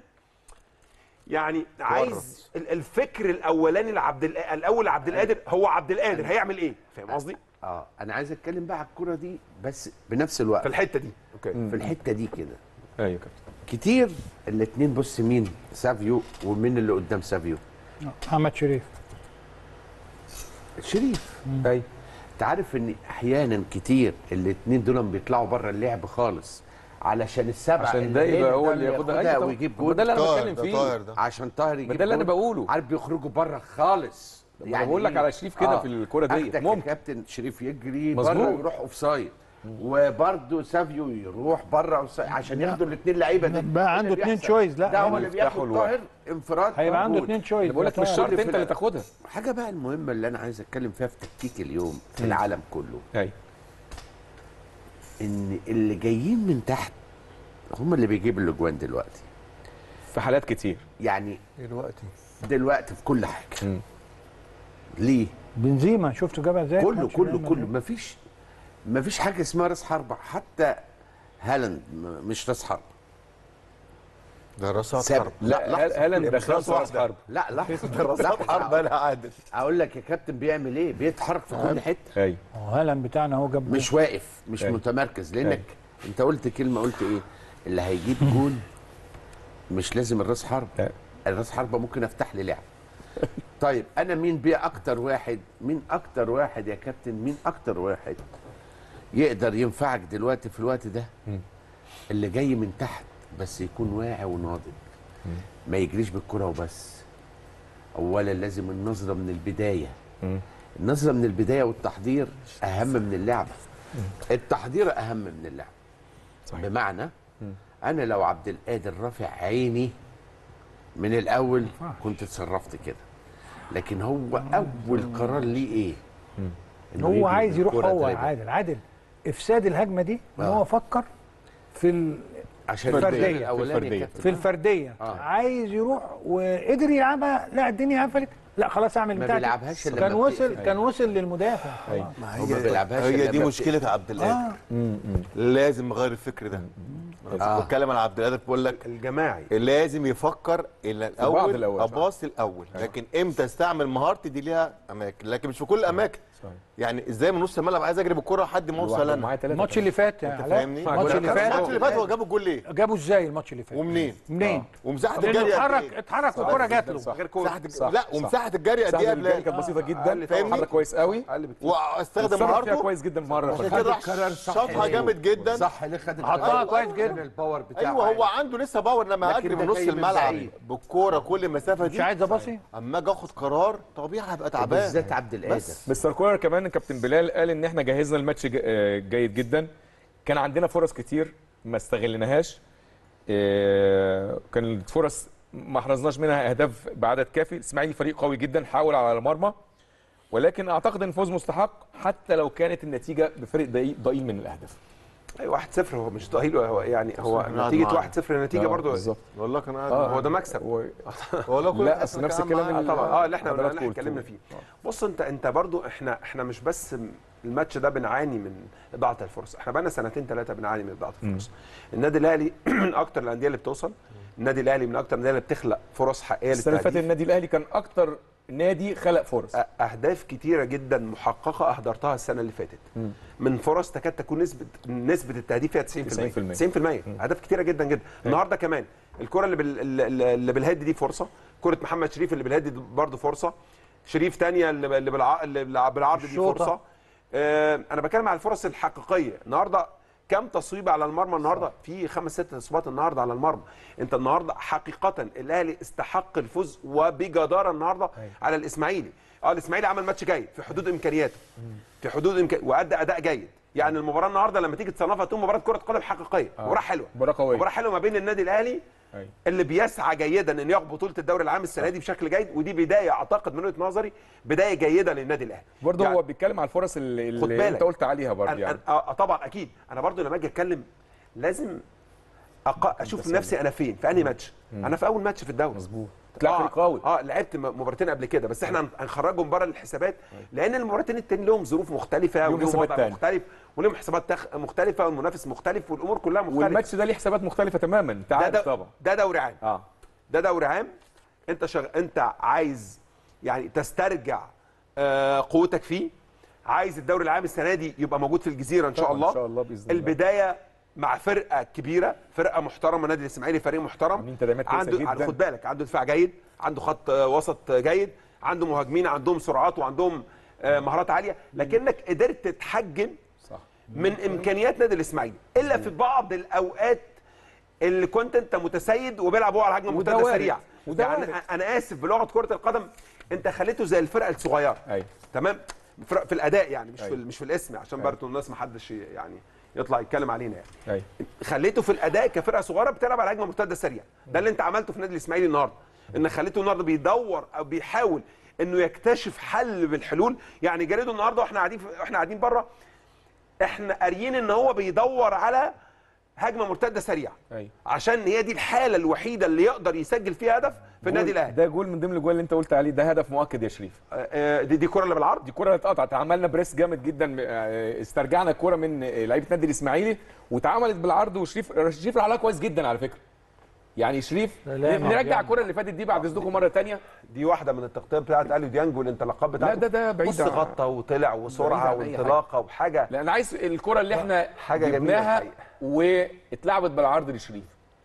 يعني عايز ال- الفكر الاولاني لعبد ال- الاول لعبد القادر هو عبد القادر هيعمل ايه فاهم قصدي اه انا عايز اتكلم بقى على الكوره دي بس بنفس الوقت في الحته دي اوكي في الحته دي كده ايوه كابتن كتير الاثنين بص مين سافيو ومين اللي قدام سافيو محمد شريف شريف ايوه انت عارف ان احيانا كتير الاثنين دول بيطلعوا بره اللعب خالص علشان السبعه عشان ده اللي يبقى هنا هو ده اللي ياخدها ياخدها أيوة طبعاً. ويجيب هو جول ده اللي انا طاهر بتكلم ده فيه طاهر ده عشان طاهر يجيب ده اللي أنا جول. بقوله. عارف بيخرجوا بره خالص أنا بقول لك على شريف كده في الكرة دي. أخدك ممكن. يا كابتن شريف يجري مظبوط. بره يروح اوف سايد وبرده سافيو يروح بره اوف سايد عشان ياخدوا الاثنين لعيبه دي بقى عنده اللي اتنين بيحصل. choice، لا، ده هو هم اللي يفتحوا بياخد الواحد. طاهر انفراد هيبقى عنده موجود. اثنين شويس أنا بقول لك مش شرط في انت لا. اللي تاخدها حاجه بقى المهمه اللي انا عايز اتكلم فيها في تكتيك اليوم في العالم كله ايوه ان اللي جايين من تحت هم اللي بيجيبوا الاجوان دلوقتي في حالات كتير يعني دلوقتي دلوقتي في كل حاجه مم. ليه بنزيما شفتوا جابها ازاي كله ماتش كله ريال كله مدريد؟ مفيش مفيش حاجه اسمها راس حربه حتى هالاند م- مش راس حربه ده راسات ثابت. حرب لا لحظة. هالاند مش ده راس خمسه راس واحدة. حرب لا لحظه ده راسات حرب انا عادل اقول لك يا كابتن بيعمل ايه بيتحرك في كل حته ايوه هو هالاند بتاعنا هو جاب مش واقف مش أيوة. متمركز لانك أيوة. انت قلت كلمه قلت ايه اللي هيجيب جول مش لازم الراس حرب أيوة. الراس حربه ممكن افتح لي لعب طيب انا مين بيه اكتر واحد مين اكتر واحد يا كابتن مين اكتر واحد يقدر ينفعك دلوقتي في الوقت ده اللي جاي من تحت بس يكون واعي وناضج ما يجريش بالكره وبس اولا لازم النظره من البدايه النظره من البدايه والتحضير اهم من اللعبه التحضير اهم من اللعبه صحيح. بمعنى انا لو عبد القادر رافع عيني من الاول كنت اتصرفت كده لكن هو اول قرار ليه ايه إنه هو يجري عايز يروح بالكرة هو تلاتة. عادل عادل افساد الهجمه دي ان آه. هو فكر في ال... عشان الفردية. الجول الأولاني يا الفردية. كابتن. في الفرديه آه. عايز يروح وقدر يلعبها لا الدنيا قفلت لا خلاص اعمل ما بتاعتي بيلعبهاش إلا كان لما وصل بتقفل. كان وصل للمدافع أيوة. خلاص. ما هو ما بيلعبهاش هي إلا دي لما مشكله عبد القادر اه لازم نغير الفكر ده آه. آه. بتكلم عن عبد القادر بقول لك الجماعي لازم يفكر الا بعض الاول الأول، صح. اباص الاول لكن امتى استعمل مهارتي دي ليها اماكن لكن مش في كل الاماكن صحيح. يعني ازاي من نص الملعب عايز اجري بالكره لحد ما اوصل لوحده انا معاه ثلاثه الماتش اللي فات يا انت علاء فاهمني الماتش اللي الماتش فات اللي فات هو جاب الجول ليه جابوا ازاي الماتش اللي فات ومنين منين ومساحه لانه الجري قد اتحرك ايه اتحرك والكره جات له صح. غير كوره مساحه الج- صح، لا صح. ومساحه الجري قد ايه مساحه يا الجري بلال كانت بسيطه أقل جدا فاهمني؟ اتحرك كويس قوي اقل بكتير واستخدم واتصرف فيها مهارته كويس جدا مره عشان فاتت. كده راح القرار صح شاطها ليه؟ جامد جدا صح ليه خد حطها القرار؟ كويس جدا. عشان الباور بتاعه ايوه هو عالي. عنده لسه باور لما لكن اجري ده من نص جاي من الملعب بعيد. بالكوره كل المسافه مش دي عايز اباصي اما اجي اخد قرار طبيعي هبقى تعبان بالذات عبد القادر بس مستر كولر كمان كابتن بلال قال ان احنا جهزنا الماتش ج- آه، جيد جدا كان عندنا فرص كتير ما استغلناهاش آه، كان الفرص ما حرزناش منها اهداف بعدد كافي الاسماعيلي فريق قوي جدا حاول على المرمى ولكن اعتقد ان الفوز مستحق حتى لو كانت النتيجه بفرق ضئيل ضئيل من الاهداف 1-0 هو مش ضئيل هو يعني هو صح، قاعد نتيجه معانا. 1-0 نتيجه آه، برضه بالظبط والله كان قاعد آه. هو ده مكسب و... والله كل لا، الناس أصل نفس كان الكلام معانا. اللي- اه طبعا اه اللي احنا حضراتكم اللي احنا اتكلمنا قلتوه. فيه بص انت انت برضو احنا احنا مش بس الماتش ده بنعاني من اضاعه الفرص احنا بقالنا سنتين ثلاثه بنعاني من اضاعه الفرص النادي الاهلي من اكتر الانديه اللي بتوصل النادي الاهلي من اكتر الانديه اللي بتخلق فرص حقيقيه السنه اللي فاتت للتهديف النادي الاهلي كان اكتر نادي خلق فرص أ- اهداف كتيره جدا محققه اهدرتها السنه اللي فاتت من فرص تكاد تكون نسبه نسبه التهديف فيها 90% 90% اهداف كتيره جدا جدا النهارده كمان الكره اللي بال... اللي اللي بالهيد دي فرصه كره محمد شريف اللي بالهيد دي برضه فرصه شريف تانية اللي اللي بالع... اللي بالعرض دي الشوطة. فرصه آه انا بتكلم على الفرص الحقيقيه النهارده كم تصويب على المرمى النهارده في خمس ست اصابات النهارده على المرمى انت النهارده حقيقه الاهلي استحق الفوز وبجداره النهارده على الاسماعيلي اه الاسماعيلي عمل ماتش جيد في حدود امكانياته في حدود إمكان... وادى اداء جيد يعني المباراه النهارده لما تيجي تصنفها تقول مباراه كره قدم حقيقيه مباراه حلوه مباراة قوية. مباراه حلوه ما بين النادي الاهلي أيوة. اللي بيسعى جيدا ان ياخد بطوله الدوري العام السنه دي بشكل جيد ودي بدايه اعتقد من وجهه نظري بدايه جيده للنادي الاهلي برضه يعني هو بيتكلم على الفرص اللي, خد اللي بالك. انت قلت عليها برضه أنا يعني يعني. آه طبعا اكيد انا برضو لما اجي اتكلم لازم أق... اشوف نفسي انا فين في انهي ماتش انا في اول ماتش في الدوري مظبوط تلعب آه، فريق قوي اه لعبت م- مباراتين قبل كده بس احنا هن- هنخرجهم بره الحسابات لان المباراتين التانيين لهم ظروف مختلفه ليهم وليهم حسابات وضع تانية. مختلف وليهم حسابات تخ... مختلفه والمنافس مختلف والامور كلها مختلفه والماتش ده ليه حسابات مختلفه تماما انت ده, عارف ده, طبعا ده دوري عام اه ده دوري عام انت شغ... انت عايز يعني تسترجع آه قوتك فيه عايز الدوري العام السنه دي يبقى موجود في الجزيره ان شاء طبعاً، الله إن شاء الله بإذن الله. البدايه مع فرقه كبيره فرقه محترمه نادي الاسماعيلي فريق محترم عاملين تدعيمات كويسة عنده جداً. خد بالك عنده دفاع جيد عنده خط آه، وسط جيد عنده مهاجمين عندهم سرعات وعندهم آه، مهارات عاليه لكنك قدرت تتحجم صح من امكانيات نادي الاسماعيلي الا في بعض الاوقات اللي كنت انت متسيد وبيلعب هو على هجمه وده مرتده وارد. سريعه وده يعني وارد. انا اسف بلغه كره القدم انت خليته زي الفرقه الصغيره ايوه تمام في في الاداء يعني مش في أيوة. مش في الاسم عشان برضه الناس ما حدش يعني يطلع يتكلم علينا يعني ايوه خليته في الاداء كفرقه صغيره بتلعب على هجمه مرتده سريعه ده اللي انت عملته في نادي الاسماعيلي النهارده ان خليته النهارده بيدور او بيحاول انه يكتشف حل بالحلول يعني جريده النهارده واحنا قاعدين في- واحنا قاعدين بره احنا قاريين ان هو بيدور على هجمه مرتده سريعه ايوه عشان هي دي الحاله الوحيده اللي يقدر يسجل فيها هدف في النادي جول- الاهلي ده جول من ضمن الجوال اللي انت قلت عليه ده هدف مؤكد يا شريف آه، آه، دي دي كره اللي بالعرض دي كره اللي اتقطعت عملنا بريس جامد جدا آه، استرجعنا الكره من آه، لعيبه نادي الاسماعيلي واتعملت بالعرض وشريف شريف راح لها كويس جدا على فكره يعني شريف سلام نرجع عليك. الكره اللي فاتت دي بعد اذنكم مره ثانيه دي واحده من التغطيه بتاعت اليو ديانج والانطلاقات بتاعته لا، ده- ده بعيد بص عن- غطى وطلع بعيد وسرعه عن أي وانطلاقه وحاجه لا انا عايز الكره اللي احنا حاجة جميلة جبناها الحقيقة. واتلعبت بالعرض لشريف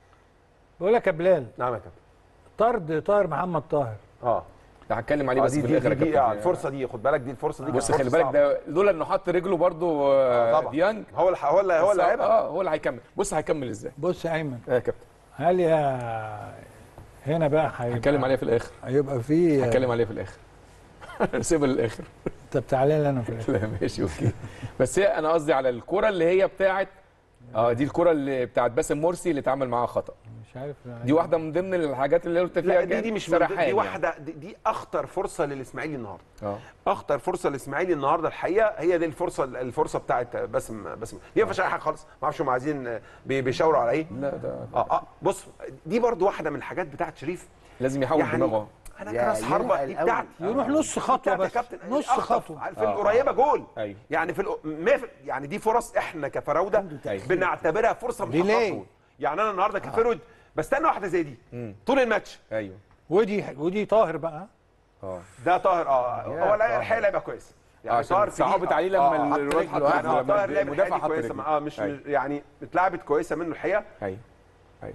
بقول لك يا بلال نعم يا كابتن طرد طاهر محمد طاهر اه ده هتكلم عليه آه، بس دي في دي, الاخر دي, يا دي آه، كابتن الفرصه دي خد بالك دي الفرصه دي بص كانت خلي فرصة بالك صعبة. ده لولا انه حط رجله برضو آه، طبعا ديانج هو اللي هو اللي هو اللي لعبها اه هو اللي هيكمل بص هيكمل ازاي بص يا ايمن اه يا كابتن هل يا هنا بقى هيبقى هتكلم عليها في الاخر هيبقى في هتكلم عليها في الاخر سيبها للاخر طب تعالى لي انا في الاخر لا ماشي اوكي بس هي انا قصدي على الكره اللي هي بتاعت اه دي الكره اللي بتاعت باسم مرسي اللي اتعمل معاها خطا مش عارف دي واحده من ضمن الحاجات اللي قلت فيها لا دي دي مش من ضمن- سرحان دي يعني. واحده دي, دي اخطر فرصه للاسماعيلي النهارده اه اخطر فرصه للاسماعيلي النهارده الحقيقه هي دي الفرصه الفرصه بتاعت باسم باسم دي ما فيهاش اي حاجه خالص ما اعرفش هم عايزين بي- بيشاوروا على ايه لا ده اه اه بص دي برضو واحده من الحاجات بتاعت شريف لازم يحول يعني دماغه انا يا- كراس حربه يلحق دي الأول. بتاعتي يروح نص خطوه بتاعت يا بس كابتن نص أخطف. خطوه في القريبه جول ايوه يعني في الق- مية في- يعني دي فرص احنا كفراوده أيوة. بنعتبرها فرصه دي محققه ليه؟ جول. يعني انا النهارده كفرود بستنى واحده زي دي طول الماتش ايوه ودي ودي طاهر بقى اه ده طاهر اه هو لا الحقيقه لعبه كويس يعني عشان طاهر في دي- صعبت عليه آه، لما آه، الواد حط حط رجله. رجله، آه، لما طاهر لعب المدافع الحقيقه حط دي كويسه رجله. اه مش أيوة. مش- يعني اتلعبت كويسه منه الحقيقه ايوه ايوه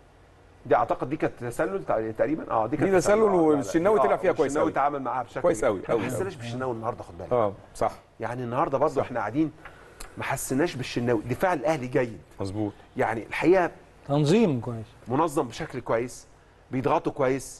دي اعتقد دي كانت تسلل تع- تقريبا اه دي كانت دي تسلل آه، لا، لا. والشناوي طلع آه، فيها كويس والشناوي أوي. تعامل معاها بشكل كويس أوي، ما أوي، حسيناش بالشناوي النهارده خد بالك اه صح يعني النهارده برضه احنا قاعدين ما حسيناش بالشناوي دفاع الاهلي جيد مظبوط يعني الحقيقه تنظيم كويس منظم بشكل كويس بيضغطوا كويس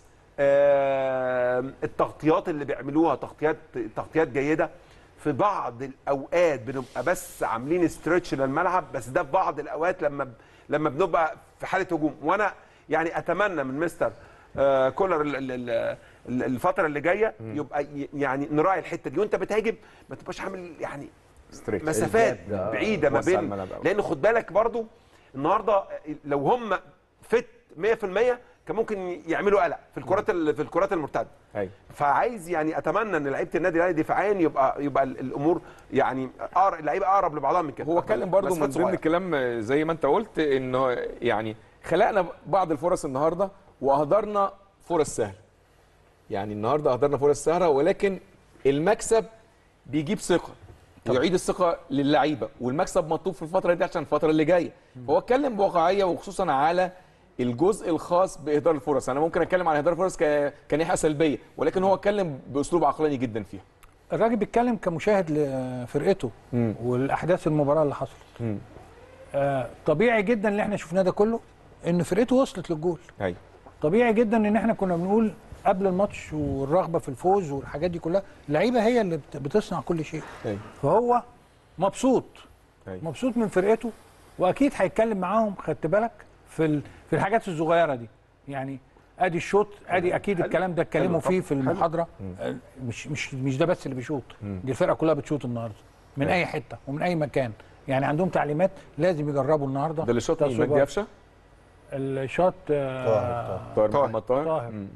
آه التغطيات اللي بيعملوها تغطيات تغطيات جيده في بعض الاوقات بنبقى بس عاملين استرتش للملعب بس ده في بعض الاوقات لما ب- لما بنبقى في حاله هجوم وانا يعني اتمنى من مستر آه كولر ال- ال- ال- ال- الفتره اللي جايه يبقى ي- يعني نراعي الحته دي وانت بتهاجم ما تبقاش عامل يعني ستريت مسافات الجاب ده، آه. بعيده ما وسع بين الملعب أوي. لان خد بالك برضو النهارده لو هم فت 100% كان ممكن يعملوا قلق في الكرات ال- في الكرات المرتده ايوه فعايز يعني اتمنى ان لعيبه النادي الاهلي دفاعيا يبقى يبقى ال- الامور يعني أقر- اللعيبه اقرب لبعضها من كده هو اتكلم برضه من مسافات ضمن صغيرة. الكلام زي ما انت قلت انه يعني خلقنا بعض الفرص النهارده واهدرنا فرص سهله يعني النهارده اهدرنا فرص سهله ولكن المكسب بيجيب ثقه ويعيد الثقه للعيبه والمكسب مطلوب في الفتره دي عشان الفتره اللي جايه هو اتكلم بواقعيه وخصوصا على الجزء الخاص باهدار الفرص انا ممكن اتكلم عن اهدار الفرص ك- كناحيه سلبيه ولكن هو اتكلم باسلوب عقلاني جدا فيها الراجل بيتكلم كمشاهد لفرقته مم. والاحداث المباراه اللي حصلت مم. آه طبيعي جدا اللي احنا شفناه ده كله ان فرقته وصلت للجول ايوه طبيعي جدا ان احنا كنا بنقول قبل الماتش والرغبه في الفوز والحاجات دي كلها اللعيبه هي اللي بت- بتصنع كل شيء ايوه فهو مبسوط أيوة. مبسوط من فرقته واكيد هيتكلم معاهم خدت بالك في ال- في الحاجات الصغيره دي يعني ادي الشوط ادي اكيد الكلام ده اتكلموا فيه في المحاضره آه، مش مش مش ده بس اللي بيشوط دي الفرقه كلها بتشوط النهارده من اي حته ومن اي مكان يعني عندهم تعليمات لازم يجربوا النهارده ده اللي شاط مين تصويبات. مجدي قفشه الشوط آه طاهر طاهر. محمد طاهر طاهر. مم.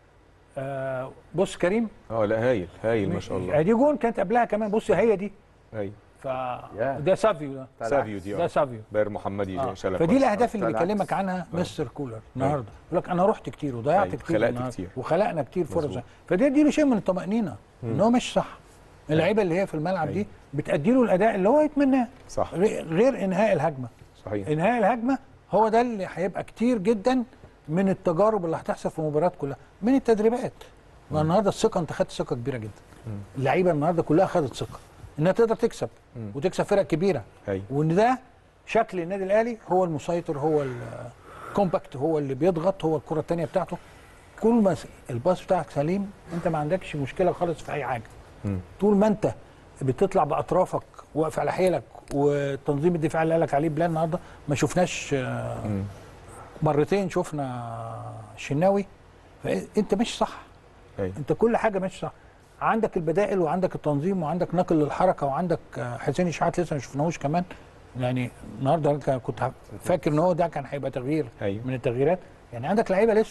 آه بص كريم اه لا هايل هايل ما شاء الله دي جون كانت قبلها كمان بص هي دي ايوه ف ده سافيو ده سافيو دي ده اه سافيو باير محمدي آه. شالها فدي كويس. الاهداف اللي بالعكس. بيكلمك عنها مستر كولر النهارده يقول لك انا رحت كتير وضيعت أيوة، كتير خلقت النهاردة كتير. وخلقنا كتير فرص مظبوط. فدي دي شيء من الطمانينه ان هو ماشي صح اللعيبه اللي هي في الملعب دي بتأدي له الاداء اللي هو يتمناه صح غير- غير انهاء الهجمه صحيح انهاء الهجمه هو ده اللي هيبقى كتير جدا من التجارب اللي هتحصل في المباريات كلها من التدريبات والنهارده الثقه انت خدت ثقه كبيره جدا اللعيبه النهارده كلها خدت ثقه انها تقدر تكسب وتكسب فرق كبيره ايوه وان ده شكل النادي الاهلي هو المسيطر هو الكومباكت هو اللي بيضغط هو الكره الثانيه بتاعته كل ما س- الباص بتاعك سليم انت ما عندكش مشكله خالص في اي حاجه طول ما انت بتطلع باطرافك واقف على حيلك والتنظيم الدفاعي اللي قالك عليه بلان النهارده ما شفناش آه، مرتين شفنا الشناوي فانت ماشي صح ايوه انت كل حاجه ماشي صح عندك البدائل وعندك التنظيم وعندك نقل للحركه وعندك آه، حسين اشاعات لسه ما شفناهوش كمان يعني النهارده أنا كنت فاكر ان هو ده كان هيبقى تغيير أيوة. من التغييرات يعني عندك لعيبه لسه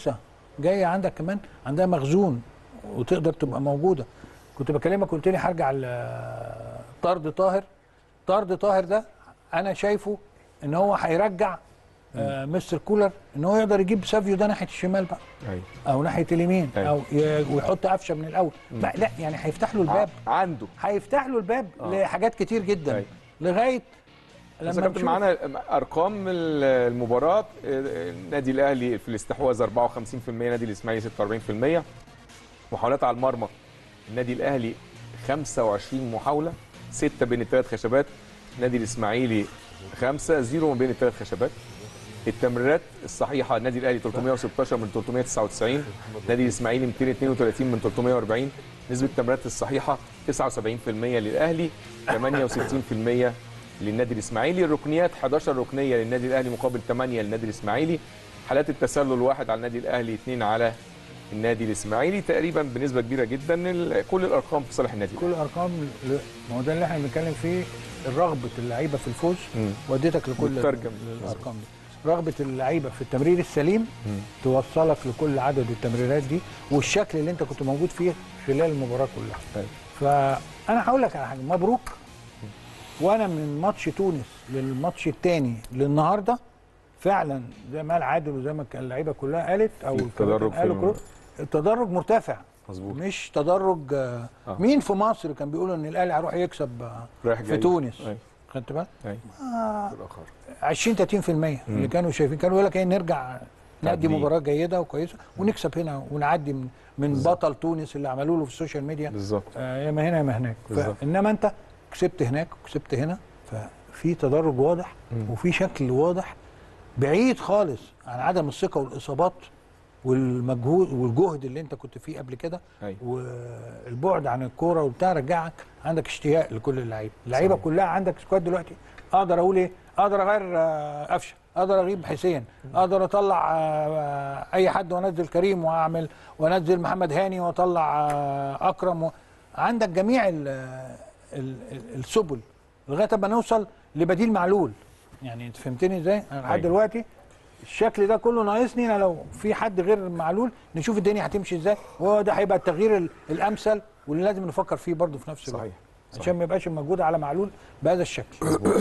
جايه عندك كمان عندها مخزون وتقدر تبقى موجوده كنت بكلمك قلت لي هرجع ل- طرد طاهر طرد طاهر ده انا شايفه ان هو هيرجع آه مستر كولر ان هو يقدر يجيب سافيو ده ناحيه الشمال بقى ايوه او ناحيه اليمين أيوة. او ي- ويحط قفشه من الاول لا, لا يعني هيفتح له الباب عنده هيفتح له الباب لحاجات كتير جدا أيوة. لغايه بس لما كابتن نشوف معانا ارقام ال- المباراه النادي الاهلي في الاستحواذ 54% نادي الاسماعيلي 46% محاولات على المرمى النادي الاهلي 25 محاوله 6 بين الثلاث خشبات نادي الاسماعيلي 5 0 ما بين الثلاث خشبات التمريرات الصحيحه النادي الاهلي 316 من 399 نادي الاسماعيلي 232 من 340 نسبه التمريرات الصحيحه 79% للاهلي 68% للنادي الاسماعيلي الركنيات 11 ركنيه للنادي الاهلي مقابل 8 للنادي الاسماعيلي حالات التسلل واحد على النادي الاهلي اثنين على النادي الاسماعيلي تقريبا بنسبه كبيره جدا ال- كل الارقام في صالح النادي كل الارقام ل- ما هو ده اللي احنا بنتكلم فيه رغبه اللعيبه في الفوز وديتك لكل مترجم. الارقام دي رغبه اللعيبه في التمرير السليم توصلك لكل عدد التمريرات دي والشكل اللي انت كنت موجود فيه خلال المباراه كلها أيوة. فانا هقول لك على حاجه مبروك وانا من ماتش تونس للماتش الثاني للنهارده فعلا زي ما قال عادل وزي ما كان اللعيبه كلها قالت او التدرج الكباتن في قالوا الم- كله التدرج مرتفع مظبوط مش تدرج آه. آه. مين في مصر كان بيقولوا ان الاهلي هيروح يكسب آه، رايح في جاي. تونس أيوة. خدت بالك أيوة. آه 20 30% اللي كانوا شايفين كانوا يقول لك ايه نرجع نأدي تعدي. مباراه جيده وكويسه ونكسب هنا ونعدي من من بطل تونس اللي عملوا له في السوشيال ميديا بالظبط آه، يا ما هنا يا ما هناك بالظبط. انما انت كسبت هناك وكسبت هنا ففي تدرج واضح وفي شكل واضح بعيد خالص عن عدم الثقه والاصابات والمجهود والجهد اللي انت كنت فيه قبل كده أيوة. والبعد عن الكوره وبتاع رجعك عندك اشتياق لكل اللعيبه اللعيبه صحيح. كلها عندك سكواد دلوقتي اقدر اقول ايه اقدر اغير آه، قفشه اقدر اغيب حسين اقدر اطلع آه، اي حد وانزل كريم واعمل وانزل محمد هاني واطلع آه، اكرم و... عندك جميع ال ال ال السبل لغايه ما نوصل لبديل معلول يعني انت فهمتني ازاي انا لحد أيوة. دلوقتي الشكل ده كله ناقصني انا لو في حد غير معلول نشوف الدنيا هتمشي ازاي وهو ده هيبقى التغيير ال- الامثل واللي لازم نفكر فيه برضه في نفس الوقت صحيح عشان ما يبقاش المجهود على معلول بهذا الشكل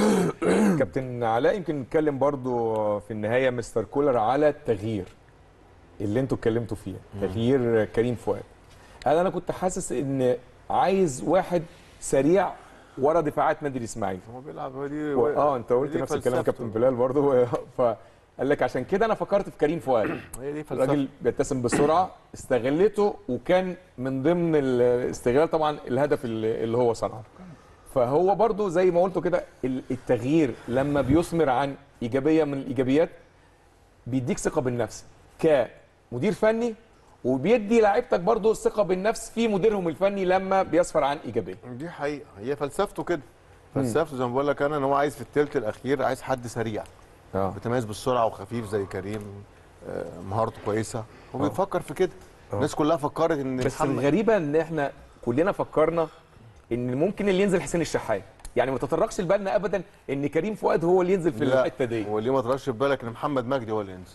كابتن علاء يمكن نتكلم برضو في النهايه مستر كولر على التغيير اللي انتوا اتكلمتوا فيه تغيير كريم فؤاد هل انا كنت حاسس ان عايز واحد سريع ورا دفاعات نادي الاسماعيلي هو بيلعب هو دي و- اه انت قلت دي نفس الكلام يا فلسفته. كابتن بلال برضو فقال لك عشان كده انا فكرت في كريم فؤاد هي دي فلسفه الراجل بيبتسم بسرعه استغلته وكان من ضمن الاستغلال طبعا الهدف اللي اللي هو صنعه فهو برضو زي ما قلتوا كده ال- التغيير لما بيثمر عن ايجابيه من الايجابيات بيديك ثقه بالنفس كمدير فني وبيدي لعيبتك برضو الثقه بالنفس في مديرهم الفني لما بيسفر عن ايجابيه دي حقيقه هي فلسفته كده فلسفته زي ما بقول لك انا ان هو عايز في الثلث الاخير عايز حد سريع اه بيتميز بالسرعه وخفيف زي كريم آه، مهارته كويسه هو آه. بيفكر في كده الناس كلها فكرت ان بس محمد- الغريبه ان احنا كلنا فكرنا ان ممكن اللي ينزل حسين الشحات يعني ما تطرقش لبالنا ابدا ان كريم فؤاد هو اللي ينزل في لا، الحته دي هو ليه ما طلعش في بالك ان محمد مجدي هو اللي ينزل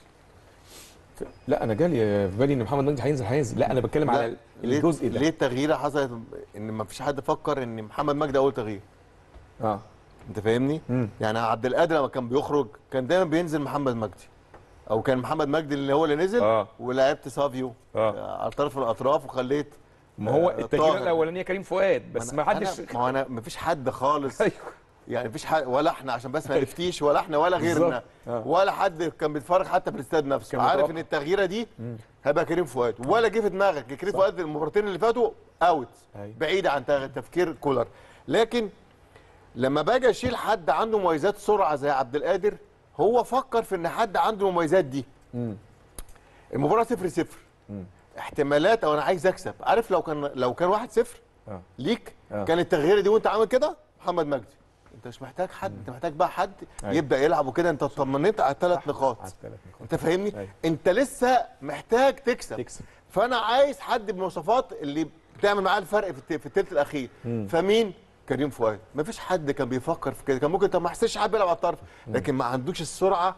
لا انا جالي في بالي ان محمد مجدي هينزل هينزل لا انا بتكلم لا، على ليه- الجزء ده ليه التغييره حصلت ان ما فيش حد فكر ان محمد مجدي اول تغيير اه انت فاهمني مم. يعني عبد القادر لما كان بيخرج كان دايما بينزل محمد مجدي او كان محمد مجدي اللي هو اللي نزل آه. ولعبت سافيو آه. على طرف الاطراف وخليت ما هو آه، التغيير طاهر. الاولانيه كريم فؤاد بس ما أنا- حدش أنا- ما هو انا ما فيش حد خالص ايوه يعني مفيش حد ولا احنا عشان بس ما نفتيش ولا احنا ولا غيرنا بالظبط. آه. ولا حد كان بيتفرج حتى في الاستاد نفسه كان عارف متوقع. ان التغييره دي هيبقى كريم فؤاد ولا جه في دماغك كريم فؤاد المباراتين اللي فاتوا اوت أيوة. بعيد عن تغ- تفكير كولر لكن لما باجي اشيل حد عنده مميزات سرعه زي عبد القادر هو فكر في ان حد عنده المميزات دي مم. المباراه صفر صفر احتمالات او انا عايز اكسب عارف لو كان لو كان واحد صفر آه. ليك آه. كان التغييره دي وانت عامل كده محمد مجدي انت مش محتاج حد انت محتاج بقى حد أيوة. يبدا يلعب وكده انت اطمنيت على الثلاث نقاط على الثلاث نقاط. انت فاهمني أيوة. انت لسه محتاج تكسب تكسب فانا عايز حد بمواصفات اللي بتعمل معاه الفرق في الت- في الثلث الاخير فمين كريم فؤاد مفيش حد كان بيفكر في كده كان ممكن طب ما حسيتش حد بيلعب على الطرف لكن ما عندوش السرعه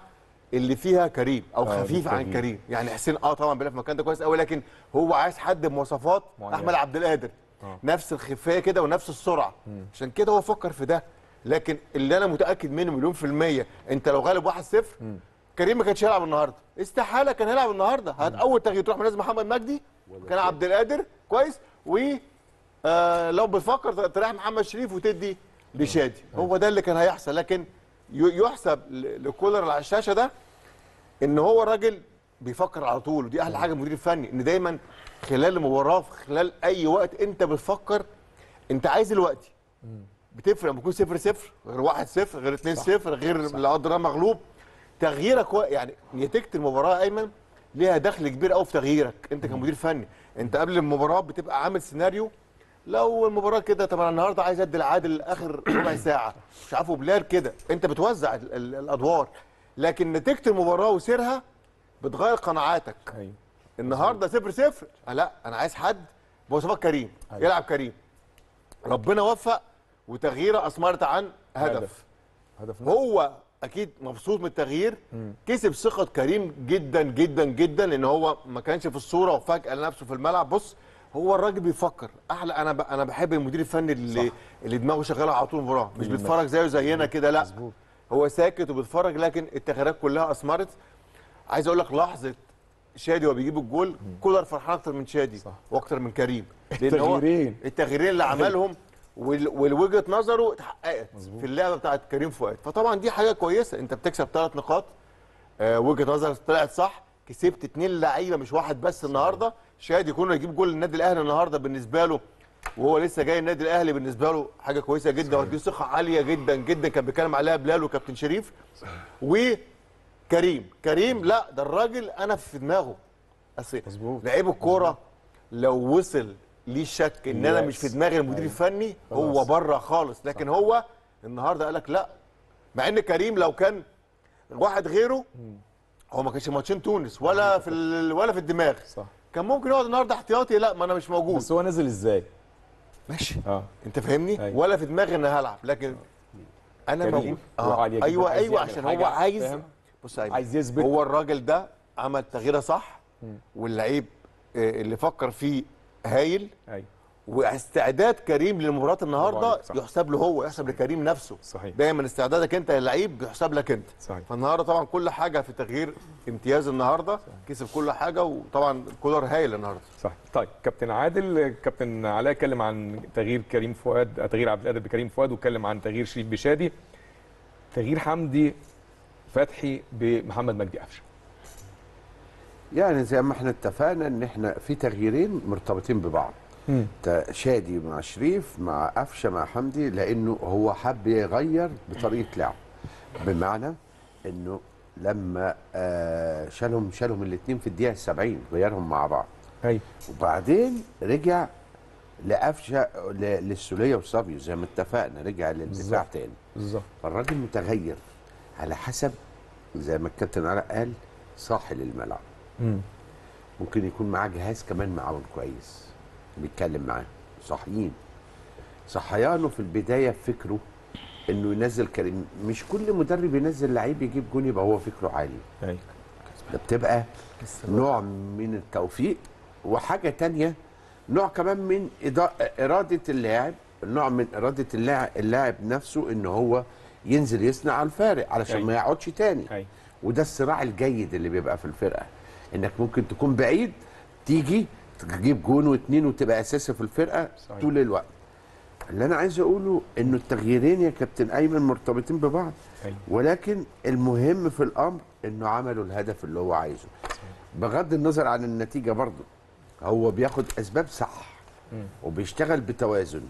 اللي فيها كريم او آه، خفيف عن بالتغيير. كريم يعني حسين اه طبعا بيلعب في المكان ده كويس قوي لكن هو عايز حد بمواصفات معينة. احمد عبد القادر آه. نفس الخفايه كده ونفس السرعه عشان كده هو فكر في ده لكن اللي انا متاكد منه مليون في الميه انت لو غالب 1-0 كريم ما كانش هيلعب النهارده استحاله كان هيلعب النهارده هات اول تغيير تروح منزل محمد مجدي كان عبد القادر كويس و آه لو بتفكر تريح محمد شريف وتدي لشادي هو ده اللي كان هيحصل لكن ي- يحسب ل- لكولر اللي على الشاشه ده ان هو الراجل بيفكر على طول ودي احلى حاجه المدير الفني ان دايما خلال المباراه في خلال اي وقت انت بتفكر انت عايز الوقت بتفرق لما يكون 0 0 غير 1 0 غير 2 0 غير لا قدر الله مغلوب تغييرك و... يعني نتيجه المباراه ايمن ليها دخل كبير قوي في تغييرك انت كمدير فني انت قبل المباراه بتبقى عامل سيناريو لو المباراه كده طب انا النهارده عايز ادي العادل اخر ربع ساعه مش عارفه بلال كده انت بتوزع ال- ال- الادوار لكن نتيجه المباراه وسيرها بتغير قناعاتك ايوه النهارده 0 0 لا انا عايز حد بمواصفات كريم أيوة. يلعب كريم ربنا وفق وتغييره اثمرت عن هدف, هدف. هدف هو اكيد مبسوط من التغيير كسب ثقه كريم جدا جدا جدا لان هو ما كانش في الصوره وفجاه لنفسه في الملعب بص هو الراجل بيفكر احلى انا ب... انا بحب المدير الفني اللي اللي دماغه شغاله على طول المباراه مش بيتفرج زيه زينا كده لا مظبوط. هو ساكت وبيتفرج لكن التغييرات كلها اثمرت عايز اقول لك لحظه شادي وهو بيجيب الجول كولر فرحان اكتر من شادي صح. واكتر من كريم لان هو التغييرين. التغييرين اللي عملهم وال- والوجهه نظره اتحققت في اللعبه بتاعت كريم فؤاد فطبعا دي حاجه كويسه انت بتكسب ثلاث نقاط آه وجهه نظرك طلعت صح كسبت اثنين لعيبه مش واحد بس النهارده شادي يكون يجيب جول النادي الاهلي النهارده بالنسبه له وهو لسه جاي النادي الاهلي بالنسبه له حاجه كويسه جدا ودي ثقه عاليه جدا جدا كان بيتكلم عليها بلال وكابتن شريف وكريم كريم لا ده الراجل انا في دماغه اصل مظبوط. لعيب الكوره لو وصل ليه شك ان انا يأس. مش في دماغي المدير الفني هو خلاص. بره خالص لكن هو النهارده قال لك لا مع ان كريم لو كان واحد غيره هو ما كانش ماتشين تونس ولا في ال- ولا في الدماغ صح كان ممكن يقعد النهارده احتياطي لا ما انا مش موجود بس هو نزل ازاي؟ ماشي اه انت فاهمني أيوة. ولا في دماغي ان هلعب لكن انا كريم موجود روح عالية جدا، ايوه عايز ايوه يعمل عشان حاجة، هو عايز فاهم؟ بص يا أيمن، عايز يثبت هو الراجل ده عمل تغييره صح واللعيب آه، اللي فكر فيه هايل ايوه واستعداد كريم للمباراه برافو النهارده عليك، صح. يحسب له هو يحسب لكريم نفسه صحيح. دايما استعدادك انت للعيب بيحسب لك انت صحيح. فالنهارده طبعا كل حاجه في تغيير امتياز النهارده كسب كل حاجه وطبعا كولر هايل النهارده صح طيب كابتن عادل كابتن علاء اتكلم عن تغيير كريم فؤاد تغيير عبد القادر بكريم فؤاد واتكلم عن تغيير شريف بشادي تغيير حمدي فتحي بمحمد مجدي قفشه يعني زي ما احنا اتفقنا ان احنا في تغييرين مرتبطين ببعض تا- شادي مع شريف مع قفشه مع حمدي لانه هو حب يغير بطريقه لعب بمعنى انه لما آه شالهم شالهم الاثنين في الدقيقه 70 غيرهم مع بعض ايوه وبعدين رجع لقفشه ل- للسوليه وصابيو زي ما اتفقنا رجع للدفاع بالظبط. تاني بالظبط فالراجل متغير على حسب زي ما الكابتن علاء قال صاحي للملعب مم. ممكن يكون معاه جهاز كمان معاون كويس بيتكلم معاه صاحيين صحيانه في البدايه فكره انه ينزل كريم مش كل مدرب ينزل لعيب يجيب جون يبقى هو فكره عالي ايوه ده بتبقى نوع من التوفيق وحاجه تانية نوع كمان من إضاءة اراده اللاعب نوع من اراده اللاعب اللاعب نفسه ان هو ينزل يصنع الفارق علشان أيوة. ما يقعدش تاني ايوه وده الصراع الجيد اللي بيبقى في الفرقه انك ممكن تكون بعيد تيجي تجيب جون واتنين وتبقى اساسي في الفرقه صحيح. طول الوقت اللي انا عايز اقوله انه التغييرين يا كابتن ايمن مرتبطين ببعض أيوة. ولكن المهم في الامر انه عملوا الهدف اللي هو عايزه بغض النظر عن النتيجه برضه هو بياخد اسباب صح وبيشتغل بتوازن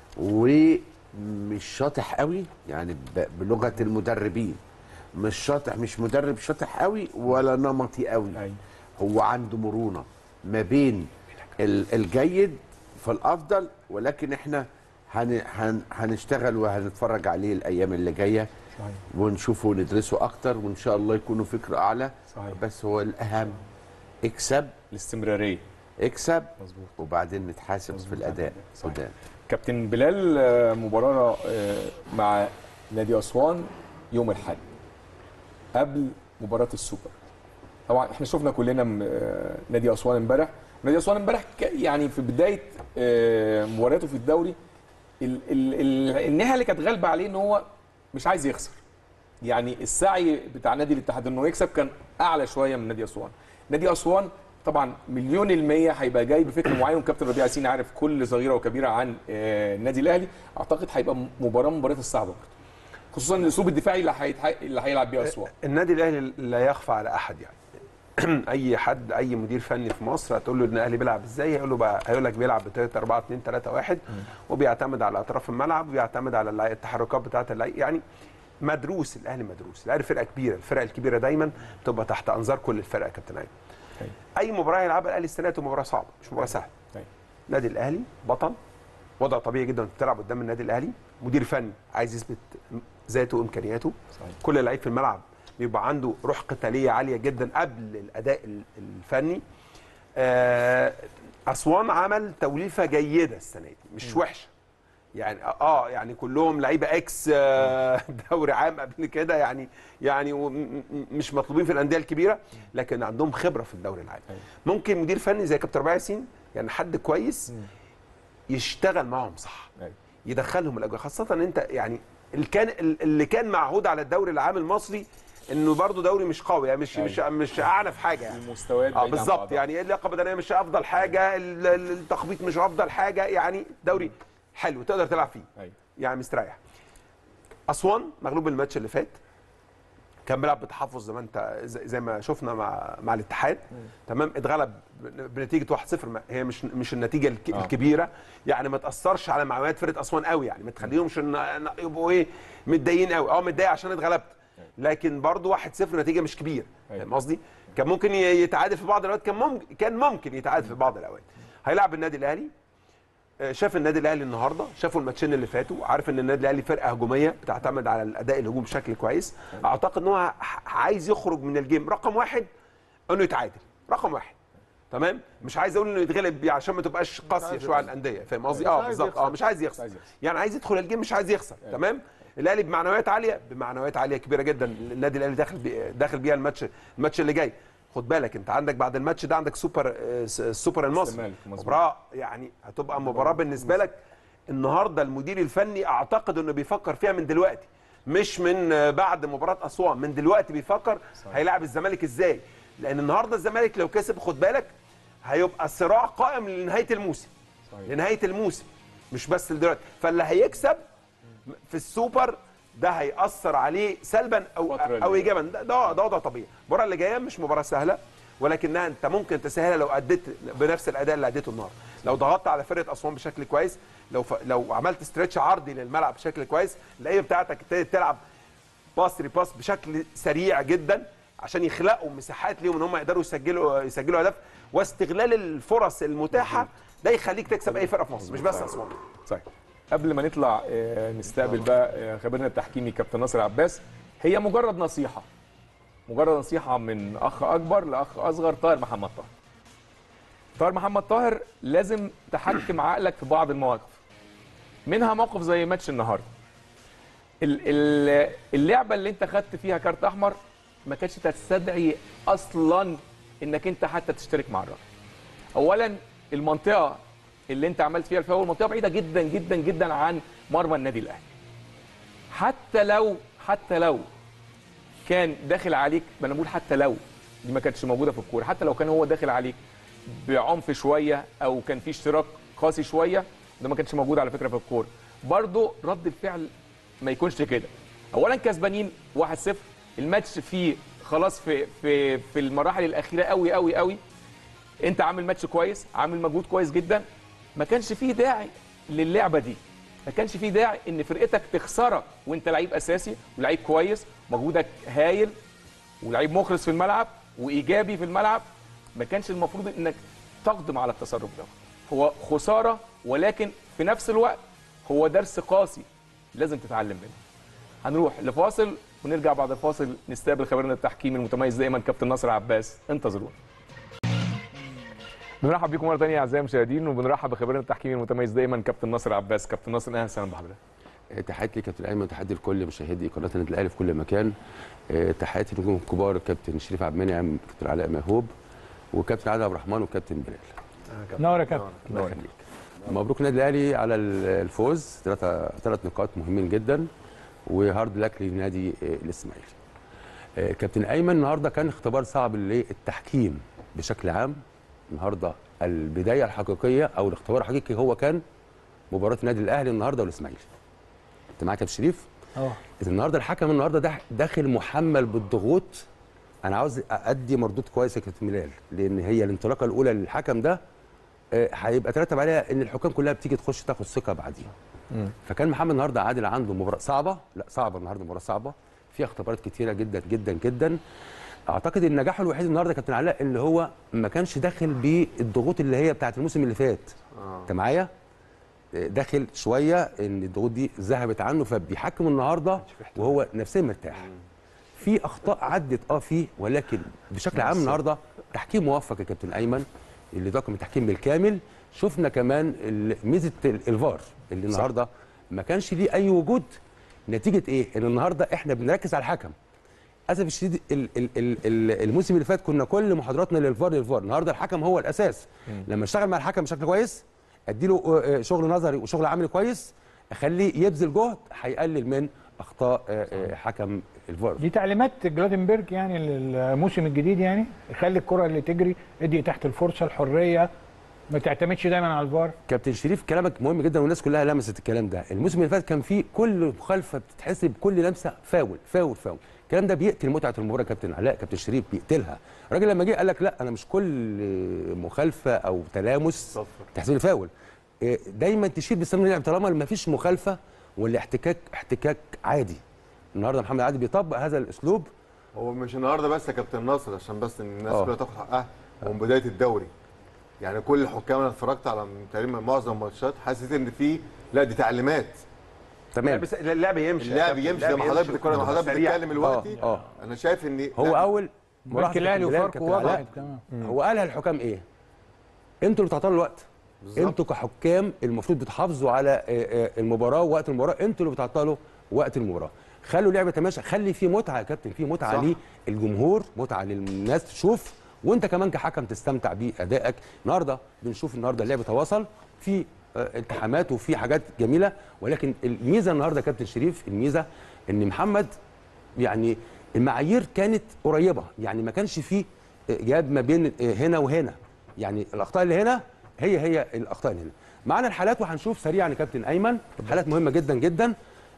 ومش شاطح قوي يعني ب- بلغه المدربين مش شاطح مش مدرب شاطح قوي ولا نمطي قوي أيوة. هو عنده مرونه ما بين ال- الجيد فالافضل ولكن احنا هن هن هنشتغل وهنتفرج عليه الايام اللي جايه صحيح ونشوفه وندرسه اكتر وان شاء الله يكونوا فكر اعلى صحيح. بس هو الاهم اكسب الاستمراريه اكسب مظبوط وبعدين نتحاسب في مظبوط. الاداء صحيح. قدام كابتن بلال آه، مباراه آه، مع نادي اسوان يوم الاحد قبل مباراه السوبر طبعا احنا شفنا كلنا م- آه، نادي اسوان امبارح نادي اسوان امبارح ك- يعني في بدايه آه، مبارياته في الدوري ال- ال- ال- الناحيه اللي كانت غالبه عليه ان هو مش عايز يخسر يعني السعي بتاع نادي الاتحاد انه يكسب كان اعلى شويه من نادي اسوان نادي اسوان طبعا مليون المية هيبقى جاي بفكر معين وكابتن ربيع ياسين عارف كل صغيره وكبيره عن آه، النادي الاهلي اعتقد هيبقى مباراه من المباريات الصعبه برضه خصوصا الاسلوب الدفاعي اللي هيتح- اللي هيلعب بيه اسوان النادي الاهلي لا يخفى على احد يعني اي حد اي مدير فني في مصر هتقول له ان الاهلي بيلعب ازاي هيقول له بقى هيقول لك بيلعب ب 3 4 2 3 1 وبيعتمد على اطراف الملعب وبيعتمد على اللع- التحركات بتاعه اللعيب يعني مدروس الاهلي مدروس الاهلي فرقه كبيره الفرقه الكبيره دايما بتبقى تحت انظار كل الفرق يا كابتن ايمن أيوة. اي مباراه يلعبها الاهلي السنه دي مباراه صعبه مش مباراه سهله أيوة. النادي الاهلي بطل وضع طبيعي جدا انك بتلعب قدام النادي الاهلي مدير فني عايز يثبت ذاته وامكانياته صحيح. كل لعيب في الملعب بيبقى عنده روح قتاليه عاليه جدا قبل الاداء ال- الفني آه، اسوان عمل توليفه جيده السنه دي مش وحشه يعني اه يعني كلهم لعيبه اكس آه، دوري عام قبل كده يعني يعني و- م- م- مش مطلوبين في الانديه الكبيره لكن عندهم خبره في الدوري العام ممكن مدير فني زي كابتن ربيع ياسين يعني حد كويس يشتغل معاهم صح أيوة. يدخلهم الاجواء خاصه ان انت يعني اللي كان اللي كان معهود على الدوري العام المصري انه برضه دوري مش قوي يعني مش مش مش اعلى في حاجه يعني المستويات اه بعيدة عن بالظبط بعضها. يعني اللياقه البدنيه مش افضل حاجه ال- ال- التخبيط مش افضل حاجه يعني دوري حلو تقدر تلعب فيه أيوة. يعني مستريح اسوان مغلوب الماتش اللي فات كان بيلعب بتحفظ زي ما انت زي زي ما شفنا مع مع الاتحاد تمام اتغلب بنتيجه 1-0 ما- هي مش مش النتيجه الك- آه. الكبيره يعني ما تاثرش على معنويات فرقه اسوان قوي يعني ما تخليهمش ان إن يبقوا ايه متضايقين قوي اه متضايق عشان اتغلبت لكن برضه 1-0 نتيجه مش كبيره أيوة. فاهم قصدي؟ كان ممكن ي- يتعادل في بعض الاوقات كان ممكن كان ممكن يتعادل في بعض الاوقات هيلعب النادي الاهلي آه، شاف النادي الاهلي النهارده شافوا الماتشين اللي فاتوا عارف ان النادي الاهلي فرقه هجوميه بتعتمد على الاداء الهجوم بشكل كويس اعتقد ان هو ح- عايز يخرج من الجيم رقم واحد انه يتعادل رقم واحد تمام مش عايز اقول انه يتغلب عشان ما تبقاش قاسيه عايز شويه على يخسر. الانديه فاهم قصدي مش اه عايز بالظبط اه يخسر. مش عايز يخسر عايز يخسر. يعني عايز يدخل الجيم مش عايز يخسر تمام الاهلي بمعنويات عاليه بمعنويات عاليه كبيره جدا النادي الاهلي داخل بي داخل بيها الماتش الماتش اللي جاي خد بالك انت عندك بعد الماتش ده عندك سوبر آه، س- السوبر المصري الزمالك، مظبوط. مباراه يعني هتبقى مباراه بالنسبه لك النهارده المدير الفني اعتقد انه بيفكر فيها من دلوقتي مش من آه، بعد مباراه اسوان من دلوقتي بيفكر هيلاعب الزمالك ازاي لان النهارده الزمالك لو كسب خد بالك هيبقى الصراع قائم لنهايه الموسم صحيح. لنهايه الموسم مش بس دلوقتي فاللي هيكسب في السوبر ده هيأثر عليه سلبا او الفترة اللي او جاية. ايجابا ده ده ده وضع طبيعي المباراه اللي جايه مش مباراه سهله ولكنها انت ممكن تسهلها لو اديت بنفس الاداء اللي اديته النهارده لو ضغطت على فرقه اسوان بشكل كويس لو ف... لو عملت ستريتش عرضي للملعب بشكل كويس اللعيبه بتاعتك ابتدت تلعب باس ريباس بشكل سريع جدا عشان يخلقوا مساحات ليهم ان هم يقدروا يسجلوا يسجلوا اهداف واستغلال الفرص المتاحه ده يخليك تكسب اي فرقه في مصر مش بس اسوان صحيح قبل ما نطلع آه، نستقبل بقى آه، خبيرنا التحكيمي كابتن ناصر عباس هي مجرد نصيحه مجرد نصيحه من اخ اكبر لاخ اصغر طاهر محمد طاهر طاهر محمد طاهر لازم تحكم عقلك في بعض المواقف منها موقف زي ماتش النهارده ال- ال- اللعبه اللي انت خدت فيها كارت احمر ما كانتش تستدعي اصلا انك انت حتى تشترك مع الراجل اولا المنطقه اللي انت عملت فيها الفاول منطقه بعيده جدا جدا جدا عن مرمى النادي الاهلي حتى لو حتى لو كان داخل عليك ما انا بقول حتى لو دي ما كانتش موجوده في الكوره حتى لو كان هو داخل عليك بعنف شويه او كان في اشتراك قاسي شويه ده ما كانش موجود على فكره في الكوره برضه رد الفعل ما يكونش كده اولا كسبانين 1-0 الماتش فيه خلاص في في في المراحل الاخيره قوي قوي قوي انت عامل ماتش كويس عامل مجهود كويس جدا ما كانش فيه داعي للعبه دي ما كانش فيه داعي ان فرقتك تخسرك وانت لعيب اساسي ولعيب كويس مجهودك هايل ولعيب مخلص في الملعب وايجابي في الملعب ما كانش المفروض انك تقدم على التصرف ده هو خساره ولكن في نفس الوقت هو درس قاسي لازم تتعلم منه هنروح لفاصل ونرجع بعد الفاصل نستقبل خبيرنا التحكيم المتميز دائما كابتن ناصر عباس انتظرونا بنرحب بيكم مره ثانيه اعزائي المشاهدين وبنرحب بخبيرنا التحكيمي المتميز دائما كابتن ناصر عباس كابتن ناصر اهلا وسهلا بحضرتك آه، تحياتي لكابتن ايمن تحياتي لكل مشاهدي قناه النادي الاهلي في كل مكان آه، تحياتي لنجوم الكبار الكابتن شريف عبد المنعم كابتن علاء مهوب وكابتن عادل عبد الرحمن وكابتن بلال نور يا كابتن الله يخليك مبروك النادي الاهلي على الفوز ثلاثة ثلاث نقاط مهمين جدا وهارد لك لنادي آه، الاسماعيلي آه، كابتن ايمن النهارده كان اختبار صعب للتحكيم بشكل عام النهارده البدايه الحقيقيه او الاختبار الحقيقي هو كان مباراه النادي الاهلي النهارده والاسماعيلي انت معاك يا أبو شريف اه النهارده الحكم النهارده ده داخل محمل بالضغوط انا عاوز ادي مردود كويس يا كابتن بلال لان هي الانطلاقه الاولى للحكم ده آه، هيبقى ترتب عليها ان الحكام كلها بتيجي تخش تاخد ثقه بعديها فكان محمد النهارده عادل عنده مباراه صعبه لا صعبه النهارده مباراه صعبه فيها اختبارات كتيره جدا جدا جدا اعتقد النجاح الوحيد النهارده كابتن علاء اللي هو ما كانش داخل بالضغوط اللي هي بتاعت الموسم اللي فات انت معايا آه، داخل شويه ان الضغوط دي ذهبت عنه فبيحكم النهارده وهو نفسيا مرتاح في اخطاء عدت اه فيه ولكن بشكل عام النهارده تحكيم موفق يا كابتن ايمن اللي طاقم التحكيم بالكامل شفنا كمان ال- ميزه ال- الفار اللي النهارده ما كانش ليه اي وجود نتيجه ايه؟ ان النهارده احنا بنركز على الحكم اسف الشديد ال- ال- ال- ال- الموسم اللي فات كنا كل محاضراتنا للفار للفار النهارده الحكم هو الاساس لما اشتغل مع الحكم بشكل كويس اديله آه، آه، شغل نظري وشغل عملي كويس اخليه يبذل جهد هيقلل من اخطاء آه، آه، حكم الفار دي تعليمات جلادنبرج يعني للموسم الجديد يعني يخلي الكره اللي تجري ادي تحت الفرصه الحريه ما تعتمدش دايما على الفار كابتن شريف كلامك مهم جدا والناس كلها لمست الكلام ده الموسم اللي فات كان فيه كل مخالفه بتتحسب كل لمسه فاول فاول فاول الكلام ده بيقتل متعه المباراه يا كابتن علاء كابتن شريف بيقتلها الراجل لما جه قال لك لا انا مش كل مخالفه او تلامس تحسب لي فاول إيه، دايما تشير بالسن اللعب طالما ما فيش مخالفه والاحتكاك احتكاك عادي النهارده محمد عادل بيطبق هذا الاسلوب هو مش النهارده بس يا كابتن ناصر عشان بس ان الناس آه. كلها تاخد حقها ومن بدايه الدوري يعني كل الحكام انا اتفرجت على تقريبا معظم الماتشات حسيت ان في لا دي تعليمات تمام بس اللعب يمشي يا اللعب كابتن، يمشي زي ما حضرتك بتتكلم وخطوط حضرتك سريعة. بتتكلم دلوقتي آه. انا شايف ان هو لا، اول ملاحظة بنك الاهلي كابتن بلال، وفاركو كابتن علاء، وضعت كمان هو قالها الحكام ايه؟ انتوا اللي بتعطلوا الوقت بالظبط. انتوا كحكام المفروض بتحافظوا على آه، آه، المباراه ووقت المباراه انتوا اللي بتعطلوا وقت المباراه خلوا اللعبه تماشى خلي في متعه يا كابتن في متعه صح. للجمهور متعه للناس تشوف وانت كمان كحكم تستمتع بادائك النهارده بنشوف النهارده اللعب تواصل في آه، التحامات وفي حاجات جميله ولكن الميزه النهارده يا كابتن شريف الميزه ان محمد يعني المعايير كانت قريبه يعني ما كانش فيه جاب ما بين هنا وهنا يعني الاخطاء اللي هنا هي هي الاخطاء اللي هنا معانا الحالات وهنشوف سريعا يا كابتن ايمن حالات مهمه جدا جدا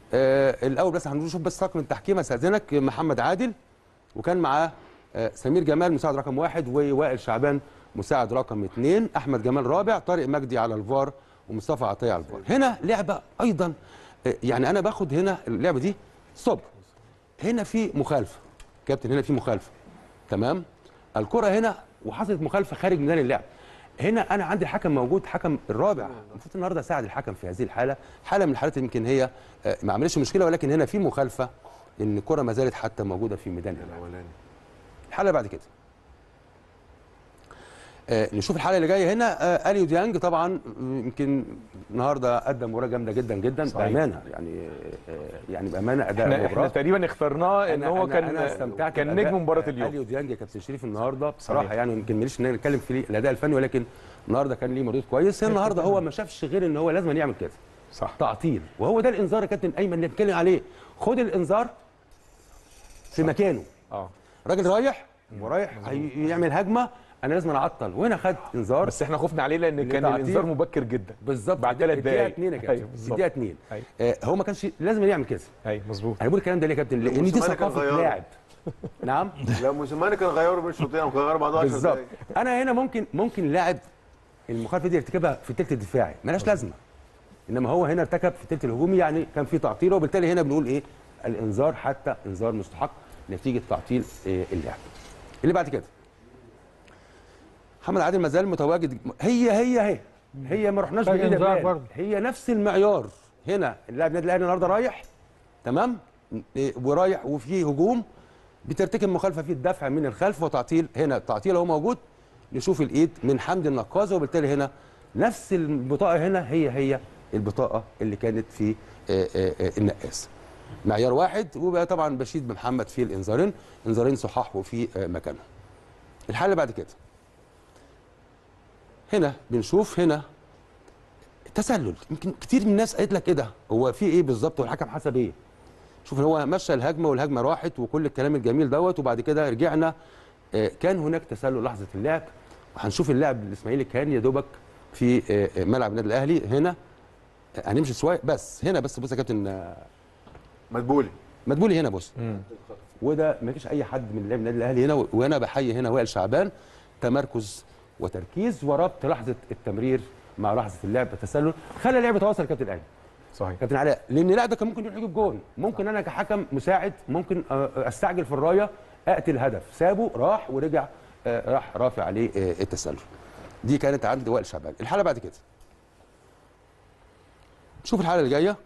آه الاول بس هنشوف بس طاقم التحكيم استاذنك محمد عادل وكان معاه آه سمير جمال مساعد رقم واحد ووائل شعبان مساعد رقم اثنين احمد جمال رابع طارق مجدي على الفار ومصطفى عطيه على الفار هنا لعبه ايضا آه يعني انا باخد هنا اللعبه دي صب هنا في مخالفه كابتن هنا في مخالفه تمام الكره هنا وحصلت مخالفه خارج ميدان اللعب هنا انا عندي الحكم موجود حكم الرابع المفروض النهارده اساعد الحكم في هذه الحاله حاله من الحالات اللي يمكن هي آه، ما عملتش مشكله ولكن هنا في مخالفه ان الكره ما زالت حتى موجوده في ميدان اللعب الاولاني الحاله بعد كده آه نشوف الحاله اللي جايه هنا آه اليو ديانج طبعا م- يمكن النهارده قدم مباراه جامده جدا جدا صحيح. بامانه يعني آه يعني بامانه اداء احنا احنا مباراه تقريبا اخترناه ان أنا- هو أنا- كان أنا استمتعت كان بأداء نجم مباراه اليوم اليو ديانج يا كابتن شريف النهارده بصراحه صحيح. يعني يمكن ماليش ان أنا نتكلم في الاداء الفني ولكن النهارده كان ليه مردود كويس هي النهارده هو ما شافش غير ان هو لازم يعمل كده صح تعطيل وهو ده الانذار يا كابتن ايمن اللي بنتكلم عليه خد الانذار في مكانه اه راجل رايح ورايح هيعمل هجمه انا لازم اعطل وهنا خد انذار بس احنا خفنا عليه لان كان لتعطيل. الانذار مبكر جدا بالظبط بعد ثلاث الدقيقه دقايق 2 يا كابتن ايوه بالظبط الدقيقه 2 أيوة. آه هو ما كانش لازم يعمل كده ايوه مظبوط انا بقول الكلام ده ليه يا كابتن لان دي موسيماني كان ثقافه غيره. لاعب نعم لو موسيماني كان غيره بين الشوطين او كان غيره بعد 10 بالظبط دقايق انا هنا ممكن ممكن لاعب المخالفه دي يرتكبها في الثلث الدفاعي ملهاش لازمه انما هو هنا ارتكب في الثلث الهجومي يعني كان في تعطيل وبالتالي هنا بنقول ايه الانذار حتى انذار مستحق نتيجه تعطيل آه، اللعب اللي بعد كده محمد عادل مازال متواجد هي هي هي هي ما رحناش خد بعيد يا إنذار بلال. برضه. هي نفس المعيار هنا اللاعب النادي الاهلي النهارده رايح تمام إيه، ورايح وفي هجوم بترتكب مخالفه في الدفع من الخلف وتعطيل هنا التعطيل اهو موجود نشوف الايد من حمد النقازه وبالتالي هنا نفس البطاقه هنا هي هي البطاقه اللي كانت في آه، آه، آه، النقاس معيار واحد وبقى طبعا بشيد بمحمد في الانذارين انذارين صحاح وفي آه، مكانهم الحاله اللي بعد كده هنا بنشوف هنا تسلل يمكن كتير من الناس قالت لك ايه ده هو في ايه بالظبط والحكم حسب ايه شوف هو مشى الهجمه والهجمه راحت وكل الكلام الجميل دوت وبعد كده رجعنا آه، كان هناك تسلل لحظه اللعب وهنشوف اللاعب الاسماعيلي كان يا دوبك في آه، آه، ملعب النادي الاهلي هنا آه، هنمشي شويه بس هنا بس بص يا كابتن آه، مدبولي مدبولي هنا بص وده ما فيش اي حد من لاعب النادي الاهلي هنا وانا بحيي هنا وائل شعبان تمركز وتركيز وربط لحظه التمرير مع لحظه اللعب التسلل خلى اللعب يتواصل يا كابتن الاهلي صحيح كابتن علاء لان لا ده كان ممكن يروح يجيب جون ممكن انا كحكم مساعد ممكن آه، استعجل في الرايه اقتل هدف سابه راح ورجع آه، راح رافع عليه آه، التسلل دي كانت عند وائل شعبان الحاله بعد كده شوف الحاله اللي جايه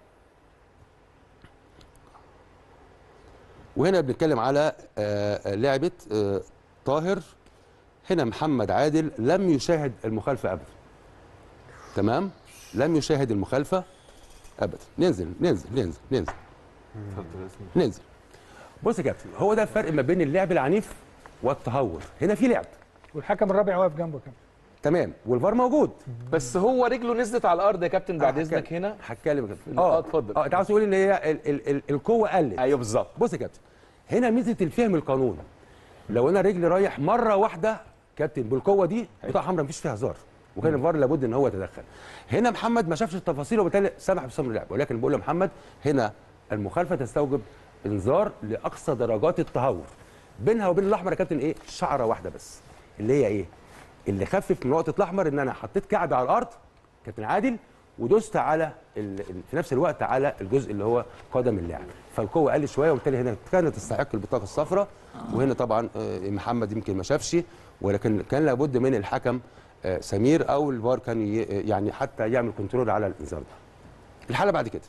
وهنا بنتكلم على آه، آه، لعبه آه، طاهر هنا محمد عادل لم يشاهد المخالفه ابدا تمام لم يشاهد المخالفه ابدا ننزل ننزل ننزل ننزل ننزل بص يا كابتن هو ده الفرق ما بين اللعب العنيف والتهور هنا في لعب والحكم الرابع واقف جنبه كمان تمام والفار موجود بس هو رجله نزلت على الارض يا كابتن بعد آه، اذنك هتكلم. هنا هتكلم يا كابتن اه اتفضل اه انت عاوز تقول ان هي ال ال ال القوه قلت ايوه بالظبط بص يا كابتن هنا ميزه الفهم القانون لو انا رجلي رايح مره واحده كابتن بالقوه دي بطاقه حمراء مفيش فيها هزار وكان الفار لابد ان هو يتدخل هنا محمد ما شافش التفاصيل وبالتالي سمح بصمر اللعب ولكن بقول لمحمد هنا المخالفه تستوجب انذار لاقصى درجات التهور بينها وبين الاحمر يا كابتن ايه شعره واحده بس اللي هي ايه اللي خفف من نقطه الاحمر ان انا حطيت كعب على الارض كابتن عادل ودوست على ال... ال- في نفس الوقت على الجزء اللي هو قدم اللاعب فالقوه قلت شويه وبالتالي هنا كانت تستحق البطاقه الصفراء وهنا طبعا آه، محمد يمكن ما شافش ولكن كان لابد من الحكم آه، سمير او الفار كان ي... يعني حتى يعمل كنترول على الانذار ده الحاله بعد كده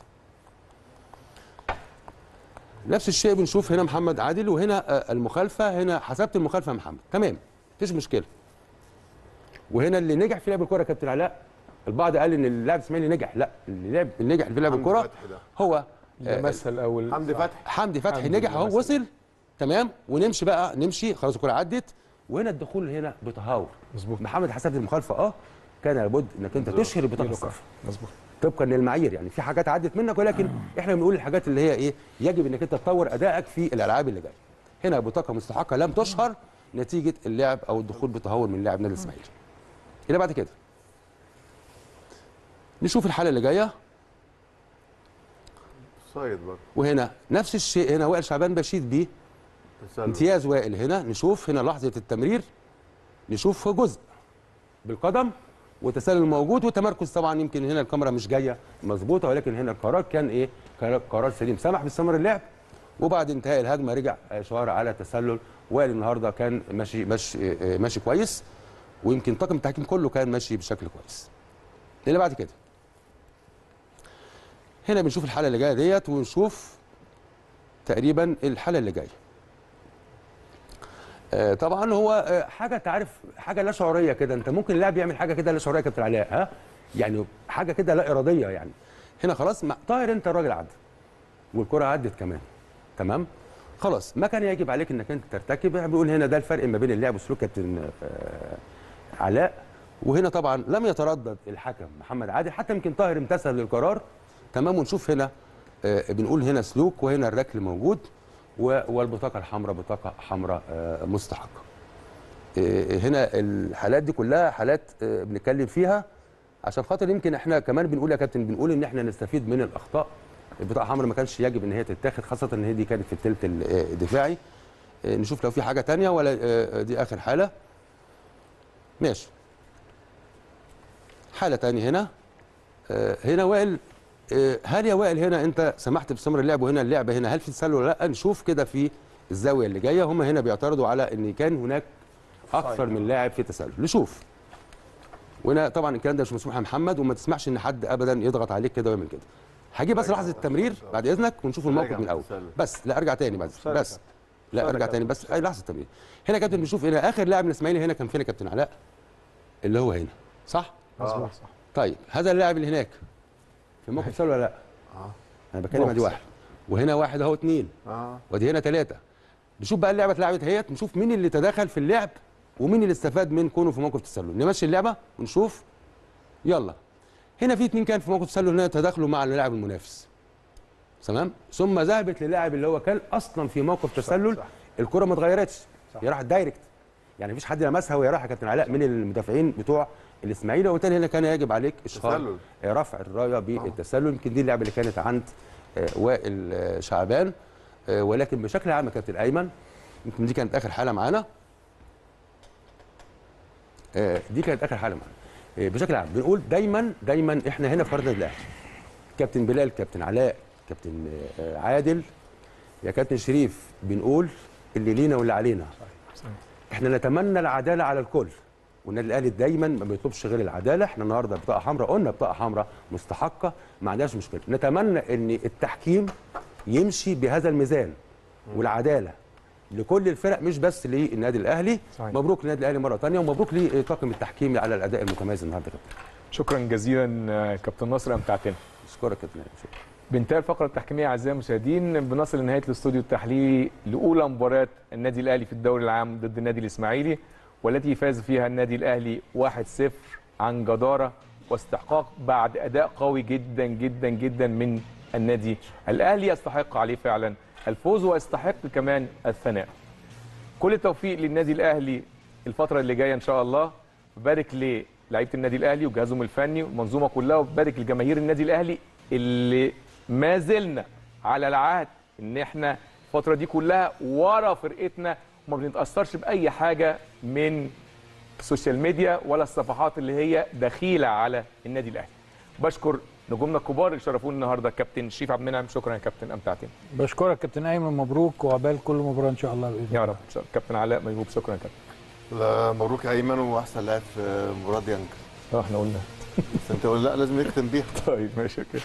نفس الشيء بنشوف هنا محمد عادل وهنا آه، المخالفه هنا حسبت المخالفه يا محمد تمام مفيش مشكله وهنا اللي نجح في لعب الكره يا كابتن علاء البعض قال ان اللاعب اسماعيلي نجح لا اللي لعب اللي نجح في لعب حمدي الكره فتحي ده. هو آه، لمسها الاول حمدي فتحي حمدي فتحي حمدي نجح اهو لمسها. وصل تمام ونمشي بقى نمشي خلاص الكره عدت وهنا الدخول هنا بتهور مظبوط محمد حسبت المخالفه اه كان لابد انك انت تشهر البطاقه يلو الصفراء مظبوط طبقا للمعايير يعني في حاجات عدت منك ولكن احنا بنقول الحاجات اللي هي ايه يجب انك انت تطور ادائك في الالعاب اللي جايه هنا بطاقه مستحقه لم تشهر نتيجه اللعب او الدخول بتهور من لاعب نادي الاسماعيلي الى بعد كده نشوف الحاله اللي جايه صايد برضه وهنا نفس الشيء هنا وائل شعبان بشيد بيه تسلل. امتياز وائل هنا نشوف هنا لحظه التمرير نشوف جزء بالقدم وتسلل موجود وتمركز طبعا يمكن هنا الكاميرا مش جايه مظبوطه ولكن هنا القرار كان ايه كان قرار سليم سمح باستمرار اللعب وبعد انتهاء الهجمه رجع آه، شوارع على تسلل وائل النهارده كان ماشي ماشي آه، ماشي كويس ويمكن طاقم التحكيم كله كان ماشي بشكل كويس اللي بعد كده هنا بنشوف الحاله اللي جايه ديت ونشوف تقريبا الحاله اللي جايه آه، طبعا هو آه، حاجه تعرف حاجه لا شعوريه كده انت ممكن اللاعب يعمل حاجه كده لا شعوريه يا كابتن علاء ها يعني حاجه كده لا اراديه يعني هنا خلاص مع- طاهر انت الراجل عدى والكره عدت كمان تمام خلاص ما كان يجب عليك انك انت ترتكب احنا بنقول هنا ده الفرق ما بين اللعب وسلوك كابتن آه، علاء وهنا طبعا لم يتردد الحكم محمد عادل حتى يمكن طاهر امتثل للقرار تمام ونشوف هنا آه، بنقول هنا سلوك وهنا الركل موجود و- والبطاقه الحمراء بطاقه حمراء آه، مستحقه آه، هنا الحالات دي كلها حالات آه، بنتكلم فيها عشان خاطر يمكن احنا كمان بنقول يا كابتن بنقول ان احنا نستفيد من الاخطاء البطاقه الحمراء ما كانش يجب ان هي تتاخد خاصه ان هي دي كانت في الثلث ال- آه، الدفاعي آه، نشوف لو في حاجه تانية ولا آه، دي اخر حاله ماشي حاله تانية هنا آه، هنا وائل آه، هل يا وائل هنا انت سمحت باستمرار اللعب وهنا اللعبه هنا هل في تسلل ولا لا نشوف كده في الزاويه اللي جايه هم هنا بيعترضوا على ان كان هناك اكثر من لاعب في تسلل نشوف وهنا طبعا الكلام ده مش مسموح يا محمد وما تسمحش ان حد ابدا يضغط عليك كده ويعمل كده هجيب بس لحظه التمرير بعد اذنك ونشوف الموقف راجع من الاول التسلل. بس لا ارجع تاني بس سوري بس يا لا سوري يا ارجع تاني بس اي لحظه التمرير هنا يا كابتن بنشوف هنا اخر لاعب من الاسماعيلي هنا كان فين يا كابتن علاء اللي هو هنا صح مظبوط صح طيب هذا اللاعب اللي هناك في موقف تسلل ولا لا انا بتكلم ادي واحد وهنا واحد اهو اتنين اه وادي هنا ثلاثه نشوف بقى اللعبه اتلعبت اهيت نشوف مين اللي تدخل في اللعب ومين اللي استفاد من كونه في موقف تسلل نمشي اللعبه ونشوف يلا هنا في اتنين كان في موقف تسلل هنا تداخلوا مع اللاعب المنافس تمام ثم ذهبت للاعب اللي هو كان اصلا في موقف تسلل الكره ما اتغيرتش هي راحت دايركت يعني مفيش حد لمسها وهي رايحه يا كابتن علاء من المدافعين بتوع الاسماعيلي وبالتالي هنا كان يجب عليك اشهار تسلل. آه، رفع الرايه بالتسلل يمكن دي اللعبه اللي كانت عند آه، وائل آه، شعبان آه، ولكن بشكل عام يا كابتن ايمن يمكن دي كانت اخر حاله معانا آه، دي كانت اخر حاله معانا آه، بشكل عام بنقول دايما دايما احنا هنا في فرد الاهلي كابتن بلال كابتن علاء كابتن آه، عادل يا كابتن شريف بنقول اللي لينا واللي علينا احنا نتمنى العداله على الكل والنادي الاهلي دايما ما بيطلبش غير العداله احنا النهارده بطاقه حمراء قلنا بطاقه حمراء مستحقه ما عندناش مشكله نتمنى ان التحكيم يمشي بهذا الميزان والعداله لكل الفرق مش بس للنادي الاهلي صحيح. مبروك للنادي الاهلي مره ثانيه ومبروك لطاقم التحكيم على الاداء المتميز النهارده كابتن شكرا جزيلا آه، كابتن نصر امتعتنا اشكرك كابتن شكرا بانتهى الفقره التحكيميه اعزائي المشاهدين بنصل لنهايه الاستوديو التحليلي لاولى مباريات النادي الاهلي في الدوري العام ضد النادي الاسماعيلي والتي فاز فيها النادي الاهلي 1-0 عن جداره واستحقاق بعد اداء قوي جدا جدا جدا من النادي الاهلي يستحق عليه فعلا الفوز ويستحق كمان الثناء كل التوفيق للنادي الاهلي الفتره اللي جايه ان شاء الله بارك للعيبه النادي الاهلي وجهازهم الفني والمنظومه كلها وبارك لجماهير النادي الاهلي اللي ما زلنا على العهد ان احنا الفتره دي كلها ورا فرقتنا وما بنتاثرش باي حاجه من السوشيال ميديا ولا الصفحات اللي هي دخيله على النادي الاهلي بشكر نجومنا الكبار اللي شرفونا النهارده كابتن شريف عبد المنعم شكرا يا كابتن امتعتنا بشكرك كابتن ايمن مبروك وعقبال كل مباراه ان شاء الله باذن يا رب إن شاء الله. كابتن علاء ميهوب شكرا يا كابتن لا مبروك يا ايمن واحسن لاعب في مباراه ديانج اه احنا قلنا بس انت قول لا لازم نختم بيها طيب ماشي اوكي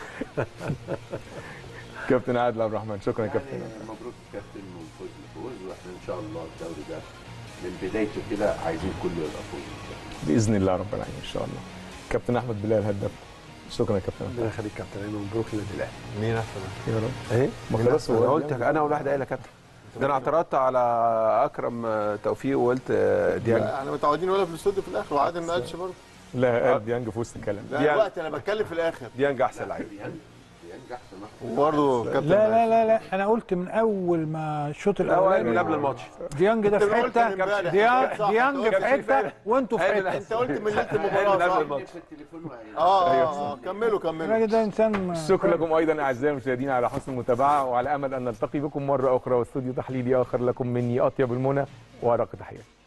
كابتن عادل عبد الرحمن شكرا يا كابتن مبروك كابتن من فوز لفوز واحنا ان شاء الله الدوري ده من بدايته كده عايزين كله يبقى فوز ان شاء الله باذن الله رب العالمين ان شاء الله كابتن احمد بلال هداف شكرا يا كابتن ربنا يخليك كابتن ايمن مبروك للنادي الاهلي مين احسن يا رب ايه ما خلاص انا هو قلت انا اول واحد قايل يا كابتن ده انا اعترضت على اكرم توفيق وقلت ديانج لا، احنا متعودين ولا في الاستوديو في الاخر وعادل ما قالش برضه لا قال ديانج في وسط الكلام لا ديانج. الوقت انا بتكلم في الاخر ديانج احسن لعيب ينجح في مصر وبرضه كابتن لا لا لا لا انا قلت من اول ما الشوط الاول من الاولاني قبل الماتش ديانج ده في أنت قلت حته من امبارح. ديانج صح، ديانج أنت في قلت حته وانتوا في قايل حته انت قلت من ليله من المباراه قبل صح؟ الماتش في التليفون وقايل. اه اه اه كملوا كملوا الراجل ده انسان شكرا لكم ايضا اعزائي المشاهدين على حسن المتابعه وعلى امل ان نلتقي بكم مره اخرى واستوديو تحليلي اخر لكم مني اطيب المنى وارق تحياتي